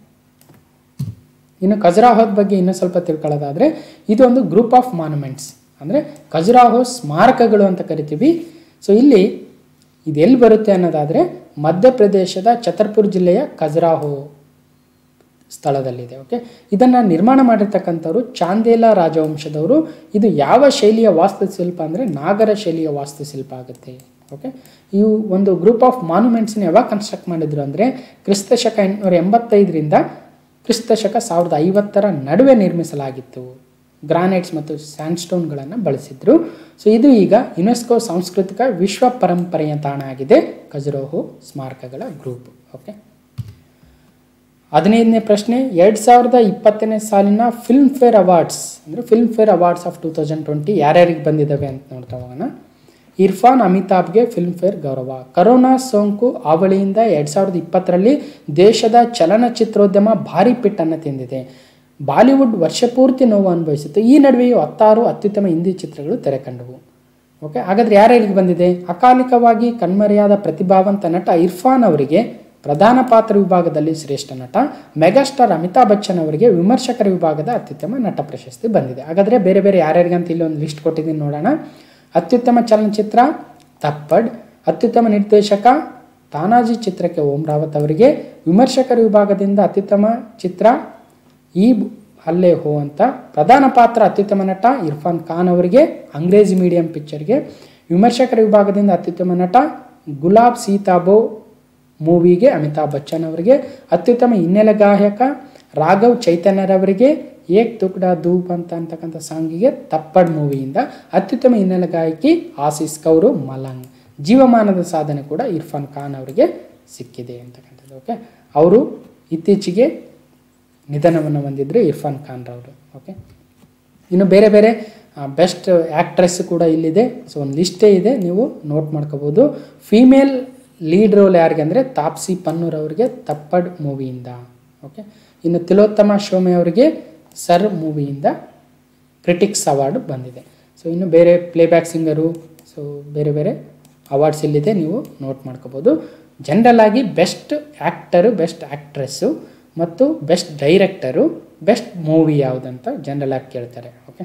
ಇನ್ನು ಖಜುರಾಹೋದ ಬಗ್ಗೆ ಇನ್ನೂ ಸ್ವಲ್ಪ ತಿಳ್ಕೊಳ್ಳೋದಾದರೆ ಇದೊಂದು ಗ್ರೂಪ್ ಆಫ್ ಮಾನ್ಯುಮೆಂಟ್ಸ್ ಅಂದರೆ ಖಜುರಾಹೋ ಸ್ಮಾರಕಗಳು ಅಂತ ಕರಿತೀವಿ ಸೊ ಇಲ್ಲಿ ಇದು ಎಲ್ಲಿ ಬರುತ್ತೆ ಅನ್ನೋದಾದರೆ ಮಧ್ಯಪ್ರದೇಶದ ಛತರ್ಪುರ್ ಜಿಲ್ಲೆಯ ಖಜುರಾಹೋ ಸ್ಥಳದಲ್ಲಿದೆ ಓಕೆ ಇದನ್ನು ನಿರ್ಮಾಣ ಮಾಡಿರ್ತಕ್ಕಂಥವ್ರು ಚಾಂದೇಲ ರಾಜವಂಶದವರು ಇದು ಯಾವ ಶೈಲಿಯ ವಾಸ್ತುಶಿಲ್ಪ ಅಂದರೆ ನಾಗರ ಶೈಲಿಯ ವಾಸ್ತುಶಿಲ್ಪ ಆಗುತ್ತೆ ಓಕೆ ಇವು ಒಂದು ಗ್ರೂಪ್ ಆಫ್ ಮಾನ್ಯುಮೆಂಟ್ಸ್ನ ಯಾವಾಗ ಕನ್ಸ್ಟ್ರಕ್ಟ್ ಮಾಡಿದ್ರು ಅಂದರೆ ಕ್ರಿಸ್ತ ಶಕ ಎಂಟುನೂರ ಎಂಬತ್ತೈದರಿಂದ ಕ್ರಿಸ್ತ ಶಕ ಸಾವಿರದ ಐವತ್ತರ ನಡುವೆ ನಿರ್ಮಿಸಲಾಗಿತ್ತು ಗ್ರಾನೈಟ್ಸ್ ಮತ್ತು ಸ್ಯಾಂಡ್ಸ್ಟೋನ್ಗಳನ್ನು ಬಳಸಿದ್ರು ಸೊ ಇದು ಈಗ ಯುನೆಸ್ಕೋ ಸಾಂಸ್ಕೃತಿಕ ವಿಶ್ವ ಪರಂಪರೆಯ ತಾಣ ಆಗಿದೆ ಖಜುರೋಹೋ ಸ್ಮಾರಕಗಳ ಗ್ರೂಪ್ ಓಕೆ ಹದಿನೈದನೇ ಪ್ರಶ್ನೆ ಎರಡು ಸಾವಿರದ ಇಪ್ಪತ್ತನೇ ಸಾಲಿನ ಫಿಲ್ಮ್ ಫೇರ್ ಅವಾರ್ಡ್ಸ್ ಅಂದರೆ Filmfare awards of two thousand twenty ಯಾರ್ಯಾರಿಗೆ ಬಂದಿದ್ದಾವೆ ಅಂತ ನೋಡ್ತಾ ಹೋಗೋಣ ಇರ್ಫಾನ್ ಅಮಿತಾಬ್ಗೆ ಫಿಲ್ಮ್ ಫೇರ್ ಗೌರವ ಕರೋನಾ ಸೋಂಕು ಅವಳಿಯಿಂದ ಎರಡು ಸಾವಿರದ ಇಪ್ಪತ್ತರಲ್ಲಿ ದೇಶದ ಚಲನಚಿತ್ರೋದ್ಯಮ ಭಾರಿ ಪಿಟ್ಟನ್ನು ತಿಂದಿದೆ ಬಾಲಿವುಡ್ ವರ್ಷಪೂರ್ತಿ ನೋವು ಅನುಭವಿಸಿತ್ತು ಈ ನಡುವೆಯೂ ಹತ್ತಾರು ಅತ್ಯುತ್ತಮ ಹಿಂದಿ ಚಿತ್ರಗಳು ತೆರೆ ಕಂಡವು ಓಕೆ ಹಾಗಾದ್ರೆ ಯಾರ್ಯಾರಿಗೆ ಬಂದಿದೆ ಅಕಾಲಿಕವಾಗಿ ಕಣ್ಮರೆಯಾದ ಪ್ರತಿಭಾವಂತ ನಟ ಇರ್ಫಾನ್ ಅವರಿಗೆ ಪ್ರಧಾನ ಪಾತ್ರ ವಿಭಾಗದಲ್ಲಿ ಶ್ರೇಷ್ಠ ನಟ ಮೆಗಾಸ್ಟಾರ್ ಅಮಿತಾಬ್ ಬಚ್ಚನ್ ಅವರಿಗೆ ವಿಮರ್ಶಕರ ವಿಭಾಗದ ಅತ್ಯುತ್ತಮ ನಟ ಪ್ರಶಸ್ತಿ ಬಂದಿದೆ ಹಾಗಾದರೆ ಬೇರೆ ಬೇರೆ ಯಾರ್ಯಾರಿಗಂತ ಇಲ್ಲಿ ಒಂದು ಲಿಸ್ಟ್ ಕೊಟ್ಟಿದ್ದೀನಿ ನೋಡೋಣ ಅತ್ಯುತ್ತಮ ಚಲನಚಿತ್ರ ತಪ್ಪಡ್ ಅತ್ಯುತ್ತಮ ನಿರ್ದೇಶಕ ತಾನಾಜಿ ಚಿತ್ರಕ್ಕೆ ಓಂ ರಾವತ್ ಅವರಿಗೆ ವಿಮರ್ಶಕರ ವಿಭಾಗದಿಂದ ಅತ್ಯುತ್ತಮ ಚಿತ್ರ ಈ ಬ್- ಹಲ್ಲೆ ಹೋ ಅಂತ ಪ್ರಧಾನ ಪಾತ್ರ ಅತ್ಯುತ್ತಮ ನಟ ಇರ್ಫಾನ್ ಖಾನ್ ಅವರಿಗೆ ಅಂಗ್ರೇಜಿ ಮೀಡಿಯಂ ಪಿಕ್ಚರ್ಗೆ ವಿಮರ್ಶಕರ ವಿಭಾಗದಿಂದ ಅತ್ಯುತ್ತಮ ನಟ ಗುಲಾಬ್ ಸೀತಾಬೋ ಮೂವಿಗೆ ಅಮಿತಾಬ್ ಬಚ್ಚನ್ ಅವರಿಗೆ ಅತ್ಯುತ್ತಮ ಹಿನ್ನೆಲೆ ಗಾಯಕ ರಾಘವ್ ಚೈತನ್ಯರವರಿಗೆ ಏಕ್ ತುಕ್ಡಾ ಧೂಪ್ ಅಂತ ಅಂತಕ್ಕಂಥ ಸಾಂಗಿಗೆ ತಪ್ಪಡ್ ಮೂವಿಯಿಂದ ಅತ್ಯುತ್ತಮ ಹಿನ್ನೆಲೆ ಗಾಯಕಿ ಆಸಿಸ್ ಕೌರು ಮಲಂಗ್ ಜೀವಮಾನದ ಸಾಧನೆ ಕೂಡ ಇರ್ಫಾನ್ ಖಾನ್ ಅವರಿಗೆ ಸಿಕ್ಕಿದೆ ಅಂತಕ್ಕಂಥದ್ದು ಓಕೆ ಅವರು ಇತ್ತೀಚೆಗೆ ನಿಧನವನ್ನು ಹೊಂದಿದ್ರು ಇರ್ಫಾನ್ ಖಾನ್ ರವರು ಓಕೆ ಇನ್ನು ಬೇರೆ ಬೇರೆ ಬೆಸ್ಟ್ ಆ್ಯಕ್ಟ್ರೆಸ್ ಕೂಡ ಇಲ್ಲಿದೆ ಸೊ ಒಂದು ಲಿಸ್ಟೇ ಇದೆ ನೀವು ನೋಟ್ ಮಾಡ್ಕೋಬೋದು ಫೀಮೇಲ್ ಲೀಡ್ ರೋಲ್ ಯಾರಿಗೆ ಅಂದರೆ ತಾಪ್ಸಿ ಪನ್ನೂರ್ ಅವರಿಗೆ ತಪ್ಪಡ್ ಮೂವಿಯಿಂದ ಓಕೆ ಇನ್ನು ತಿಲೋತ್ತಮ ಶೋಮೆ ಅವರಿಗೆ ಸರ್ ಮೂವಿಯಿಂದ ಕ್ರಿಟಿಕ್ಸ್ ಅವಾರ್ಡ್ ಬಂದಿದೆ ಸೊ ಇನ್ನು ಬೇರೆ ಪ್ಲೇಬ್ಯಾಕ್ ಸಿಂಗರು ಸೊ ಬೇರೆ ಬೇರೆ ಅವಾರ್ಡ್ಸ್ ಇಲ್ಲಿದೆ ನೀವು ನೋಟ್ ಮಾಡ್ಕೋಬೋದು ಜನರಲ್ ಆಗಿ ಬೆಸ್ಟ್ ಆ್ಯಕ್ಟರು ಬೆಸ್ಟ್ ಆ್ಯಕ್ಟ್ರೆಸ್ಸು ಮತ್ತು ಬೆಸ್ಟ್ ಡೈರೆಕ್ಟರು ಬೆಸ್ಟ್ ಮೂವಿ ಯಾವುದಂತ ಜನರಲ್ ಆಗಿ ಕೇಳ್ತಾರೆ ಓಕೆ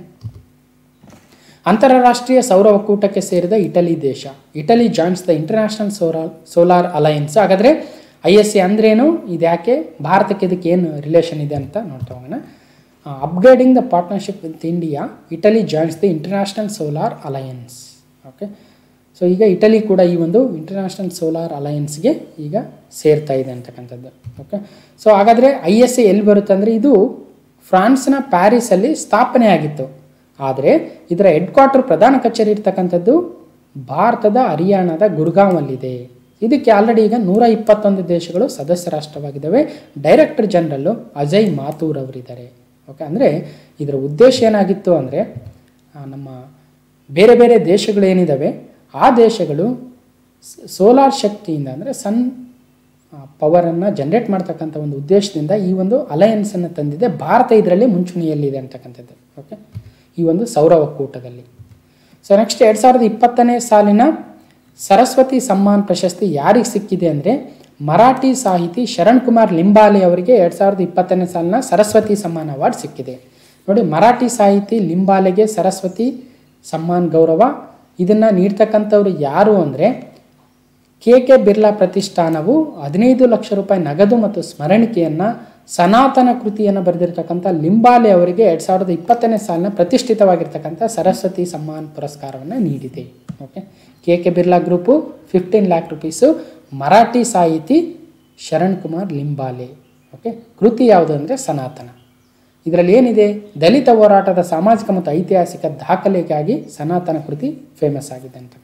ಅಂತಾರಾಷ್ಟ್ರೀಯ ಸೌರ ಒಕ್ಕೂಟಕ್ಕೆ ಸೇರಿದ ಇಟಲಿ ದೇಶ Italy joins the international solar solar alliance ಹಾಗಾದರೆ ಐ ಎಸ್ ಸಿ ಅಂದ್ರೇನು ಇದು ಯಾಕೆ ಭಾರತಕ್ಕೆ ಇದಕ್ಕೆ ಏನು ರಿಲೇಷನ್ ಇದೆ ಅಂತ ನೋಡ್ತಾ ಹೋಗೋಣ upgrading the partnership with India Italy joins the international solar alliance okay so ಈಗ ಇಟಲಿ ಕೂಡ ಈ ಒಂದು ಇಂಟರ್ನ್ಯಾಷನಲ್ ಸೋಲಾರ್ ಅಲಯನ್ಸ್ಗೆ ಈಗ ಸೇರ್ತಾ ಇದೆ ಅಂತಕ್ಕಂಥದ್ದು ಓಕೆ ಸೊ ಹಾಗಾದರೆ ಐ ಎಸ್ ಸಿ ಎಲ್ಲಿ ಬರುತ್ತೆ ಅಂದರೆ ಇದು ಫ್ರಾನ್ಸ್ನ ಪ್ಯಾರಿಸಲ್ಲಿ ಸ್ಥಾಪನೆ ಆಗಿತ್ತು ಆದರೆ ಇದರ ಹೆಡ್ ಕ್ವಾರ್ಟರ್ ಪ್ರಧಾನ ಕಚೇರಿ ಇರ್ತಕ್ಕಂಥದ್ದು ಭಾರತದ ಹರಿಯಾಣದ ಗುರ್ಗಾಂವಲ್ಲಿದೆ ಇದಕ್ಕೆ ಆಲ್ರೆಡಿ ಈಗ ನೂರ ಇಪ್ಪತ್ತೊಂದು ದೇಶಗಳು ಸದಸ್ಯ ರಾಷ್ಟ್ರವಾಗಿದ್ದಾವೆ ಡೈರೆಕ್ಟರ್ ಜನರಲ್ಲು ಅಜಯ್ ಮಾಥೂರ್ ಅವರಿದ್ದಾರೆ ಓಕೆ ಅಂದರೆ ಇದರ ಉದ್ದೇಶ ಏನಾಗಿತ್ತು ಅಂದರೆ ನಮ್ಮ ಬೇರೆ ಬೇರೆ ದೇಶಗಳೇನಿದ್ದಾವೆ ಆ ದೇಶಗಳು ಸೋಲಾರ್ ಶಕ್ತಿಯಿಂದ ಅಂದರೆ ಸನ್ ಪವರನ್ನು ಜನ್ರೇಟ್ ಮಾಡ್ತಕ್ಕಂಥ ಒಂದು ಉದ್ದೇಶದಿಂದ ಈ ಒಂದು ಅಲಯನ್ಸನ್ನು ತಂದಿದೆ ಭಾರತ ಇದರಲ್ಲಿ ಮುಂಚೂಣಿಯಲ್ಲಿದೆ ಅಂತಕ್ಕಂಥದ್ದು ಓಕೆ ಈ ಒಂದು ಸೌರ ಒಕ್ಕೂಟದಲ್ಲಿ ಸೊ ನೆಕ್ಸ್ಟ್ ಎರಡು ಸಾವಿರದ ಇಪ್ಪತ್ತನೇ ಸಾಲಿನ ಸರಸ್ವತಿ ಸಮ್ಮಾನ್ ಪ್ರಶಸ್ತಿ ಯಾರಿಗೆ ಸಿಕ್ಕಿದೆ ಅಂದರೆ ಮರಾಠಿ ಸಾಹಿತಿ ಶರಣ್ ಕುಮಾರ್ ಲಿಂಬಾಲೆ ಅವರಿಗೆ ಎರಡು ಸಾವಿರದ ಇಪ್ಪತ್ತನೇ ಸಾಲಿನ ಸರಸ್ವತಿ ಸಮ್ಮಾನ್ ಅವಾರ್ಡ್ ಸಿಕ್ಕಿದೆ ನೋಡಿ ಮರಾಠಿ ಸಾಹಿತಿ ಲಿಂಬಾಲೆಗೆ ಸರಸ್ವತಿ ಸಮ್ಮಾನ್ ಗೌರವ ಇದನ್ನು ನೀಡ್ತಕ್ಕಂಥವ್ರು ಯಾರು ಅಂದರೆ ಕೆ ಕೆ ಬಿರ್ಲಾ ಪ್ರತಿಷ್ಠಾನವು ಹದಿನೈದು ಲಕ್ಷ ರೂಪಾಯಿ ನಗದು ಮತ್ತು ಸ್ಮರಣಿಕೆಯನ್ನು ಸನಾತನ ಕೃತಿಯನ್ನು ಬರೆದಿರ್ತಕ್ಕಂಥ ಲಿಂಬಾಲೆ ಅವರಿಗೆ ಎರಡು ಸಾವಿರದ ಇಪ್ಪತ್ತನೇ ಸಾಲಿನ ಪ್ರತಿಷ್ಠಿತವಾಗಿರ್ತಕ್ಕಂಥ ಸರಸ್ವತಿ ಸಮ್ಮಾನ್ ಪುರಸ್ಕಾರವನ್ನು ನೀಡಿದೆ okay K K Birla group fifteen lakh rupees Marathi ಸಾಹಿತಿ ಶರಣ್ ಕುಮಾರ್ ಲಿಂಬಾಲೆ ಓಕೆ ಕೃತಿ ಯಾವುದು ಅಂದರೆ ಸನಾತನ ಇದರಲ್ಲಿ ಏನಿದೆ ದಲಿತ ಹೋರಾಟದ ಸಾಮಾಜಿಕ ಮತ್ತು ಐತಿಹಾಸಿಕ ದಾಖಲೆಗಾಗಿ ಸನಾತನ ಕೃತಿ ಫೇಮಸ್ ಆಗಿದೆ ಅಂತ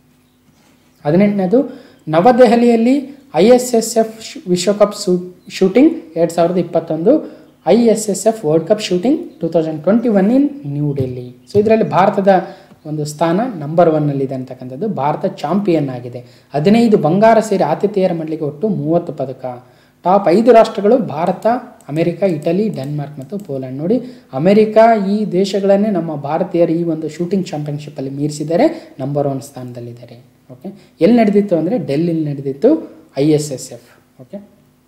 ಹದಿನೆಂಟನೇದು ನವದೆಹಲಿಯಲ್ಲಿ ಐ ಎಸ್ ಎಸ್ ಎಫ್ ವಿಶ್ವಕಪ್ ಶೂ ಶೂಟಿಂಗ್ ಎರಡು ಸಾವಿರದ ಇಪ್ಪತ್ತೊಂದು I S S F world cup shooting two thousand twenty one in New Delhi so ಇದರಲ್ಲಿ ಭಾರತದ ಒಂದು ಸ್ಥಾನ ನಂಬರ್ ಒನ್ನಲ್ಲಿದೆ ಅಂತಕ್ಕಂಥದ್ದು ಭಾರತ ಚಾಂಪಿಯನ್ ಆಗಿದೆ ಹದಿನೈದು ಬಂಗಾರ ಸೇರಿ ಆತಿಥೇಯರ ಮಂಡಳಿಗೆ ಒಟ್ಟು ಮೂವತ್ತು ಪದಕ ಟಾಪ್ ಐದು ರಾಷ್ಟ್ರಗಳು ಭಾರತ ಅಮೆರಿಕ ಇಟಲಿ ಡೆನ್ಮಾರ್ಕ್ ಮತ್ತು ಪೋಲೆಂಡ್ ನೋಡಿ ಅಮೆರಿಕ ಈ ದೇಶಗಳನ್ನೇ ನಮ್ಮ ಭಾರತೀಯರು ಈ ಒಂದು ಶೂಟಿಂಗ್ ಚಾಂಪಿಯನ್ಶಿಪ್ಪಲ್ಲಿ ಮೀರಿಸಿದ್ದಾರೆ ನಂಬರ್ ಒನ್ ಸ್ಥಾನದಲ್ಲಿದ್ದಾರೆ ಓಕೆ ಎಲ್ಲಿ ನಡೆದಿತ್ತು ಅಂದರೆ ಡೆಲ್ಲಿಲಿ ನಡೆದಿತ್ತು I S S F okay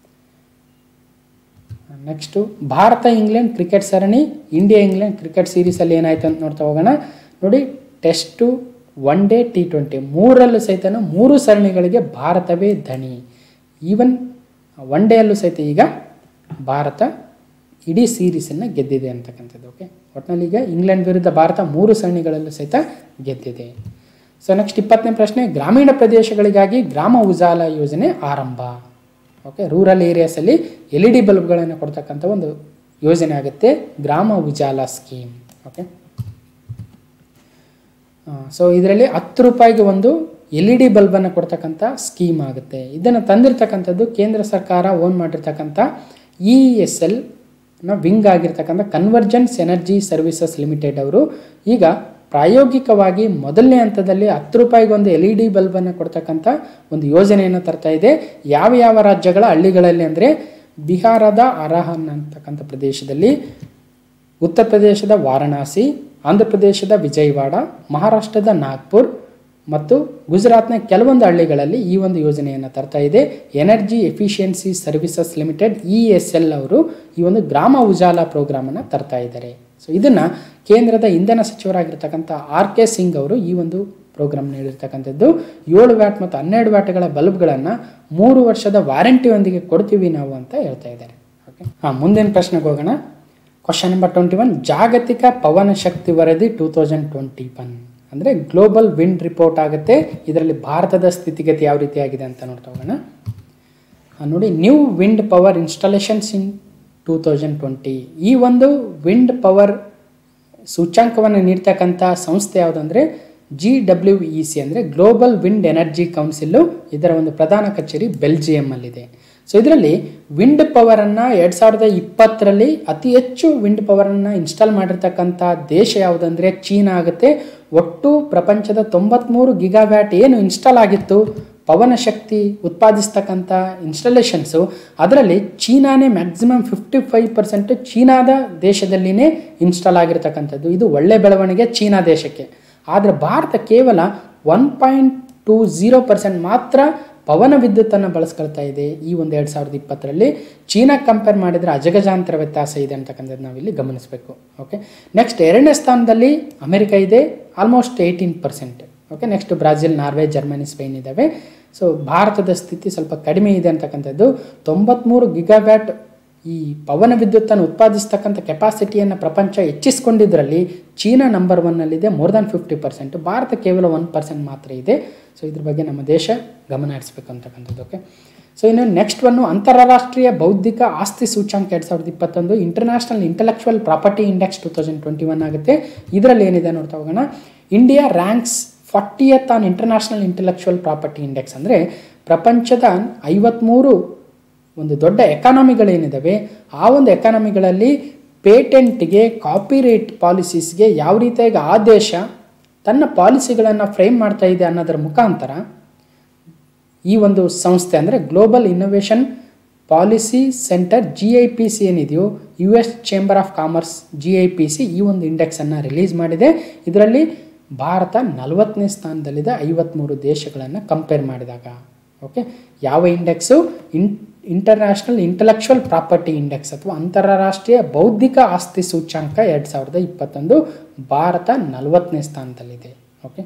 next Bharat England cricket ಸರಣಿ ಇಂಡಿಯಾ ಇಂಗ್ಲೆಂಡ್ ಕ್ರಿಕೆಟ್ ಸೀರೀಸಲ್ಲಿ ಏನಾಯಿತು ಅಂತ ನೋಡ್ತಾ ಹೋಗೋಣ ನೋಡಿ test one day T twenty ಮೂರಲ್ಲೂ ಸಹಿತ ಮೂರು ಸರಣಿಗಳಿಗೆ ಭಾರತವೇ ಧಣಿ ಈವನ್ ಒನ್ ಡೇಯಲ್ಲೂ ಸಹಿತ ಈಗ ಭಾರತ ಇಡೀ ಸೀರೀಸನ್ನು ಗೆದ್ದಿದೆ ಅಂತಕ್ಕಂಥದ್ದು ಓಕೆ ಒಟ್ಟಿನಲ್ಲಿ ಈಗ ಇಂಗ್ಲೆಂಡ್ ವಿರುದ್ಧ ಭಾರತ ಮೂರು ಸರಣಿಗಳಲ್ಲೂ ಸಹಿತ ಗೆದ್ದಿದೆ ಸೊ ನೆಕ್ಸ್ಟ್ ಇಪ್ಪತ್ತನೇ ಪ್ರಶ್ನೆ ಗ್ರಾಮೀಣ ಪ್ರದೇಶಗಳಿಗಾಗಿ ಗ್ರಾಮ ಉಜಾಲ ಯೋಜನೆ ಆರಂಭ ಓಕೆ ರೂರಲ್ ಏರಿಯಾಸಲ್ಲಿ ಎಲ್ ಇ ಡಿ ಬಲ್ಬ್ಗಳನ್ನು ಕೊಡ್ತಕ್ಕಂಥ ಒಂದು ಯೋಜನೆ ಆಗುತ್ತೆ ಗ್ರಾಮ ಉಜಾಲ ಸ್ಕೀಮ್ ಓಕೆ ಸೊ ಇದರಲ್ಲಿ ಹತ್ತು ರೂಪಾಯಿಗೆ ಒಂದು ಎಲ್ ಇ ಡಿ ಬಲ್ಬನ್ನು ಕೊಡ್ತಕ್ಕಂಥ ಸ್ಕೀಮ್ ಆಗುತ್ತೆ ಇದನ್ನು ತಂದಿರತಕ್ಕಂಥದ್ದು ಕೇಂದ್ರ ಸರ್ಕಾರ ಓನ್ ಮಾಡಿರ್ತಕ್ಕಂಥ ಇ ಎಸ್ ಎಲ್ ನ ವಿಂಗ್ ಆಗಿರ್ತಕ್ಕಂಥ ಕನ್ವರ್ಜೆನ್ಸ್ ಎನರ್ಜಿ ಸರ್ವಿಸಸ್ ಲಿಮಿಟೆಡ್ ಅವರು ಈಗ ಪ್ರಾಯೋಗಿಕವಾಗಿ ಮೊದಲನೇ ಹಂತದಲ್ಲಿ ಹತ್ತು ರೂಪಾಯಿಗೆ ಒಂದು ಎಲ್ ಇ ಡಿ ಬಲ್ಬನ್ನು ಕೊಡ್ತಕ್ಕಂಥ ಒಂದು ಯೋಜನೆಯನ್ನು ತರ್ತಾ ಇದೆ ಯಾವ ಯಾವ ರಾಜ್ಯಗಳ ಹಳ್ಳಿಗಳಲ್ಲಿ ಅಂದರೆ ಬಿಹಾರದ ಅರಹನ್ ಅಂತಕ್ಕಂಥ ಪ್ರದೇಶದಲ್ಲಿ ಉತ್ತರ ಪ್ರದೇಶದ ವಾರಣಾಸಿ ಆಂಧ್ರ ಪ್ರದೇಶದ ವಿಜಯವಾಡ ಮಹಾರಾಷ್ಟ್ರದ ನಾಗ್ಪುರ್ ಮತ್ತು ಗುಜರಾತ್ನ ಕೆಲವೊಂದು ಹಳ್ಳಿಗಳಲ್ಲಿ ಈ ಒಂದು ಯೋಜನೆಯನ್ನು ತರ್ತಾ ಇದೆ energy efficiency services limited E S L ಅವರು ಈ ಒಂದು ಗ್ರಾಮ ಉಜಾಲ ಪ್ರೋಗ್ರಾಮನ್ನು ತರ್ತಾ ಇದ್ದಾರೆ ಸೊ ಇದನ್ನು ಕೇಂದ್ರದ ಇಂಧನ ಸಚಿವರಾಗಿರ್ತಕ್ಕಂಥ ಆರ್ ಕೆ ಸಿಂಗ್ ಅವರು ಈ ಒಂದು ಪ್ರೋಗ್ರಾಮ್ ನೀಡಿರ್ತಕ್ಕಂಥದ್ದು ಏಳು ವ್ಯಾಟ್ ಮತ್ತು ಹನ್ನೆರಡು ವ್ಯಾಟ್ಗಳ ಬಲ್ಬ್ಗಳನ್ನು ಮೂರು ವರ್ಷದ ವಾರಂಟಿಯೊಂದಿಗೆ ಕೊಡ್ತೀವಿ ನಾವು ಅಂತ ಹೇಳ್ತಾ ಇದ್ದಾರೆ ಓಕೆ ಹಾಂ ಮುಂದಿನ ಪ್ರಶ್ನೆಗೆ ಹೋಗೋಣ ಕ್ವಶನ್ ನಂಬರ್ ಟ್ವೆಂಟಿ ಒನ್ ಜಾಗತಿಕ ಪವನ ಶಕ್ತಿ ವರದಿ ಟೂ ತೌಸಂಡ್ ಟ್ವೆಂಟಿ ಒನ್ ಅಂದರೆ ಗ್ಲೋಬಲ್ ವಿಂಡ್ ರಿಪೋರ್ಟ್ ಆಗುತ್ತೆ ಇದರಲ್ಲಿ ಭಾರತದ ಸ್ಥಿತಿಗತಿ ಯಾವ ರೀತಿ ಆಗಿದೆ ಅಂತ ನೋಡ್ತಾ ಹೋಗೋಣ ಆ, ನೋಡಿ new wind power installations in two thousand twenty ಈ ಒಂದು ವಿಂಡ್ ಪವರ್ ಸೂಚ್ಯಾಂಕವನ್ನು ನೀಡ್ತಕ್ಕಂಥ ಸಂಸ್ಥೆ ಯಾವುದಂದರೆ ಜಿ ಡಬ್ಲ್ಯೂ ಇ ಸಿ ಅಂದರೆ ಗ್ಲೋಬಲ್ ವಿಂಡ್ ಎನರ್ಜಿ ಕೌನ್ಸಿಲ್ಲು ಇದರ ಒಂದು ಪ್ರಧಾನ ಕಚೇರಿ ಬೆಲ್ಜಿಯಮ್ಮಲ್ಲಿದೆ ಸೊ ಇದರಲ್ಲಿ ವಿಂಡ್ ಪವರನ್ನು ಎರಡು ಸಾವಿರದ ಇಪ್ಪತ್ತರಲ್ಲಿ ಅತಿ ಹೆಚ್ಚು ವಿಂಡ್ ಪವರನ್ನು ಇನ್ಸ್ಟಾಲ್ ಮಾಡಿರ್ತಕ್ಕಂಥ ದೇಶ ಯಾವುದಂದರೆ ಚೀನಾ ಆಗುತ್ತೆ ಒಟ್ಟು ಪ್ರಪಂಚದ ತೊಂಬತ್ತ್ಮೂರು ಗಿಗಾವ್ಯಾಟ್ ಏನು ಇನ್ಸ್ಟಾಲ್ ಆಗಿತ್ತು ಪವನ ಶಕ್ತಿ ಉತ್ಪಾದಿಸ್ತಕ್ಕಂಥ ಇನ್ಸ್ಟಾಲೇಷನ್ಸು ಅದರಲ್ಲಿ ಚೀನಾನೇ ಮ್ಯಾಕ್ಸಿಮಮ್ ಫಿಫ್ಟಿ ಫೈವ್ ಪರ್ಸೆಂಟ್ ಚೀನಾದ ದೇಶದಲ್ಲಿನೇ ಇನ್ಸ್ಟಾಲ್ ಆಗಿರ್ತಕ್ಕಂಥದ್ದು ಇದು ಒಳ್ಳೆ ಬೆಳವಣಿಗೆ ಚೀನಾ ದೇಶಕ್ಕೆ ಆದರೆ ಭಾರತ ಕೇವಲ one point two zero percent ಮಾತ್ರ ಪವನ ವಿದ್ಯುತ್ತನ್ನು ಬಳಸ್ಕೊಳ್ತಾ ಇದೆ ಈ ಒಂದು ಎರಡು ಸಾವಿರದ ಇಪ್ಪತ್ತರಲ್ಲಿ ಚೀನಾ ಕಂಪೇರ್ ಮಾಡಿದರೆ ಅಜಗಜಾಂತರ ವ್ಯತ್ಯಾಸ ಇದೆ ಅಂತಕ್ಕಂಥದ್ದು ನಾವಿಲ್ಲಿ ಗಮನಿಸಬೇಕು ಓಕೆ ನೆಕ್ಸ್ಟ್ ಎರಡನೇ ಸ್ಥಾನದಲ್ಲಿ ಅಮೆರಿಕ ಇದೆ almost eighteen percent okay next Brazil Norway Germany Spain ಇದ್ದಾವೆ ಸೊ ಭಾರತದ ಸ್ಥಿತಿ ಸ್ವಲ್ಪ ಕಡಿಮೆ ಇದೆ ಅಂತಕ್ಕಂಥದ್ದು ತೊಂಬತ್ತ್ಮೂರು ಗಿಗಾವ್ಯಾಟ್ ಈ ಪವನ ವಿದ್ಯುತ್ತನ್ನು ಉತ್ಪಾದಿಸ್ತಕ್ಕಂಥ ಕೆಪಾಸಿಟಿಯನ್ನು ಪ್ರಪಂಚ ಹೆಚ್ಚಿಸ್ಕೊಂಡಿದ್ದರಲ್ಲಿ ಚೀನಾ ನಂಬರ್ ಒನ್ನಲ್ಲಿದೆ more than fifty percent Bharat ಕೇವಲ ಒನ್ ಪರ್ಸೆಂಟ್ ಮಾತ್ರ ಇದೆ ಸೊ ಇದ್ರ ಬಗ್ಗೆ ನಮ್ಮ ದೇಶ ಗಮನ ಹರಿಸ್ಬೇಕು ಅಂತಕ್ಕಂಥದ್ದು ಓಕೆ ಸೊ ಇನ್ನು ನೆಕ್ಸ್ಟ್ ಒನ್ನು ಅಂತಾರಾಷ್ಟ್ರೀಯ ಬೌದ್ಧಿಕ ಆಸ್ತಿ ಸೂಚ್ಯಾಂಕ ಎರಡು ಸಾವಿರದ ಇಪ್ಪತ್ತೊಂದು international intellectual property index two thousand twenty one ಆಗುತ್ತೆ ಇದರಲ್ಲಿ ಏನಿದೆ ನೋಡ್ತಾ ಹೋಗೋಣ India ranks fortieth on international intellectual property index ಅಂದರೆ ಪ್ರಪಂಚದ ಐವತ್ತ್ಮೂರು ಒಂದು ದೊಡ್ಡ ಎಕಾನಮಿಗಳೇನಿದ್ದಾವೆ ಆ ಒಂದು ಎಕಾನಮಿಗಳಲ್ಲಿ ಪೇಟೆಂಟ್ಗೆ ಕಾಪಿರೈಟ್ ಪಾಲಿಸೀಸ್ಗೆ ಯಾವ ರೀತಿಯಾಗಿ ಆ ದೇಶ ತನ್ನ ಪಾಲಿಸಿಗಳನ್ನು ಫ್ರೇಮ್ ಮಾಡ್ತಾ ಇದೆ ಅನ್ನೋದರ ಮುಖಾಂತರ ಈ ಒಂದು ಸಂಸ್ಥೆ ಅಂದರೆ global innovation policy centre G I P C ಏನಿದೆಯೋ U S chamber of commerce G I P C ಈ ಒಂದು ಇಂಡೆಕ್ಸನ್ನು ರಿಲೀಸ್ ಮಾಡಿದೆ ಇದರಲ್ಲಿ ಭಾರತ ನಲವತ್ತನೇ ಸ್ಥಾನದಲ್ಲಿದೆ ಐವತ್ತ್ಮೂರು ದೇಶಗಳನ್ನು ಕಂಪೇರ್ ಮಾಡಿದಾಗ ಓಕೆ ಯಾವ index in international intellectual property index ಅಥವಾ ಅಂತಾರಾಷ್ಟ್ರೀಯ ಬೌದ್ಧಿಕ ಆಸ್ತಿ ಸೂಚ್ಯಾಂಕ ಎರಡು ಸಾವಿರದ ಇಪ್ಪತ್ತೊಂದು ಭಾರತ ನಲವತ್ತನೇ ಸ್ಥಾನದಲ್ಲಿದೆ ಓಕೆ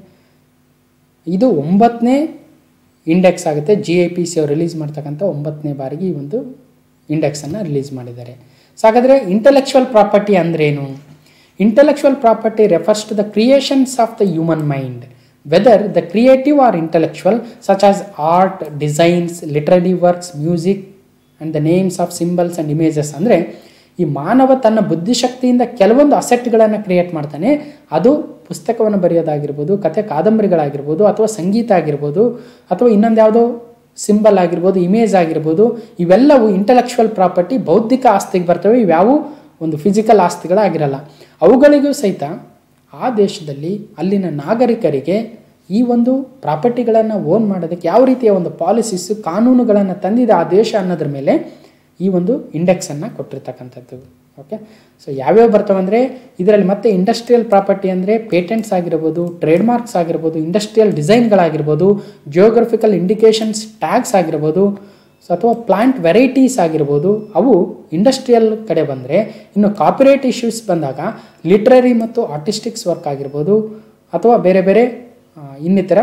ಇದು ಒಂಬತ್ತನೇ ಇಂಡೆಕ್ಸ್ ಆಗುತ್ತೆ ಜಿ ಐ ಪಿ ಸಿ ಅವರು ರಿಲೀಸ್ ಮಾಡ್ತಕ್ಕಂಥ ಒಂಬತ್ತನೇ ಬಾರಿಗೆ ಈ ಒಂದು ಇಂಡೆಕ್ಸನ್ನು ರಿಲೀಸ್ ಮಾಡಿದ್ದಾರೆ ಸೊ ಹಾಗಾದರೆ ಇಂಟಲೆಕ್ಚುವಲ್ ಪ್ರಾಪರ್ಟಿ ಅಂದ್ರೇನು intellectual property refers to the creations of the human mind whether the creative or intellectual such as art designs literary works music and the names of symbols and images ಅಂದರೆ ಈ ಮಾನವ ತನ್ನ ಬುದ್ಧಿಶಕ್ತಿಯಿಂದ ಕೆಲವೊಂದು ಅಸೆಟ್ಗಳನ್ನು create ಮಾಡ್ತಾನೆ ಅದು ಪುಸ್ತಕವನ್ನು ಬರೆಯೋದಾಗಿರ್ಬೋದು ಕತೆ ಕಾದಂಬರಿಗಳಾಗಿರ್ಬೋದು ಅಥವಾ ಸಂಗೀತ ಆಗಿರ್ಬೋದು ಅಥವಾ ಇನ್ನೊಂದು ಯಾವುದೋ ಸಿಂಬಲ್ ಆಗಿರ್ಬೋದು ಇಮೇಜ್ ಆಗಿರ್ಬೋದು ಇವೆಲ್ಲವೂ ಇಂಟಲೆಕ್ಚುವಲ್ ಪ್ರಾಪರ್ಟಿ ಬೌದ್ಧಿಕ ಆಸ್ತಿಗೆ ಬರ್ತವೆ ಇವ್ಯಾವು ಒಂದು ಫಿಸಿಕಲ್ ಆಸ್ತಿಗಳಾಗಿರಲ್ಲ ಅವುಗಳಿಗೂ ಸಹಿತ ಆ ದೇಶದಲ್ಲಿ ಅಲ್ಲಿನ ನಾಗರಿಕರಿಗೆ ಈ ಒಂದು ಪ್ರಾಪರ್ಟಿಗಳನ್ನು ಓನ್ ಮಾಡೋದಕ್ಕೆ ಯಾವ ರೀತಿಯ ಒಂದು ಪಾಲಿಸೀಸ್ ಕಾನೂನುಗಳನ್ನು ತಂದಿದೆ ಆ ದೇಶ ಅನ್ನೋದ್ರ ಮೇಲೆ ಈ ಒಂದು ಇಂಡೆಕ್ಸನ್ನು ಕೊಟ್ಟಿರ್ತಕ್ಕಂಥದ್ದು ಓಕೆ ಸೊ ಯಾವ್ಯಾವ ಬರ್ತವೆ ಅಂದರೆ ಇದರಲ್ಲಿ ಮತ್ತೆ ಇಂಡಸ್ಟ್ರಿಯಲ್ ಪ್ರಾಪರ್ಟಿ ಅಂದರೆ ಪೇಟೆಂಟ್ಸ್ ಆಗಿರ್ಬೋದು ಟ್ರೇಡ್ ಮಾರ್ಕ್ಸ್ ಆಗಿರ್ಬೋದು ಇಂಡಸ್ಟ್ರಿಯಲ್ ಡಿಸೈನ್ಗಳಾಗಿರ್ಬೋದು ಜಿಯೋಗ್ರಫಿಕಲ್ ಇಂಡಿಕೇಶನ್ಸ್ ಟ್ಯಾಗ್ಸ್ ಆಗಿರ್ಬೋದು ಸೊ ಅಥವಾ ಪ್ಲಾಂಟ್ ವೆರೈಟೀಸ್ ಆಗಿರ್ಬೋದು ಅವು ಇಂಡಸ್ಟ್ರಿಯಲ್ ಕಡೆ ಬಂದರೆ ಇನ್ನು ಕಾಪಿರೈಟ್ ಇಶ್ಯೂಸ್ ಬಂದಾಗ ಲಿಟ್ರರಿ ಮತ್ತು ಆರ್ಟಿಸ್ಟಿಕ್ಸ್ ವರ್ಕ್ ಆಗಿರ್ಬೋದು ಅಥವಾ ಬೇರೆ ಬೇರೆ ಆ, ಇನ್ನಿತರ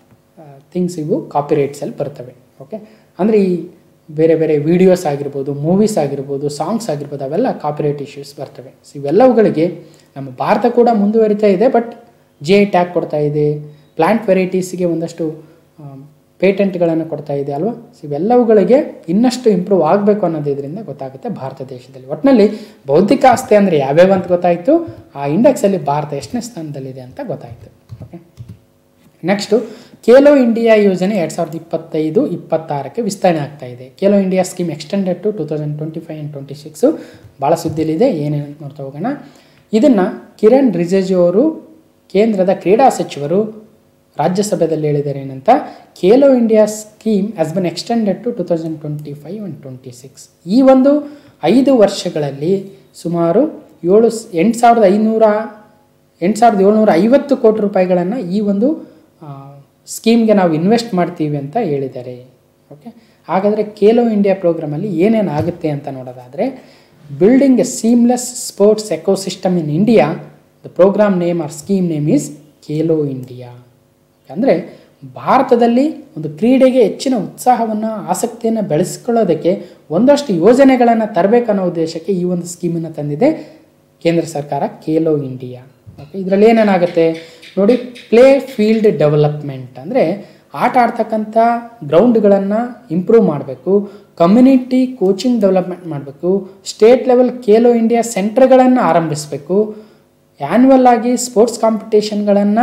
ಥಿಂಗ್ಸ್ ಇವು ಕಾಪಿರೈಟ್ಸಲ್ಲಿ ಬರ್ತವೆ ಓಕೆ ಅಂದರೆ ಈ ಬೇರೆ ಬೇರೆ ವಿಡಿಯೋಸ್ ಆಗಿರ್ಬೋದು ಮೂವೀಸ್ ಆಗಿರ್ಬೋದು ಸಾಂಗ್ಸ್ ಆಗಿರ್ಬೋದು ಅವೆಲ್ಲ ಕಾಪಿರೈಟ್ ಇಶ್ಯೂಸ್ ಬರ್ತವೆ ಸೊ ಇವೆಲ್ಲವುಗಳಿಗೆ ನಮ್ಮ ಭಾರತ ಕೂಡ ಮುಂದುವರಿತಾ ಇದೆ ಬಟ್ ಜಿ ಐ ಟ್ಯಾಗ್ ಕೊಡ್ತಾ ಇದೆ ಪ್ಲಾಂಟ್ ವೆರೈಟೀಸ್ಗೆ ಒಂದಷ್ಟು ಪೇಟೆಂಟ್ಗಳನ್ನು ಕೊಡ್ತಾ ಇದೆ ಅಲ್ವಾ ಸೊ ಇವೆಲ್ಲವುಗಳಿಗೆ ಇನ್ನಷ್ಟು ಇಂಪ್ರೂವ್ ಆಗಬೇಕು ಅನ್ನೋದು ಇದರಿಂದ ಗೊತ್ತಾಗುತ್ತೆ ಭಾರತ ದೇಶದಲ್ಲಿ ಒಟ್ಟಿನಲ್ಲಿ ಬೌದ್ಧಿಕ ಆಸ್ತಿ ಅಂದರೆ ಯಾವ್ಯಾವ ಅಂತ ಗೊತ್ತಾಯಿತು ಆ ಇಂಡೆಕ್ಸಲ್ಲಿ ಭಾರತ ಎಷ್ಟನೇ ಸ್ಥಾನದಲ್ಲಿದೆ ಅಂತ ಗೊತ್ತಾಯಿತು ಓಕೆ ನೆಕ್ಸ್ಟು ಖೇಲೋ ಇಂಡಿಯಾ ಯೋಜನೆ ಎರಡು ಸಾವಿರದ ಇಪ್ಪತ್ತೈದು ಇಪ್ಪತ್ತಾರಕ್ಕೆ ವಿಸ್ತರಣೆ ಆಗ್ತಾ ಇದೆ Khelo India scheme extended to two thousand twenty five and twenty six ಭಾಳ ಸುದ್ದಿಲಿದೆ ಏನೇನು ನೋಡ್ತಾ ಹೋಗೋಣ ಇದನ್ನು ಕಿರಣ್ ರಿಜಿಜು ಅವರು ಕೇಂದ್ರದ ಕ್ರೀಡಾ ಸಚಿವರು ರಾಜ್ಯಸಭೆಯಲ್ಲಿ ಹೇಳಿದ್ದಾರೆ ಏನಂತ Khelo India scheme has been extended to two thousand twenty five and twenty six ಈ ಒಂದು ಐದು ವರ್ಷಗಳಲ್ಲಿ ಸುಮಾರು ಏಳು ಸ್- ಎಂಟು ಸಾವಿರದ ಐನೂರ ಎಂಟು ಸಾವಿರದ ಏಳ್ನೂರ ಐವತ್ತು ಕೋಟಿ ರೂಪಾಯಿಗಳನ್ನು ಈ ಒಂದು ಆ, ಸ್ಕೀಮ್ಗೆ ನಾವು ಇನ್ವೆಸ್ಟ್ ಮಾಡ್ತೀವಿ ಅಂತ ಹೇಳಿದ್ದಾರೆ ಓಕೆ ಹಾಗಾದರೆ ಖೇಲೋ ಇಂಡಿಯಾ ಪ್ರೋಗ್ರಾಮಲ್ಲಿ ಏನೇನು ಆಗುತ್ತೆ ಅಂತ ನೋಡೋದಾದರೆ building a seamless sports ecosystem in India the programme name or scheme name is Khelo India ಅಂದರೆ ಭಾರತದಲ್ಲಿ ಒಂದು ಕ್ರೀಡೆಗೆ ಹೆಚ್ಚಿನ ಉತ್ಸಾಹವನ್ನು ಆಸಕ್ತಿಯನ್ನು ಬೆಳೆಸ್ಕೊಳ್ಳೋದಕ್ಕೆ ಒಂದಷ್ಟು ಯೋಜನೆಗಳನ್ನು ತರಬೇಕನ್ನೋ ಉದ್ದೇಶಕ್ಕೆ ಈ ಒಂದು ಸ್ಕೀಮನ್ನು ತಂದಿದೆ ಕೇಂದ್ರ ಸರ್ಕಾರ ಖೇಲೋ ಇಂಡಿಯಾ ಓಕೆ ಇದರಲ್ಲಿ ಏನೇನಾಗುತ್ತೆ ನೋಡಿ ಪ್ಲೇ ಫೀಲ್ಡ್ ಡೆವಲಪ್ಮೆಂಟ್ ಅಂದರೆ ಆಟ ಆಡ್ತಕ್ಕಂಥ ಗ್ರೌಂಡ್ಗಳನ್ನು ಇಂಪ್ರೂವ್ ಮಾಡಬೇಕು ಕಮ್ಯುನಿಟಿ ಕೋಚಿಂಗ್ ಡೆವಲಪ್ಮೆಂಟ್ ಮಾಡಬೇಕು ಸ್ಟೇಟ್ ಲೆವೆಲ್ ಖೇಲೋ ಇಂಡಿಯಾ ಸೆಂಟರ್ಗಳನ್ನು ಆರಂಭಿಸಬೇಕು ಆ್ಯನ್ಯುವಲ್ ಆಗಿ ಸ್ಪೋರ್ಟ್ಸ್ ಕಾಂಪಿಟೇಷನ್ಗಳನ್ನು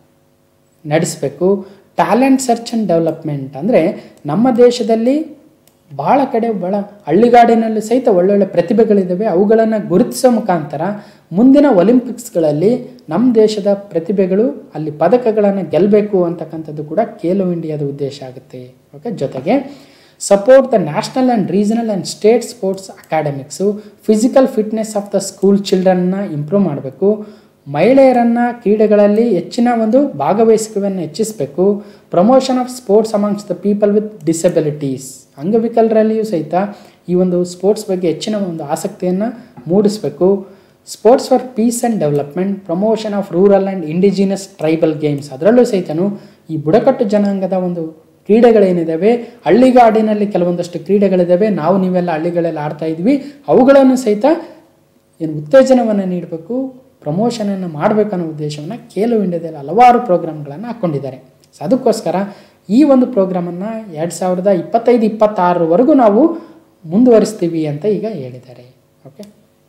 ನಡೆಸಬೇಕು ಟ್ಯಾಲೆಂಟ್ ಸರ್ಚ್ ಆ್ಯಂಡ್ ಡೆವಲಪ್ಮೆಂಟ್ ಅಂದರೆ ನಮ್ಮ ದೇಶದಲ್ಲಿ ಭಾಳ ಕಡೆ ಭಾಳ ಹಳ್ಳಿಗಾಡಿನಲ್ಲಿ ಸಹಿತ ಒಳ್ಳೊಳ್ಳೆ ಪ್ರತಿಭೆಗಳಿದ್ದಾವೆ ಅವುಗಳನ್ನು ಗುರುತಿಸೋ ಮುಖಾಂತರ ಮುಂದಿನ ಒಲಿಂಪಿಕ್ಸ್ಗಳಲ್ಲಿ ನಮ್ಮ ದೇಶದ ಪ್ರತಿಭೆಗಳು ಅಲ್ಲಿ ಪದಕಗಳನ್ನು ಗೆಲ್ಲಬೇಕು ಅಂತಕ್ಕಂಥದ್ದು ಕೂಡ ಖೇಲೋ ಇಂಡಿಯಾದ ಉದ್ದೇಶ ಆಗುತ್ತೆ ಓಕೆ ಜೊತೆಗೆ support the national and regional and state sports academics physical fitness of the school ಚಿಲ್ಡ್ರನ್ನ ಇಂಪ್ರೂವ್ ಮಾಡಬೇಕು ಮಹಿಳೆಯರನ್ನು ಕ್ರೀಡೆಗಳಲ್ಲಿ ಹೆಚ್ಚಿನ ಒಂದು ಭಾಗವಹಿಸುವಿಕೆಯನ್ನು ಹೆಚ್ಚಿಸಬೇಕು promotion of sports amongst the people with disabilities ಅಂಗವಿಕಲರಲ್ಲಿಯೂ ಸಹಿತ ಈ ಒಂದು ಸ್ಪೋರ್ಟ್ಸ್ ಬಗ್ಗೆ ಹೆಚ್ಚಿನ ಒಂದು ಆಸಕ್ತಿಯನ್ನು ಮೂಡಿಸಬೇಕು sports for peace and development promotion of rural and indigenous tribal games ಅದರಲ್ಲೂ ಸಹಿತನು ಈ ಬುಡಕಟ್ಟು ಜನಾಂಗದ ಒಂದು ಕ್ರೀಡೆಗಳೇನಿದ್ದಾವೆ ಹಳ್ಳಿಗಾಡಿನಲ್ಲಿ ಕೆಲವೊಂದಷ್ಟು ಕ್ರೀಡೆಗಳಿದ್ದಾವೆ ನಾವು ನೀವೆಲ್ಲ ಹಳ್ಳಿಗಳಲ್ಲಿ ಆಡ್ತಾ ಇದ್ವಿ ಅವುಗಳನ್ನು ಸಹಿತ ಏನು ಉತ್ತೇಜನವನ್ನು ನೀಡಬೇಕು ಪ್ರಮೋಷನನ್ನು ಮಾಡಬೇಕು ಅನ್ನೋ ಉದ್ದೇಶವನ್ನು ಖೇಲೋ ಇಂಡಿಯಾದಲ್ಲಿ ಹಲವಾರು ಪ್ರೋಗ್ರಾಮ್ಗಳನ್ನು ಹಾಕ್ಕೊಂಡಿದ್ದಾರೆ ಸೊ ಅದಕ್ಕೋಸ್ಕರ ಈ ಒಂದು ಪ್ರೋಗ್ರಾಮನ್ನು ಎರಡು ಸಾವಿರದ ಇಪ್ಪತ್ತೈದು ಇಪ್ಪತ್ತಾರರವರೆಗೂ ನಾವು ಮುಂದುವರಿಸ್ತೀವಿ ಅಂತ ಈಗ ಹೇಳಿದ್ದಾರೆ ಓಕೆ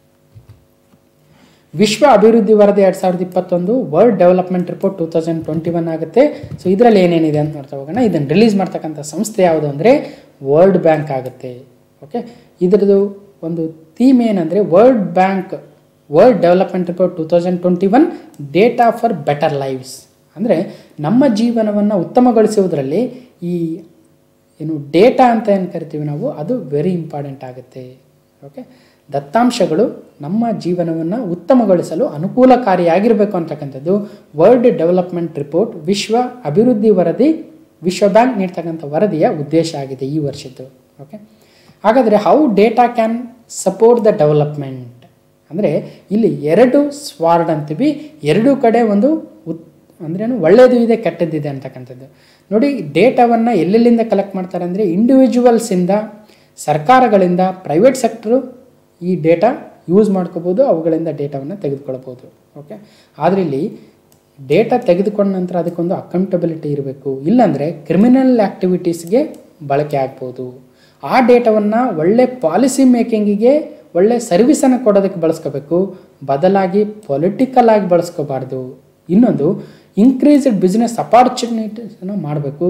ವಿಶ್ವ ಅಭಿವೃದ್ಧಿ ವರದಿ ಎರಡು ಸಾವಿರದ ಇಪ್ಪತ್ತೊಂದು world development report two thousand twenty one ಆಗುತ್ತೆ ಸೊ ಇದರಲ್ಲಿ ಏನೇನಿದೆ ಅಂತ ನೋಡ್ತಾ ಹೋಗೋಣ ಇದನ್ನು ರಿಲೀಸ್ ಮಾಡ್ತಕ್ಕಂಥ ಸಂಸ್ಥೆ ಯಾವುದು ಅಂದರೆ ವರ್ಲ್ಡ್ ಬ್ಯಾಂಕ್ ಆಗುತ್ತೆ ಓಕೆ ಇದರದ್ದು ಒಂದು ಥೀಮ್ ಏನಂದರೆ world bank world development report two thousand twenty one data for better lives ಅಂದರೆ ನಮ್ಮ ಜೀವನವನ್ನು ಉತ್ತಮಗೊಳಿಸುವುದರಲ್ಲಿ ಈ ಏನು ಡೇಟಾ ಅಂತ ಏನು ಕರಿತೀವಿ ನಾವು ಅದು ವೆರಿ ಇಂಪಾರ್ಟೆಂಟ್ ಆಗುತ್ತೆ ಓಕೆ ದತ್ತಾಂಶಗಳು ನಮ್ಮ ಜೀವನವನ್ನು ಉತ್ತಮಗೊಳಿಸಲು ಅನುಕೂಲಕಾರಿಯಾಗಿರಬೇಕು ಅಂತಕ್ಕಂಥದ್ದು ವರ್ಲ್ಡ್ ಡೆವಲಪ್ಮೆಂಟ್ ರಿಪೋರ್ಟ್ ವಿಶ್ವ ಅಭಿವೃದ್ಧಿ ವರದಿ ವಿಶ್ವ ಬ್ಯಾಂಕ್ ನೀಡ್ತಕ್ಕಂಥ ವರದಿಯ ಉದ್ದೇಶ ಆಗಿದೆ ಈ ವರ್ಷದ್ದು ಓಕೆ ಹಾಗಾದರೆ how data can support the development ಅಂದರೆ ಇಲ್ಲಿ ಎರಡು ಸ್ವಾರ್ಡ್ ಅಂತೀವಿ ಎರಡೂ ಕಡೆ ಒಂದು ಉತ್ ಅಂದ್ರೇನು ಒಳ್ಳೆಯದು ಇದೆ ಕೆಟ್ಟದ್ದಿದೆ ಅಂತಕ್ಕಂಥದ್ದು ನೋಡಿ ಡೇಟಾವನ್ನು ಎಲ್ಲೆಲ್ಲಿಂದ ಕಲೆಕ್ಟ್ ಮಾಡ್ತಾರೆ ಅಂದರೆ ಇಂಡಿವಿಜುವಲ್ಸಿಂದ ಸರ್ಕಾರಗಳಿಂದ ಪ್ರೈವೇಟ್ ಸೆಕ್ಟ್ರು ಈ ಡೇಟಾ ಯೂಸ್ ಮಾಡ್ಕೋಬೋದು ಅವುಗಳಿಂದ ಡೇಟಾವನ್ನು ತೆಗೆದುಕೊಳ್ಬೋದು ಓಕೆ ಆದರೆ ಇಲ್ಲಿ ಡೇಟಾ ತೆಗೆದುಕೊಂಡ ನಂತರ ಅದಕ್ಕೊಂದು ಅಕೌಂಟಬಿಲಿಟಿ ಇರಬೇಕು ಇಲ್ಲಾಂದರೆ ಕ್ರಿಮಿನಲ್ ಆ್ಯಕ್ಟಿವಿಟೀಸ್ಗೆ ಬಳಕೆ ಆಗ್ಬೋದು ಆ ಡೇಟಾವನ್ನು ಒಳ್ಳೆ ಪಾಲಿಸಿ ಮೇಕಿಂಗಿಗೆ ಒಳ್ಳೆ ಸರ್ವಿಸನ್ನು ಕೊಡೋದಕ್ಕೆ ಬಳಸ್ಕೋಬೇಕು ಬದಲಾಗಿ ಪೊಲಿಟಿಕಲ್ ಆಗಿ ಬಳಸ್ಕೋಬಾರ್ದು ಇನ್ನೊಂದು ಇನ್ಕ್ರೀಸ್ಡ್ ಬಿಸ್ನೆಸ್ ಅಪಾರ್ಚುನಿಟೀಸನ್ನು ಮಾಡಬೇಕು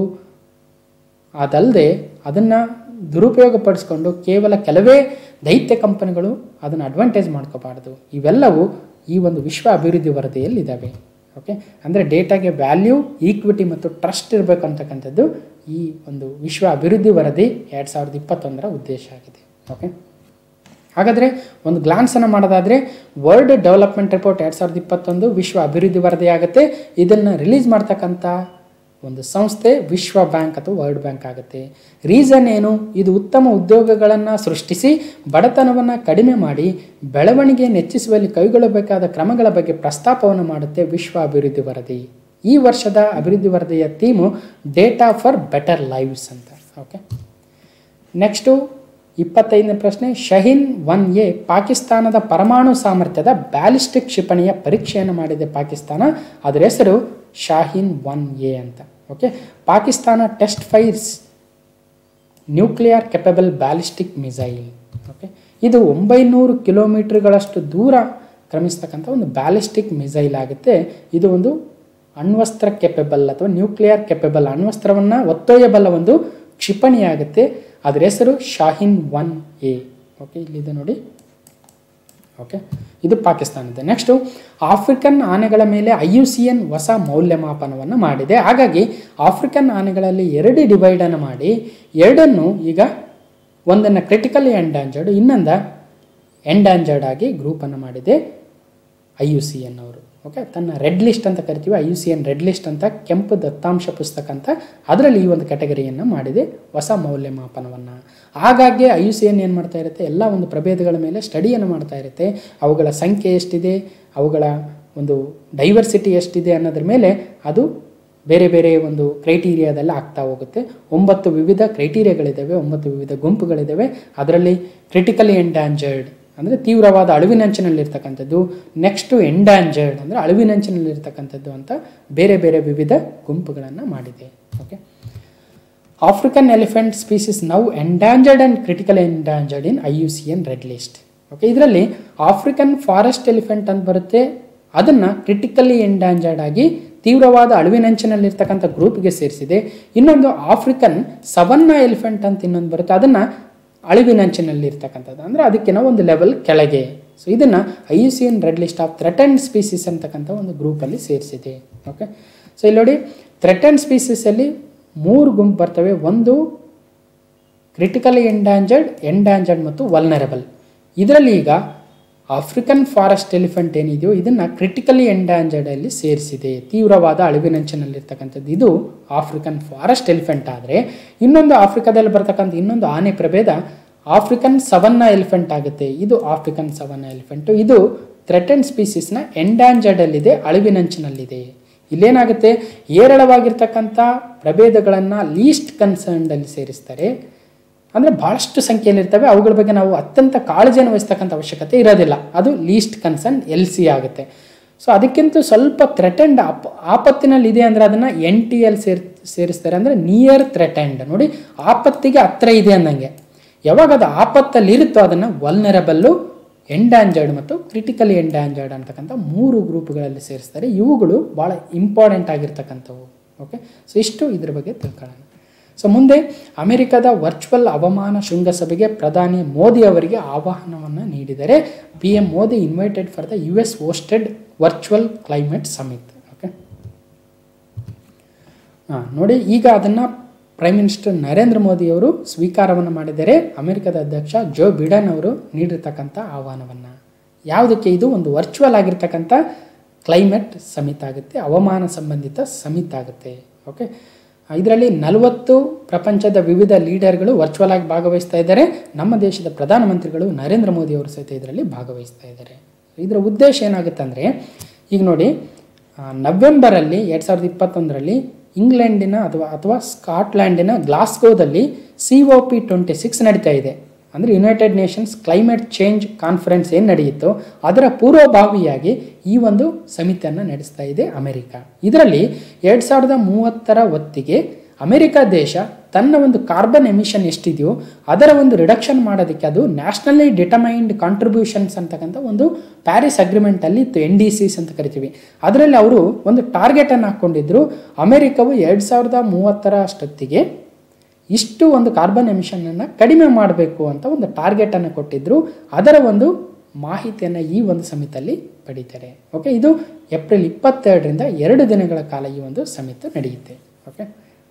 ಅದಲ್ಲದೆ ಅದನ್ನು ದುರುಪಯೋಗಪಡಿಸ್ಕೊಂಡು ಕೇವಲ ಕೆಲವೇ ದೈತ್ಯ ಕಂಪನಿಗಳು ಅದನ್ನು ಅಡ್ವಾಂಟೇಜ್ ಮಾಡ್ಕೋಬಾರ್ದು ಇವೆಲ್ಲವೂ ಈ ಒಂದು ವಿಶ್ವ ಅಭಿವೃದ್ಧಿ ವರದಿಯಲ್ಲಿ ಇದ್ದಾವೆ ಓಕೆ ಅಂದರೆ ಡೇಟಾಗೆ ವ್ಯಾಲ್ಯೂ ಈಕ್ವಿಟಿ ಮತ್ತು ಟ್ರಸ್ಟ್ ಇರಬೇಕು ಅಂತಕ್ಕಂಥದ್ದು ಈ ಒಂದು ವಿಶ್ವ ಅಭಿವೃದ್ಧಿ ವರದಿ ಎರಡು ಸಾವಿರದ ಇಪ್ಪತ್ತೊಂದರ ಉದ್ದೇಶ ಆಗಿದೆ ಓಕೆ ಹಾಗಾದರೆ ಒಂದು ಗ್ಲಾನ್ಸನ್ನು ಮಾಡೋದಾದರೆ ವರ್ಲ್ಡ್ ಡೆವಲಪ್ಮೆಂಟ್ ರಿಪೋರ್ಟ್ ಎರಡು ಸಾವಿರದ ಇಪ್ಪತ್ತೊಂದು ವಿಶ್ವ ಅಭಿವೃದ್ಧಿ ವರದಿ ಆಗುತ್ತೆ ಇದನ್ನು ರಿಲೀಸ್ ಮಾಡ್ತಕ್ಕಂಥ ಒಂದು ಸಂಸ್ಥೆ ವಿಶ್ವ ಬ್ಯಾಂಕ್ ಅಥವಾ ವರ್ಲ್ಡ್ ಬ್ಯಾಂಕ್ ಆಗುತ್ತೆ ರೀಸನ್ ಏನು ಇದು ಉತ್ತಮ ಉದ್ಯೋಗಗಳನ್ನು ಸೃಷ್ಟಿಸಿ ಬಡತನವನ್ನು ಕಡಿಮೆ ಮಾಡಿ ಬೆಳವಣಿಗೆ ಹೆಚ್ಚಿಸುವಲ್ಲಿ ಕೈಗೊಳ್ಳಬೇಕಾದ ಕ್ರಮಗಳ ಬಗ್ಗೆ ಪ್ರಸ್ತಾಪವನ್ನು ಮಾಡುತ್ತೆ ವಿಶ್ವ ಅಭಿವೃದ್ಧಿ ವರದಿ ಈ ವರ್ಷದ ಅಭಿವೃದ್ಧಿ ವರದಿಯ theme data for better lives ಅಂತ ಓಕೆ ನೆಕ್ಸ್ಟು ಇಪ್ಪತ್ತೈದನೇ ಪ್ರಶ್ನೆ ಶಹೀನ್ ಒನ್ ಎ ಪಾಕಿಸ್ತಾನದ ಪರಮಾಣು ಸಾಮರ್ಥ್ಯದ ಬ್ಯಾಲಿಸ್ಟಿಕ್ ಕ್ಷಿಪಣಿಯ ಪರೀಕ್ಷೆಯನ್ನು ಮಾಡಿದೆ ಪಾಕಿಸ್ತಾನ ಅದರ ಹೆಸರು ಶಾಹೀನ್ ಒನ್ ಎ ಅಂತ okay Pakistan test fires nuclear capable ballistic missile okay ಇದು ಒಂಬೈನೂರು ಕಿಲೋಮೀಟರ್ಗಳಷ್ಟು ದೂರ ಕ್ರಮಿಸ್ತಕ್ಕಂಥ ಒಂದು ಬ್ಯಾಲಿಸ್ಟಿಕ್ ಮಿಸೈಲ್ ಆಗುತ್ತೆ ಇದು ಒಂದು ಅಣ್ವಸ್ತ್ರ ಕೆಪಬಲ್ ಅಥವಾ ನ್ಯೂಕ್ಲಿಯರ್ ಕೆಪಬಲ್ ಅಣ್ವಸ್ತ್ರವನ್ನು ಒತ್ತೊಯ್ಯಬಲ್ಲ ಒಂದು ಕ್ಷಿಪಣಿ ಆಗುತ್ತೆ ಅದರ ಹೆಸರು ಶಾಹಿನ್ ಒನ್ ಎ ಓಕೆ ಇಲ್ಲಿದೆ ನೋಡಿ ಓಕೆ ಇದು ಪಾಕಿಸ್ತಾನದ ನೆಕ್ಸ್ಟು ಆಫ್ರಿಕನ್ ಆನೆಗಳ ಮೇಲೆ ಐ ಯು ಸಿ ಎನ್ ಹೊಸ ಮೌಲ್ಯಮಾಪನವನ್ನು ಮಾಡಿದೆ ಹಾಗಾಗಿ ಆಫ್ರಿಕನ್ ಆನೆಗಳಲ್ಲಿ ಎರಡು ಡಿವೈಡನ್ನು ಮಾಡಿ ಎರಡನ್ನು ಈಗ ಒಂದನ್ನು ಕ್ರಿಟಿಕಲಿ ಎಂಡಾಂಜರ್ಡ್ ಇನ್ನೊಂದ ಎಂಡಾಂಜರ್ಡ್ ಆಗಿ ಗ್ರೂಪನ್ನು ಮಾಡಿದೆ ಐ ಯು ಸಿ ಎನ್ ಅವರು ಓಕೆ ತನ್ನ ರೆಡ್ ಲಿಸ್ಟ್ ಅಂತ ಕರಿತೀವಿ I U C N red list ಅಂತ ಕೆಂಪು ದತ್ತಾಂಶ ಪುಸ್ತಕ ಅಂತ ಅದರಲ್ಲಿ ಈ ಒಂದು ಕ್ಯಾಟಗರಿಯನ್ನು ಮಾಡಿದೆ ಹೊಸ ಮೌಲ್ಯಮಾಪನವನ್ನು ಹಾಗಾಗಿ ಐ ಯು ಸಿ ಎನ್ ಏನು ಮಾಡ್ತಾ ಇರುತ್ತೆ ಎಲ್ಲ ಒಂದು ಪ್ರಭೇದಗಳ ಮೇಲೆ ಸ್ಟಡಿಯನ್ನು ಮಾಡ್ತಾ ಇರುತ್ತೆ ಅವುಗಳ ಸಂಖ್ಯೆ ಎಷ್ಟಿದೆ ಅವುಗಳ ಒಂದು ಡೈವರ್ಸಿಟಿ ಎಷ್ಟಿದೆ ಅನ್ನೋದ್ರ ಮೇಲೆ ಅದು ಬೇರೆ ಬೇರೆ ಒಂದು ಕ್ರೈಟೀರಿಯಾದಲ್ಲಿ ಆಗ್ತಾ ಹೋಗುತ್ತೆ ಒಂಬತ್ತು ವಿವಿಧ ಕ್ರೈಟೀರಿಯಾಗಳಿದ್ದಾವೆ ಒಂಬತ್ತು ವಿವಿಧ ಗುಂಪುಗಳಿದ್ದಾವೆ ಅದರಲ್ಲಿ ಕ್ರಿಟಿಕಲಿ ಎಂಡಾಂಜರ್ಡ್ ಅಂದರೆ ತೀವ್ರವಾದ ಅಳಿವಿನಂಚಿನಲ್ಲಿರ್ತಕ್ಕಂಥದ್ದು ನೆಕ್ಸ್ಟು ಎಂಡಾಂಜರ್ಡ್ ಅಂದರೆ ಅಳಿವಿನಂಚಿನಲ್ಲಿರ್ತಕ್ಕಂಥದ್ದು ಅಂತ ಬೇರೆ ಬೇರೆ ವಿವಿಧ ಗುಂಪುಗಳನ್ನು ಮಾಡಿದೆ okay African elephant species now endangered and critical endangered in I U C N red list okay ಇದರಲ್ಲಿ ಆಫ್ರಿಕನ್ ಫಾರೆಸ್ಟ್ ಎಲಿಫೆಂಟ್ ಅಂತ ಬರುತ್ತೆ ಅದನ್ನು ಕ್ರಿಟಿಕಲಿ ಎಂಡಾಂಜರ್ಡ್ ಆಗಿ ತೀವ್ರವಾದ ಅಳಿವಿನಂಚಿನಲ್ಲಿರ್ತಕ್ಕಂಥ ಗ್ರೂಪ್ಗೆ ಸೇರಿಸಿದೆ ಇನ್ನೊಂದು ಆಫ್ರಿಕನ್ ಸವನ್ನ ಎಲಿಫೆಂಟ್ ಅಂತ ಇನ್ನೊಂದು ಬರುತ್ತೆ ಅದನ್ನು ಅಳಿವಿನಂಚಿನಲ್ಲಿರ್ತಕ್ಕಂಥದ್ದು ಅಂದರೆ ಅದಕ್ಕಿಂತ ಒಂದು ಲೆವೆಲ್ ಕೆಳಗೆ ಸೊ ಇದನ್ನು I U C N red list of threatened species ಅಂತಕ್ಕಂಥ ಒಂದು ಗ್ರೂಪಲ್ಲಿ ಸೇರಿಸಿದೆ ಓಕೆ ಸೊ ಇಲ್ಲಿ ನೋಡಿ ಥ್ರೆಟನ್ಡ್ ಸ್ಪೀಸೀಸಲ್ಲಿ ಮೂರು ಗುಂಪು ಬರ್ತವೆ ಒಂದು ಕ್ರಿಟಿಕಲಿ ಎಂಡಾಂಜರ್ಡ್ ಎಂಡಾಂಜರ್ಡ್ ಮತ್ತು ವಲ್ನರಬಲ್ ಇದರಲ್ಲಿ ಈಗ ಆಫ್ರಿಕನ್ ಫಾರೆಸ್ಟ್ ಎಲಿಫೆಂಟ್ ಏನಿದೆಯೋ ಇದನ್ನು ಕ್ರಿಟಿಕಲಿ ಎಂಡಾಂಜರ್ಡಲ್ಲಿ ಸೇರಿಸಿದೆ ತೀವ್ರವಾದ ಅಳಿವಿನಂಚಿನಲ್ಲಿರ್ತಕ್ಕಂಥದ್ದು ಇದು ಆಫ್ರಿಕನ್ ಫಾರೆಸ್ಟ್ ಎಲಿಫೆಂಟ್ ಆದರೆ ಇನ್ನೊಂದು ಆಫ್ರಿಕಾದಲ್ಲಿ ಬರ್ತಕ್ಕಂಥ ಇನ್ನೊಂದು ಆನೆ ಪ್ರಭೇದ ಆಫ್ರಿಕನ್ ಸವನ್ನ ಎಲಿಫೆಂಟ್ ಆಗುತ್ತೆ ಇದು ಆಫ್ರಿಕನ್ ಸವನ್ನ ಎಲಿಫೆಂಟು ಇದು ಥ್ರೆಟನ್ ಸ್ಪೀಸೀಸ್ನ ಎಂಡಾಂಜರ್ಡಲ್ಲಿದೆ ಅಳಿವಿನಂಚಿನಲ್ಲಿದೆ ಇಲ್ಲೇನಾಗುತ್ತೆ ಹೇರಳವಾಗಿರ್ತಕ್ಕಂಥ ಪ್ರಭೇದಗಳನ್ನು ಲೀಸ್ಟ್ ಕನ್ಸರ್ನ್ಡಲ್ಲಿ ಸೇರಿಸ್ತಾರೆ ಅಂದರೆ ಭಾಳಷ್ಟು ಸಂಖ್ಯೆಯಲ್ಲಿರ್ತವೆ ಅವುಗಳ ಬಗ್ಗೆ ನಾವು ಅತ್ಯಂತ ಕಾಳಜಿಯನ್ನು ವಹಿಸ್ತಕ್ಕಂಥ ಅವಶ್ಯಕತೆ ಇರೋದಿಲ್ಲ ಅದು ಲೀಸ್ಟ್ ಕನ್ಸರ್ನ್ ಎಲ್ ಸಿ ಆಗುತ್ತೆ ಸೊ ಅದಕ್ಕಿಂತ ಸ್ವಲ್ಪ ಥ್ರೆಟೆಂಡ್ ಆಪ್ ಆಪತ್ತಿನಲ್ಲಿ ಇದೆ ಅಂದರೆ ಅದನ್ನು ಎನ್ ಟಿ ಎಲ್ ಸೇರ್ ಸೇರಿಸ್ತಾರೆ ಅಂದರೆ ನಿಯರ್ ಥ್ರೆಟೆಂಡ್ ನೋಡಿ ಆಪತ್ತಿಗೆ ಹತ್ರ ಇದೆ ಅಂದಂಗೆ ಯಾವಾಗ ಅದು ಆಪತ್ತಲ್ಲಿ ಇರುತ್ತೋ ಅದನ್ನು ವಲ್ನರಬಲ್ಲು ಎಂಡ್ಯಾಂಜರ್ಡ್ ಮತ್ತು ಕ್ರಿಟಿಕಲಿ ಎಂಡ್ಯಾಂಜರ್ಡ್ ಅಂತಕ್ಕಂಥ ಮೂರು ಗ್ರೂಪ್ಗಳಲ್ಲಿ ಸೇರಿಸ್ತಾರೆ ಇವುಗಳು ಭಾಳ ಇಂಪಾರ್ಟೆಂಟ್ ಆಗಿರ್ತಕ್ಕಂಥವು ಓಕೆ ಸೊ ಇಷ್ಟು ಇದ್ರ ಬಗ್ಗೆ ತಿಳ್ಕೊಳ್ಳೋಣ ಸೊ ಮುಂದೆ ಅಮೆರಿಕದ ವರ್ಚುವಲ್ ಹವಾಮಾನ ಶೃಂಗಸಭೆಗೆ ಪ್ರಧಾನಿ ಮೋದಿ ಅವರಿಗೆ ಆಹ್ವಾನವನ್ನು ನೀಡಿದರೆ P M Modi invited for the U S hosted virtual climate summit okay ಹಾಂ ನೋಡಿ ಈಗ ಅದನ್ನು ಪ್ರೈಮ್ ಮಿನಿಸ್ಟರ್ ನರೇಂದ್ರ ಮೋದಿ ಅವರು ಸ್ವೀಕಾರವನ್ನು ಮಾಡಿದರೆ ಅಮೆರಿಕದ ಅಧ್ಯಕ್ಷ ಜೋ ಬಿಡನ್ ಅವರು ನೀಡಿರ್ತಕ್ಕಂಥ ಆಹ್ವಾನವನ್ನು ಯಾವುದಕ್ಕೆ ಇದು ಒಂದು ವರ್ಚುವಲ್ ಆಗಿರ್ತಕ್ಕಂಥ ಕ್ಲೈಮೇಟ್ ಸಮಿಟ್ ಆಗುತ್ತೆ ಹವಾಮಾನ ಸಂಬಂಧಿತ ಸಮಿಟ್ ಆಗುತ್ತೆ ಓಕೆ ಇದರಲ್ಲಿ ನಲವತ್ತು ಪ್ರಪಂಚದ ವಿವಿಧ ಲೀಡರ್ಗಳು ವರ್ಚುವಲ್ ಆಗಿ ಭಾಗವಹಿಸ್ತಾ ಇದ್ದಾರೆ ನಮ್ಮ ದೇಶದ ಪ್ರಧಾನಮಂತ್ರಿಗಳು ನರೇಂದ್ರ ಮೋದಿ ಅವರು ಸಹಿತ ಇದರಲ್ಲಿ ಭಾಗವಹಿಸ್ತಾ ಇದ್ದಾರೆ ಇದರ ಉದ್ದೇಶ ಏನಾಗುತ್ತೆ ಅಂದರೆ ಈಗ ನೋಡಿ ಆ, ನವೆಂಬರಲ್ಲಿ ಎರಡು ಸಾವಿರದ ಇಪ್ಪತ್ತೊಂದರಲ್ಲಿ ಇಂಗ್ಲೆಂಡಿನ ಅಥವಾ ಅಥವಾ ಸ್ಕಾಟ್ಲ್ಯಾಂಡಿನ ಗ್ಲಾಸ್ಗೋದಲ್ಲಿ C O P twenty six ನಡೀತಾ ಇದೆ ಅಂದರೆ United Nations climate change conference ಏನು ನಡೆಯಿತು ಅದರ ಪೂರ್ವಭಾವಿಯಾಗಿ ಈ ಒಂದು ಸಮಿತಿಯನ್ನು ನಡೆಸ್ತಾ ಇದೆ ಅಮೆರಿಕ ಇದರಲ್ಲಿ ಎರಡು ಸಾವಿರದ ಮೂವತ್ತರ ಹೊತ್ತಿಗೆ ಅಮೆರಿಕ ದೇಶ ತನ್ನ ಒಂದು ಕಾರ್ಬನ್ ಎಮಿಷನ್ ಎಷ್ಟಿದೆಯೋ ಅದರ ಒಂದು ರಿಡಕ್ಷನ್ ಮಾಡೋದಕ್ಕೆ ಅದು ನ್ಯಾಷನಲಿ ಡಿಟಮೈನ್ಡ್ ಕಾಂಟ್ರಿಬ್ಯೂಷನ್ಸ್ ಅಂತಕ್ಕಂಥ ಒಂದು ಪ್ಯಾರಿಸ್ ಅಗ್ರಿಮೆಂಟಲ್ಲಿ ಇತ್ತು ಎನ್ ಡಿ ಸಿಸ್ ಅಂತ ಕರಿತೀವಿ ಅದರಲ್ಲಿ ಅವರು ಒಂದು ಟಾರ್ಗೆಟನ್ನು ಹಾಕ್ಕೊಂಡಿದ್ರು ಅಮೆರಿಕವು ಎರಡು ಸಾವಿರದ ಮೂವತ್ತರ ಅಷ್ಟೊತ್ತಿಗೆ ಇಷ್ಟು ಒಂದು ಕಾರ್ಬನ್ ಎಮಿಷನನ್ನು ಕಡಿಮೆ ಮಾಡಬೇಕು ಅಂತ ಒಂದು ಟಾರ್ಗೆಟನ್ನು ಕೊಟ್ಟಿದ್ದರು ಅದರ ಒಂದು ಮಾಹಿತಿಯನ್ನು ಈ ಒಂದು ಸಮಿತಿಯಲ್ಲಿ ಪಡೀತಾರೆ ಓಕೆ ಇದು ಏಪ್ರಿಲ್ ಇಪ್ಪತ್ತೆರಡರಿಂದ ಎರಡು ದಿನಗಳ ಕಾಲ ಈ ಒಂದು ಸಮಿತಿ ನಡೆಯುತ್ತೆ ಓಕೆ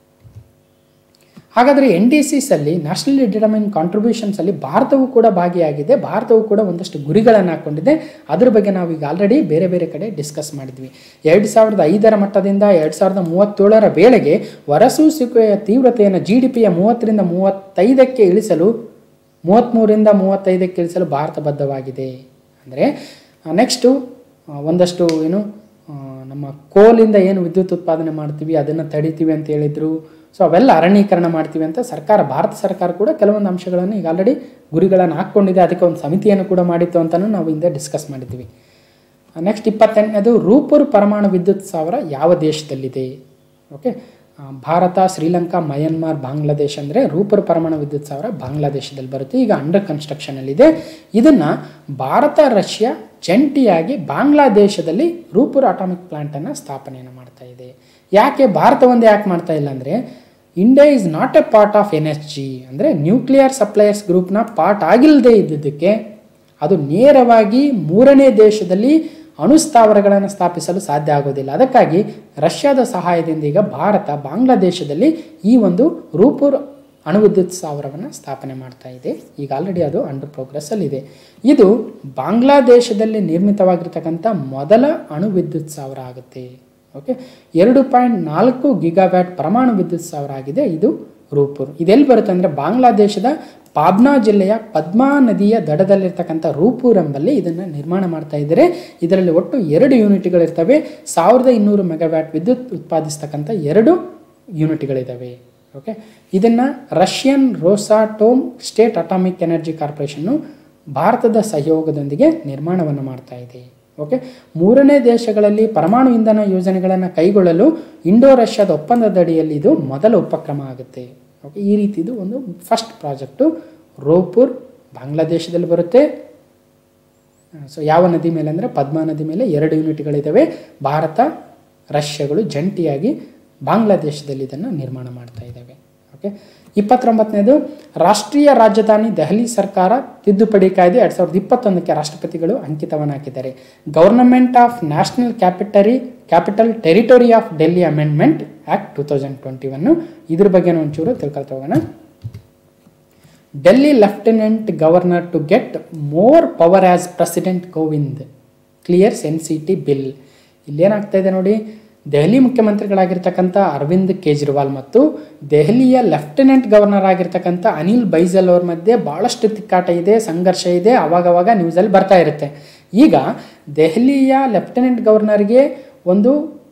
ಹಾಗಾದರೆ ಎನ್ ಡಿ ಸಿಸಲ್ಲಿ ನ್ಯಾಷನಲಿ ಡಿಟರ್ಮೈನ್ ಕಾಂಟ್ರಿಬ್ಯೂಷನ್ಸಲ್ಲಿ ಭಾರತವು ಕೂಡ ಭಾಗಿಯಾಗಿದೆ ಭಾರತವು ಕೂಡ ಒಂದಷ್ಟು ಗುರಿಗಳನ್ನು ಹಾಕ್ಕೊಂಡಿದೆ ಅದ್ರ ಬಗ್ಗೆ ನಾವು ಈಗ ಆಲ್ರೆಡಿ ಬೇರೆ ಬೇರೆ ಕಡೆ ಡಿಸ್ಕಸ್ ಮಾಡಿದ್ವಿ ಎರಡು ಸಾವಿರದ ಐದರ ಮಟ್ಟದಿಂದ ಎರಡು ಸಾವಿರದ ಮೂವತ್ತೇಳರ ವೇಳೆಗೆ ಹೊರಸೂಸುವಿಕೆಯ ತೀವ್ರತೆಯನ್ನು ಜಿ ಡಿ ಪಿಯ ಮೂವತ್ತರಿಂದ ಮೂವತ್ತೈದಕ್ಕೆ ಇಳಿಸಲು ಮೂವತ್ತ್ಮೂರಿಂದ ಮೂವತ್ತೈದಕ್ಕೆ ಇಳಿಸಲು ಭಾರತ ಬದ್ಧವಾಗಿದೆ ಅಂದರೆ ನೆಕ್ಸ್ಟು ಒಂದಷ್ಟು ಏನು ಆ, ನಮ್ಮ ಕೋಲಿಂದ ಏನು ವಿದ್ಯುತ್ ಉತ್ಪಾದನೆ ಮಾಡ್ತೀವಿ ಅದನ್ನು ತಡಿತೀವಿ ಅಂತ ಹೇಳಿದರು ಸೊ ಅವೆಲ್ಲ ಅರಣ್ಯೀಕರಣ ಮಾಡ್ತೀವಿ ಅಂತ ಸರ್ಕಾರ ಭಾರತ ಸರ್ಕಾರ ಕೂಡ ಕೆಲವೊಂದು ಅಂಶಗಳನ್ನು ಈಗ ಆಲ್ರೆಡಿ ಗುರಿಗಳನ್ನು ಹಾಕ್ಕೊಂಡಿದೆ ಅದಕ್ಕೆ ಒಂದು ಸಮಿತಿಯನ್ನು ಕೂಡ ಮಾಡಿತ್ತು ಅಂತಲೂ ನಾವು ಹಿಂದೆ ಡಿಸ್ಕಸ್ ಮಾಡಿದ್ವಿ ನೆಕ್ಸ್ಟ್ ಇಪ್ಪತ್ತೆಂಟನೇದು ರೂಪುರ್ ಪರಮಾಣು ವಿದ್ಯುತ್ ಸಾವಿರ ಯಾವ ದೇಶದಲ್ಲಿದೆ ಓಕೆ ಆ, ಭಾರತ ಶ್ರೀಲಂಕಾ ಮಯನ್ಮಾರ್ ಬಾಂಗ್ಲಾದೇಶ ಅಂದರೆ ರೂಪುರ್ ಪರಮಾಣು ವಿದ್ಯುತ್ ಸಾವಿರ ಬಾಂಗ್ಲಾದೇಶದಲ್ಲಿ ಬರುತ್ತೆ ಈಗ ಅಂಡರ್ ಕನ್ಸ್ಟ್ರಕ್ಷನಲ್ಲಿದೆ ಇದನ್ನು ಭಾರತ ರಷ್ಯಾ ಜಂಟಿಯಾಗಿ ಬಾಂಗ್ಲಾದೇಶದಲ್ಲಿ ರೂಪುರ್ ಅಟಾಮಿಕ್ ಪ್ಲಾಂಟನ್ನು ಸ್ಥಾಪನೆಯನ್ನು ಮಾಡ್ತಾ ಇದೆ ಯಾಕೆ ಭಾರತ ಒಂದೇ ಯಾಕೆ ಮಾಡ್ತಾ ಇಲ್ಲ ಅಂದರೆ India is not a part of N S G ಅಂದರೆ ನ್ಯೂಕ್ಲಿಯರ್ ಸಪ್ಲೈಯರ್ಸ್ ಗ್ರೂಪ್ನ ಪಾರ್ಟ್ ಆಗಿಲ್ಲದೆ ಇದ್ದಿದ್ದಕ್ಕೆ ಅದು ನೇರವಾಗಿ ಮೂರನೇ ದೇಶದಲ್ಲಿ ಅಣುಸ್ಥಾವರಗಳನ್ನು ಸ್ಥಾಪಿಸಲು ಸಾಧ್ಯ ಆಗೋದಿಲ್ಲ ಅದಕ್ಕಾಗಿ ರಷ್ಯಾದ ಸಹಾಯದಿಂದ ಈಗ ಭಾರತ ಬಾಂಗ್ಲಾದೇಶದಲ್ಲಿ ಈ ಒಂದು ರೂಪುರ್ ಅಣುವಿದ್ಯುತ್ ಸ್ಥಾವರವನ್ನು ಸ್ಥಾಪನೆ ಮಾಡ್ತಾ ಇದೆ ಈಗ ಆಲ್ರೆಡಿ ಅದು ಅಂಡರ್ ಪ್ರೋಗ್ರೆಸ್ಸಲ್ಲಿದೆ ಇದು ಬಾಂಗ್ಲಾದೇಶದಲ್ಲಿ ನಿರ್ಮಿತವಾಗಿರ್ತಕ್ಕಂಥ ಮೊದಲ ಅಣುವಿದ್ಯುತ್ ಸ್ಥಾವರ ಆಗುತ್ತೆ ಓಕೆ ಎರಡು ಪಾಯಿಂಟ್ ನಾಲ್ಕು ಗಿಗಾವ್ಯಾಟ್ ಪರಮಾಣು ವಿದ್ಯುತ್ ಸ್ಥಾವರ ಆಗಿದೆ ಇದು ರೂಪುರ್ ಇದೆಲ್ಲಿ ಬರುತ್ತೆ ಅಂದರೆ ಬಾಂಗ್ಲಾದೇಶದ ಪಾಬ್ನಾ ಜಿಲ್ಲೆಯ ಪದ್ಮಾ ನದಿಯ ದಡದಲ್ಲಿರ್ತಕ್ಕಂಥ ರೂಪೂರ್ ಎಂಬಲ್ಲಿ ಇದನ್ನು ನಿರ್ಮಾಣ ಮಾಡ್ತಾ ಇದ್ದಾರೆ ಇದರಲ್ಲಿ ಒಟ್ಟು ಎರಡು ಯೂನಿಟ್ಗಳಿರ್ತವೆ ಸಾವಿರದ ಇನ್ನೂರು ಮೆಗಾವ್ಯಾಟ್ ವಿದ್ಯುತ್ ಉತ್ಪಾದಿಸ್ತಕ್ಕಂಥ ಎರಡು ಯೂನಿಟ್ಗಳಿದ್ದಾವೆ ಓಕೆ ಇದನ್ನು Russian Rosatom state atomic energy ಕಾರ್ಪೊರೇಷನ್ನು ಭಾರತದ ಸಹಯೋಗದೊಂದಿಗೆ ನಿರ್ಮಾಣವನ್ನು ಮಾಡ್ತಾ ಇದೆ ಓಕೆ ಮೂರನೇ ದೇಶಗಳಲ್ಲಿ ಪರಮಾಣು ಇಂಧನ ಯೋಜನೆಗಳನ್ನು ಕೈಗೊಳ್ಳಲು ಇಂಡೋ ರಷ್ಯಾದ ಒಪ್ಪಂದದಡಿಯಲ್ಲಿ ಇದು ಮೊದಲ ಉಪಕ್ರಮ ಆಗುತ್ತೆ ಓಕೆ ಈ ರೀತಿದು ಒಂದು ಫಸ್ಟ್ ಪ್ರಾಜೆಕ್ಟು ರೋಪುರ್ ಬಾಂಗ್ಲಾದೇಶದಲ್ಲಿ ಬರುತ್ತೆ ಸೊ ಯಾವ ನದಿ ಮೇಲೆ ಅಂದರೆ ಪದ್ಮಾ ನದಿ ಮೇಲೆ ಎರಡು ಯೂನಿಟ್ಗಳಿದ್ದಾವೆ ಭಾರತ ರಷ್ಯಾಗಳು ಜಂಟಿಯಾಗಿ ಬಾಂಗ್ಲಾದೇಶದಲ್ಲಿ ಇದನ್ನು ನಿರ್ಮಾಣ ಮಾಡ್ತಾ ಇದ್ದಾವೆ ಓಕೆ ಇಪ್ಪತ್ತೊಂಬತ್ತನೇದು ರಾಷ್ಟ್ರೀಯ ರಾಜಧಾನಿ ದೆಹಲಿ ಸರ್ಕಾರ ತಿದ್ದುಪಡಿ ಕಾಯ್ದೆ ಎರಡು ಸಾವಿರದ ಇಪ್ಪತ್ತೊಂದಕ್ಕೆ ರಾಷ್ಟ್ರಪತಿಗಳು ಅಂಕಿತವನ್ನು ಹಾಕಿದ್ದಾರೆ ಗವರ್ನಮೆಂಟ್ ಆಫ್ ನ್ಯಾಷನಲ್ ಕ್ಯಾಪಿಟರಿ capital territory of Delhi amendment act two thousand twenty one ಇದ್ರ ಬಗ್ಗೆ ಒಂಚೂರು ತಿಳ್ಕೊಳ್ತಾ ಹೋಗೋಣ Delhi lieutenant governor to get more power as president Govind clears N C T bill ಇಲ್ಲೇನಾಗ್ತಾ ಇದೆ ನೋಡಿ ದೆಹಲಿ ಮುಖ್ಯಮಂತ್ರಿಗಳಾಗಿರ್ತಕ್ಕಂಥ ಅರವಿಂದ್ ಕೇಜ್ರಿವಾಲ್ ಮತ್ತು ದೆಹಲಿಯ ಲೆಫ್ಟಿನೆಂಟ್ ಗವರ್ನರ್ ಆಗಿರ್ತಕ್ಕಂಥ ಅನಿಲ್ ಬೈಜಲ್ ಅವ್ರ ಮಧ್ಯೆ ಭಾಳಷ್ಟು ತಿಕ್ಕಾಟ ಇದೆ ಸಂಘರ್ಷ ಇದೆ ಅವಾಗವಾಗ ನ್ಯೂಸಲ್ಲಿ ಬರ್ತಾ ಇರುತ್ತೆ ಈಗ ದೆಹಲಿಯ ಲೆಫ್ಟಿನೆಂಟ್ ಗವರ್ನರ್ಗೆ ಒಂದು